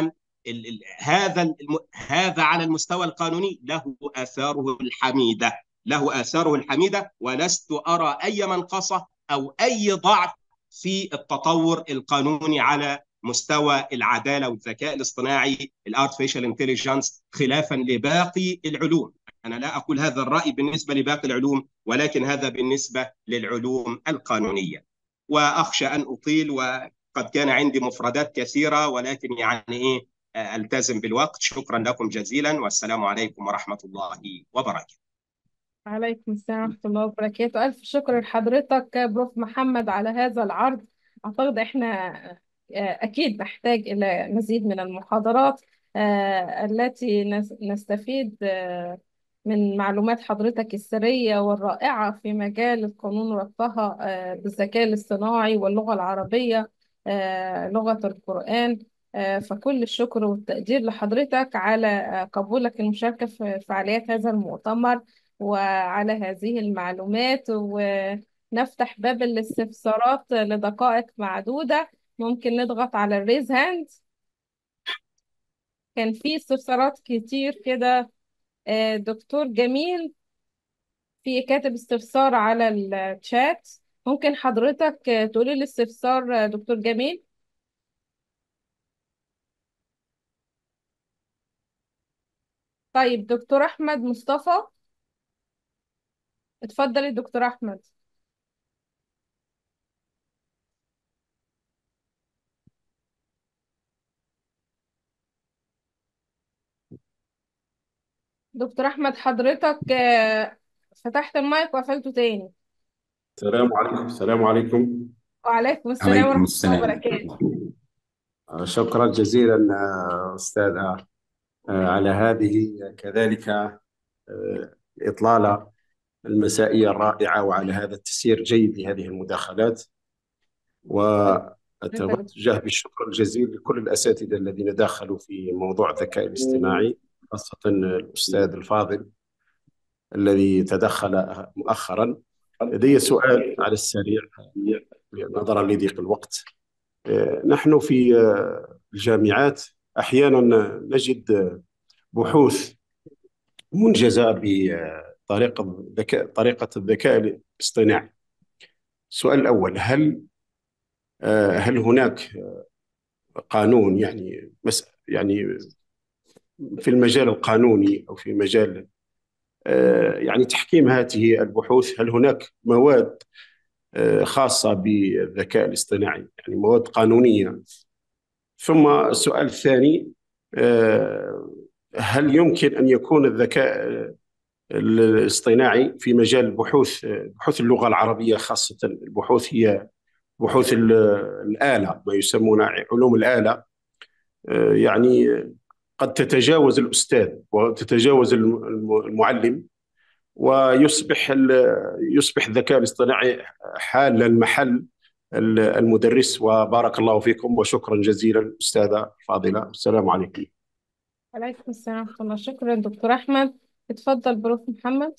ال- ال- هذا الم- هذا على المستوى القانوني له آثاره الحميدة له آثاره الحميدة ولست أرى أي منقصة أو أي ضعف في التطور القانوني على مستوى العدالة والذكاء الاصطناعي الارتفيشال انتليجنس خلافا لباقي العلوم أنا لا أقول هذا الرأي بالنسبة لباقي العلوم ولكن هذا بالنسبة للعلوم القانونية وأخشى أن أطيل وقد كان عندي مفردات كثيرة ولكن يعني إيه آه، ألتزم بالوقت شكرا لكم جزيلا والسلام عليكم ورحمة الله وبركاته عليكم السلام ورحمة الله وبركاته ألف شكر لحضرتك بروف محمد على هذا العرض أعتقد إحنا آه، أكيد نحتاج إلى مزيد من المحاضرات آه، التي نس- نستفيد آه، من معلومات حضرتك السرية والرائعة في مجال القانون وربطها آه، بالذكاء الاصطناعي واللغة العربية آه، لغة القرآن آه، فكل الشكر والتقدير لحضرتك على آه، قبولك المشاركة في فعاليات هذا المؤتمر وعلى هذه المعلومات ونفتح باب الاستفسارات لدقائق معدودة ممكن نضغط على الريز هاند كان في استفسارات كتير كده آه، دكتور جميل في كاتب استفسار على الشات ممكن حضرتك آه، تقولي الاستفسار آه، دكتور جميل طيب دكتور أحمد مصطفى اتفضلي دكتور أحمد دكتور أحمد حضرتك آه، فتحت المايك وقفلته تاني السلام عليكم السلام عليكم وعليكم السلام عليكم ورحمة الله السلام وبركاته آه، شكرا جزيلا آه، أستاذة آه، على هذه كذلك آه، الإطلالة المسائية الرائعة وعلى هذا التسيير الجيد لهذه المداخلات وأتوجه بالشكر الجزيل لكل الأساتذة الذين داخلوا في موضوع الذكاء الاصطناعي خاصة الأستاذ الفاضل الذي تدخل مؤخرا لدي سؤال على السريع نظرا لضيق الوقت آه، نحن في آه، الجامعات أحيانا نجد بحوث منجزة بطريقة الذكاء طريقة الذكاء الاصطناعي السؤال الأول هل آه، هل هناك قانون يعني مس يعني في المجال القانوني أو في مجال آه، يعني تحكيم هذه البحوث هل هناك مواد آه، خاصة بالذكاء الاصطناعي يعني مواد قانونية ثم السؤال الثاني آه، هل يمكن أن يكون الذكاء الاصطناعي في مجال بحوث بحوث اللغة العربية خاصة البحوث هي بحوث ال- الآلة ما يسمون علوم الآلة آه، يعني قد تتجاوز الأستاذ وتتجاوز الم- الم- المعلم ويصبح ال- يصبح الذكاء الاصطناعي حالا محل ال- المدرس وبارك الله فيكم وشكرا جزيلا أستاذة فاضلة السلام عليكم عليكم السلام ورحمة الله شكرا دكتور أحمد اتفضل بروف محمد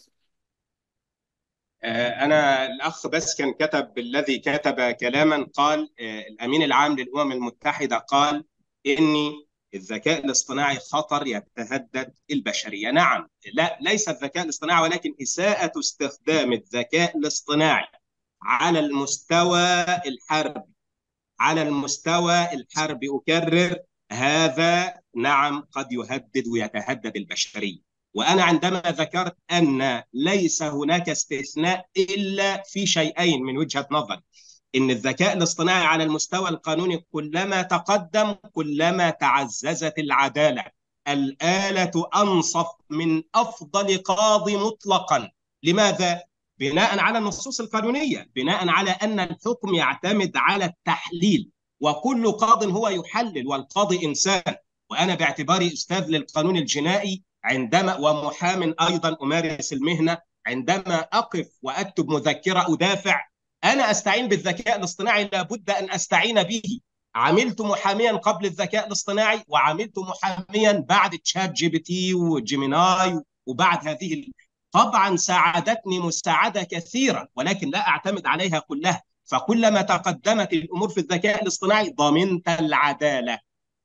آه، أنا الأخ بس كان كتب الذي كتب كلاما قال آه، الأمين العام للأمم المتحدة قال إني الذكاء الاصطناعي خطر يتهدد البشرية نعم لا ليس الذكاء الاصطناعي ولكن إساءة استخدام الذكاء الاصطناعي على المستوى الحربي على المستوى الحربي أكرر هذا نعم قد يهدد ويتهدد البشرية وأنا عندما ذكرت أن ليس هناك استثناء إلا في شيئين من وجهة نظري إن الذكاء الاصطناعي على المستوى القانوني كلما تقدم كلما تعززت العدالة الآلة أنصف من أفضل قاضي مطلقا لماذا؟ بناء على النصوص القانونية بناء على أن الحكم يعتمد على التحليل وكل قاض هو يحلل والقاضي إنسان وأنا باعتباري أستاذ للقانون الجنائي عندما ومحام أيضا أمارس المهنة عندما أقف وأكتب مذكرة أدافع أنا أستعين بالذكاء الاصطناعي لابد أن أستعين به عملت محاميا قبل الذكاء الاصطناعي وعملت محاميا بعد تشات جي بي تي وجيميناي وبعد هذه طبعا ساعدتني مساعدة كثيرة ولكن لا أعتمد عليها كلها فكلما تقدمت الأمور في الذكاء الاصطناعي ضمنت العدالة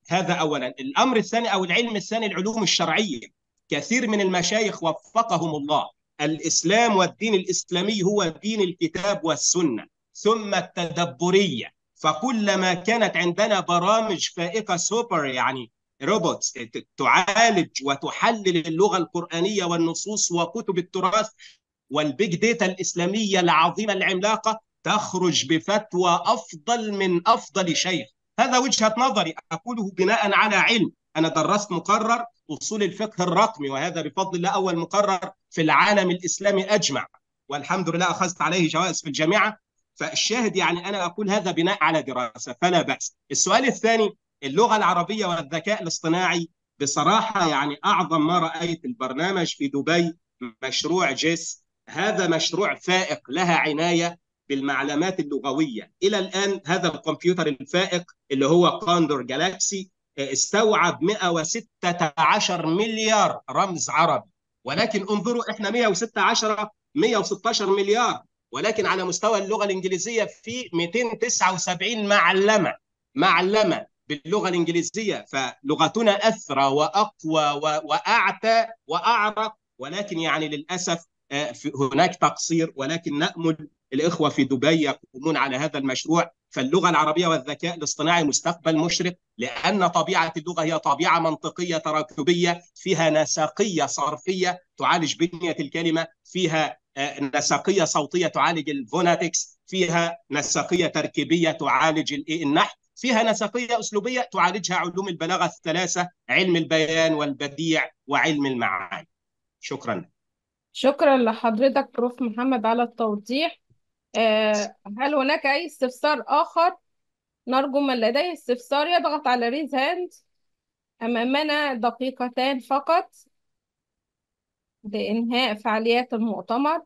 هذا اولا الامر الثاني او العلم الثاني العلوم الشرعيه كثير من المشايخ وفقهم الله الاسلام والدين الاسلامي هو دين الكتاب والسنه ثم التدبريه فكلما كانت عندنا برامج فائقه سوبر يعني روبوتس تعالج وتحلل اللغه القرانيه والنصوص وكتب التراث والبيج داتا الاسلاميه العظيمه العملاقه تخرج بفتوى افضل من افضل شيخ هذا وجهه نظري اقوله بناء على علم انا درست مقرر اصول الفقه الرقمي وهذا بفضل الله اول مقرر في العالم الاسلامي اجمع والحمد لله اخذت عليه جوائز في الجامعه فالشاهد يعني انا اقول هذا بناء على دراسه فلا باس السؤال الثاني اللغه العربيه والذكاء الاصطناعي بصراحه يعني اعظم ما رايت البرنامج في دبي مشروع جيس هذا مشروع فائق لها عنايه بالمعلومات اللغويه الى الان هذا الكمبيوتر الفائق اللي هو كوندور جالاكسي استوعب 116 مليار رمز عربي ولكن انظروا احنا 116 116 مليار ولكن على مستوى اللغه الانجليزيه في 279 معلمه معلمه باللغه الانجليزيه فلغتنا اثرى واقوى واعتى واعرق ولكن يعني للاسف هناك تقصير ولكن نامل الاخوه في دبي يقومون على هذا المشروع فاللغه العربيه والذكاء الاصطناعي مستقبل مشرق لان طبيعه اللغه هي طبيعه منطقيه تراكبيه فيها نسقيه صرفيه تعالج بنيه الكلمه فيها نسقيه صوتيه تعالج الفوناتكس فيها نسقيه تركيبيه تعالج النحو فيها نسقيه اسلوبيه تعالجها علوم البلاغه الثلاثه علم البيان والبديع وعلم المعاني شكرا شكرا لحضرتك بروف محمد على التوضيح آه، هل هناك أي استفسار آخر؟ نرجو من لديه استفسار يضغط على ريز هاند أمامنا دقيقتان فقط لإنهاء فعاليات المؤتمر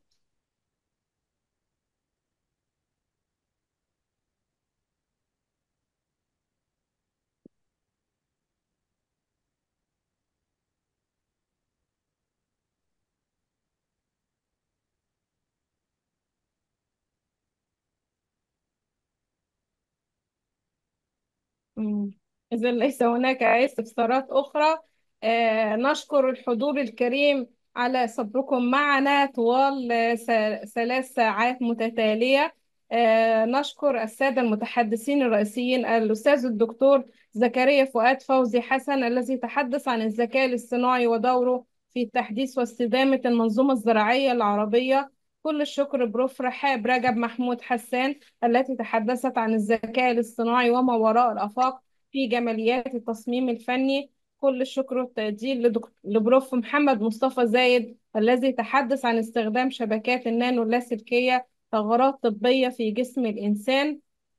إذا ليس هناك أي استفسارات أخرى آه، نشكر الحضور الكريم على صبركم معنا طوال آه، س- ثلاث ساعات متتالية آه، نشكر السادة المتحدثين الرئيسيين الأستاذ الدكتور زكريا فؤاد فوزي حسن الذي تحدث عن الذكاء الاصطناعي ودوره في تحديث واستدامة المنظومة الزراعية العربية كل الشكر بروف رحاب رجب محمود حسان التي تحدثت عن الذكاء الاصطناعي وما وراء الآفاق في جماليات التصميم الفني كل الشكر والتقدير لدك- لبروف محمد مصطفى زايد الذي تحدث عن استخدام شبكات النانو اللاسلكية ثغرات طبية في جسم الإنسان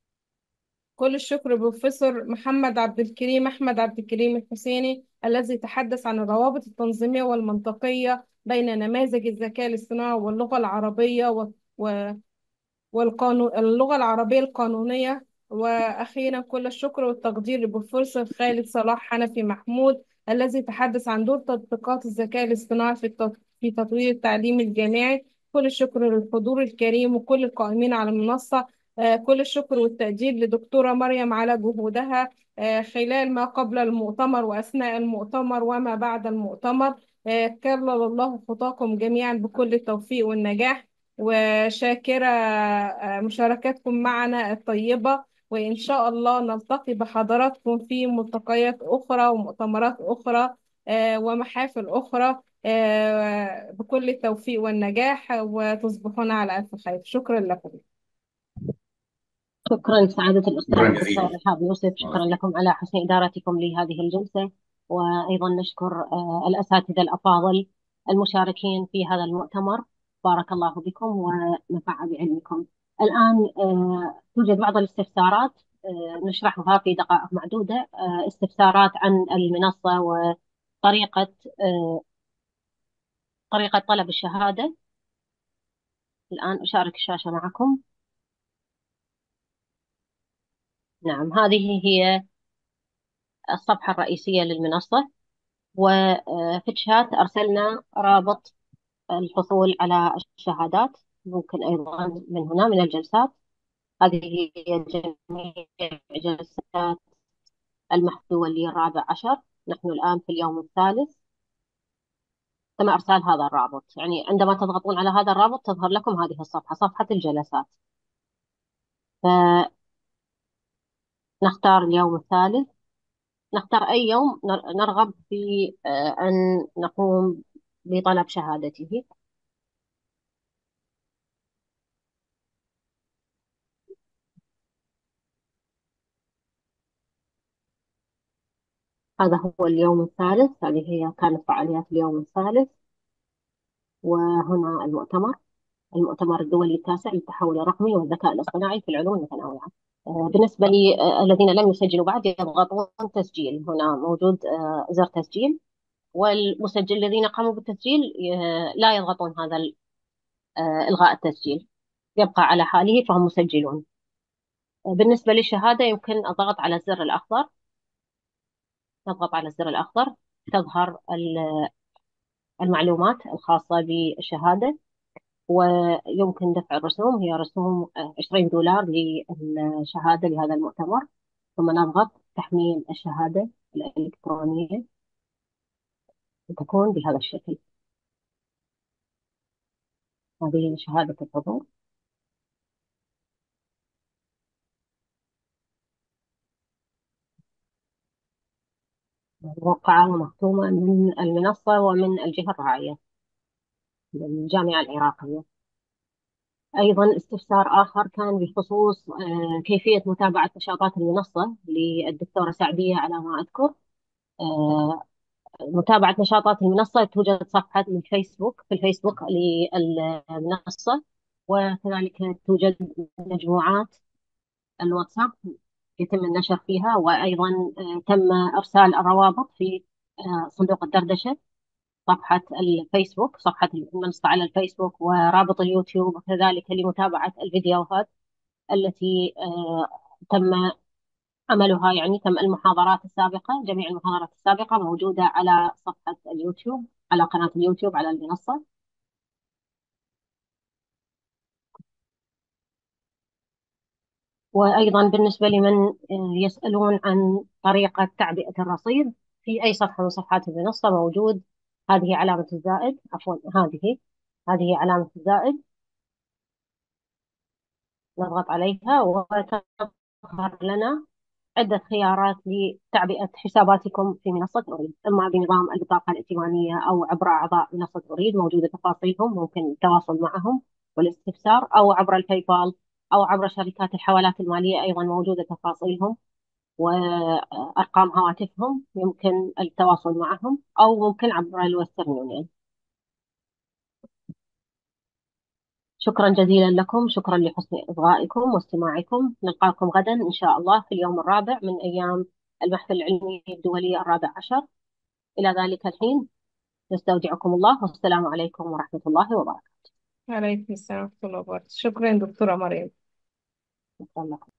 كل الشكر بروفيسور محمد عبد الكريم أحمد عبد الكريم الحسيني الذي تحدث عن الروابط التنظيمية والمنطقية بين نماذج الذكاء الاصطناعي واللغة العربية و... و... والقانون اللغة العربية القانونية وأخيرا كل الشكر والتقدير لبروفيسور خالد صلاح حنفي محمود الذي تحدث عن دور تطبيقات الذكاء الاصطناعي في التط... في تطوير التعليم الجامعي كل الشكر للحضور الكريم وكل القائمين على المنصة آه، كل الشكر والتقدير لدكتورة مريم على جهودها آه، خلال ما قبل المؤتمر وأثناء المؤتمر وما بعد المؤتمر آه، كلل الله خطاكم جميعا بكل التوفيق والنجاح وشاكرة آه، مشاركتكم معنا الطيبة وإن شاء الله نلتقي بحضراتكم في ملتقيات أخرى ومؤتمرات أخرى آه، ومحافل أخرى آه، بكل التوفيق والنجاح وتصبحون على ألف خير شكرا لكم شكرا سعادة الأستاذ شكرا الدكتور جزيلا رحاب يوسف شكرا لكم على حسن إدارتكم لهذه الجلسة وأيضا نشكر آه، الأساتذة الأفاضل المشاركين في هذا المؤتمر بارك الله بكم ونفع بعلمكم الآن آه، توجد بعض الاستفسارات آه، نشرحها في دقائق معدودة آه، استفسارات عن المنصة وطريقة آه، طريقة طلب الشهادة الآن أشارك الشاشة معكم نعم هذه هي الصفحة الرئيسية للمنصة وفي الشات أرسلنا رابط الحصول على الشهادات ممكن أيضا من هنا من الجلسات هذه هي جميع جلسات المحف الدولي الرابع عشر نحن الآن في اليوم الثالث تم إرسال هذا الرابط يعني عندما تضغطون على هذا الرابط تظهر لكم هذه الصفحة صفحة الجلسات فنختار اليوم الثالث نختار أي يوم نرغب في آه، أن نقوم بطلب شهادته هذا هو اليوم الثالث هذه هي كانت فعاليات اليوم الثالث وهنا المؤتمر المؤتمر الدولي التاسع للتحول الرقمي والذكاء الاصطناعي في العلوم المتنوعة آه، بالنسبة للذين لم يسجلوا بعد يضغطون تسجيل هنا موجود آه، زر تسجيل والمسجل الذين قاموا بالتسجيل آه، لا يضغطون هذا إلغاء التسجيل يبقى على حاله فهم مسجلون بالنسبة للشهادة يمكن الضغط على الزر الأخضر نضغط على الزر الأخضر تظهر المعلومات الخاصة بالشهادة ويمكن دفع الرسوم هي رسوم 20 دولار للشهادة لهذا المؤتمر ثم نضغط تحميل الشهادة الإلكترونية وتكون بهذا الشكل هذه شهادة الحضور موقعة ومختومة من المنصة ومن الجهة الراعية الجامعة العراقية أيضا استفسار آخر كان بخصوص آه، كيفية متابعة نشاطات المنصة للدكتورة سعدية على ما أذكر آه، متابعة نشاطات المنصة توجد صفحة من فيسبوك في الفيسبوك للمنصة وكذلك توجد مجموعات الواتساب يتم النشر فيها وأيضا آه، تم إرسال الروابط في صندوق الدردشة صفحة الفيسبوك صفحة المنصة على الفيسبوك ورابط اليوتيوب وكذلك لمتابعة الفيديوهات التي آه، تم عملها يعني تم المحاضرات السابقة جميع المحاضرات السابقة موجودة على صفحة اليوتيوب على قناة اليوتيوب على المنصة وأيضا بالنسبة لمن آه، يسألون عن طريقة تعبئة الرصيد في أي صفحة من صفحات المنصة موجود هذه علامة الزائد عفوا هذه هذه علامة الزائد نضغط عليها وتظهر لنا عدة خيارات لتعبئة حساباتكم في منصة أريد إما بنظام البطاقة الائتمانية أو عبر أعضاء منصة أريد موجودة تفاصيلهم ممكن التواصل معهم والاستفسار أو عبر الباي بال أو عبر شركات الحوالات المالية أيضا موجودة تفاصيلهم وأرقام هواتفهم يمكن التواصل معهم أو ممكن عبر الويسترن يونيون شكرا جزيلا لكم شكرا لحسن إصغائكم واستماعكم نلقاكم غدا إن شاء الله في اليوم الرابع من أيام المحفل العلمي الدولي الرابع عشر إلى ذلك الحين نستودعكم الله والسلام عليكم ورحمة الله وبركاته عليكم السلام ورحمة الله وبركاته شكرا دكتورة مريم شكرا لكم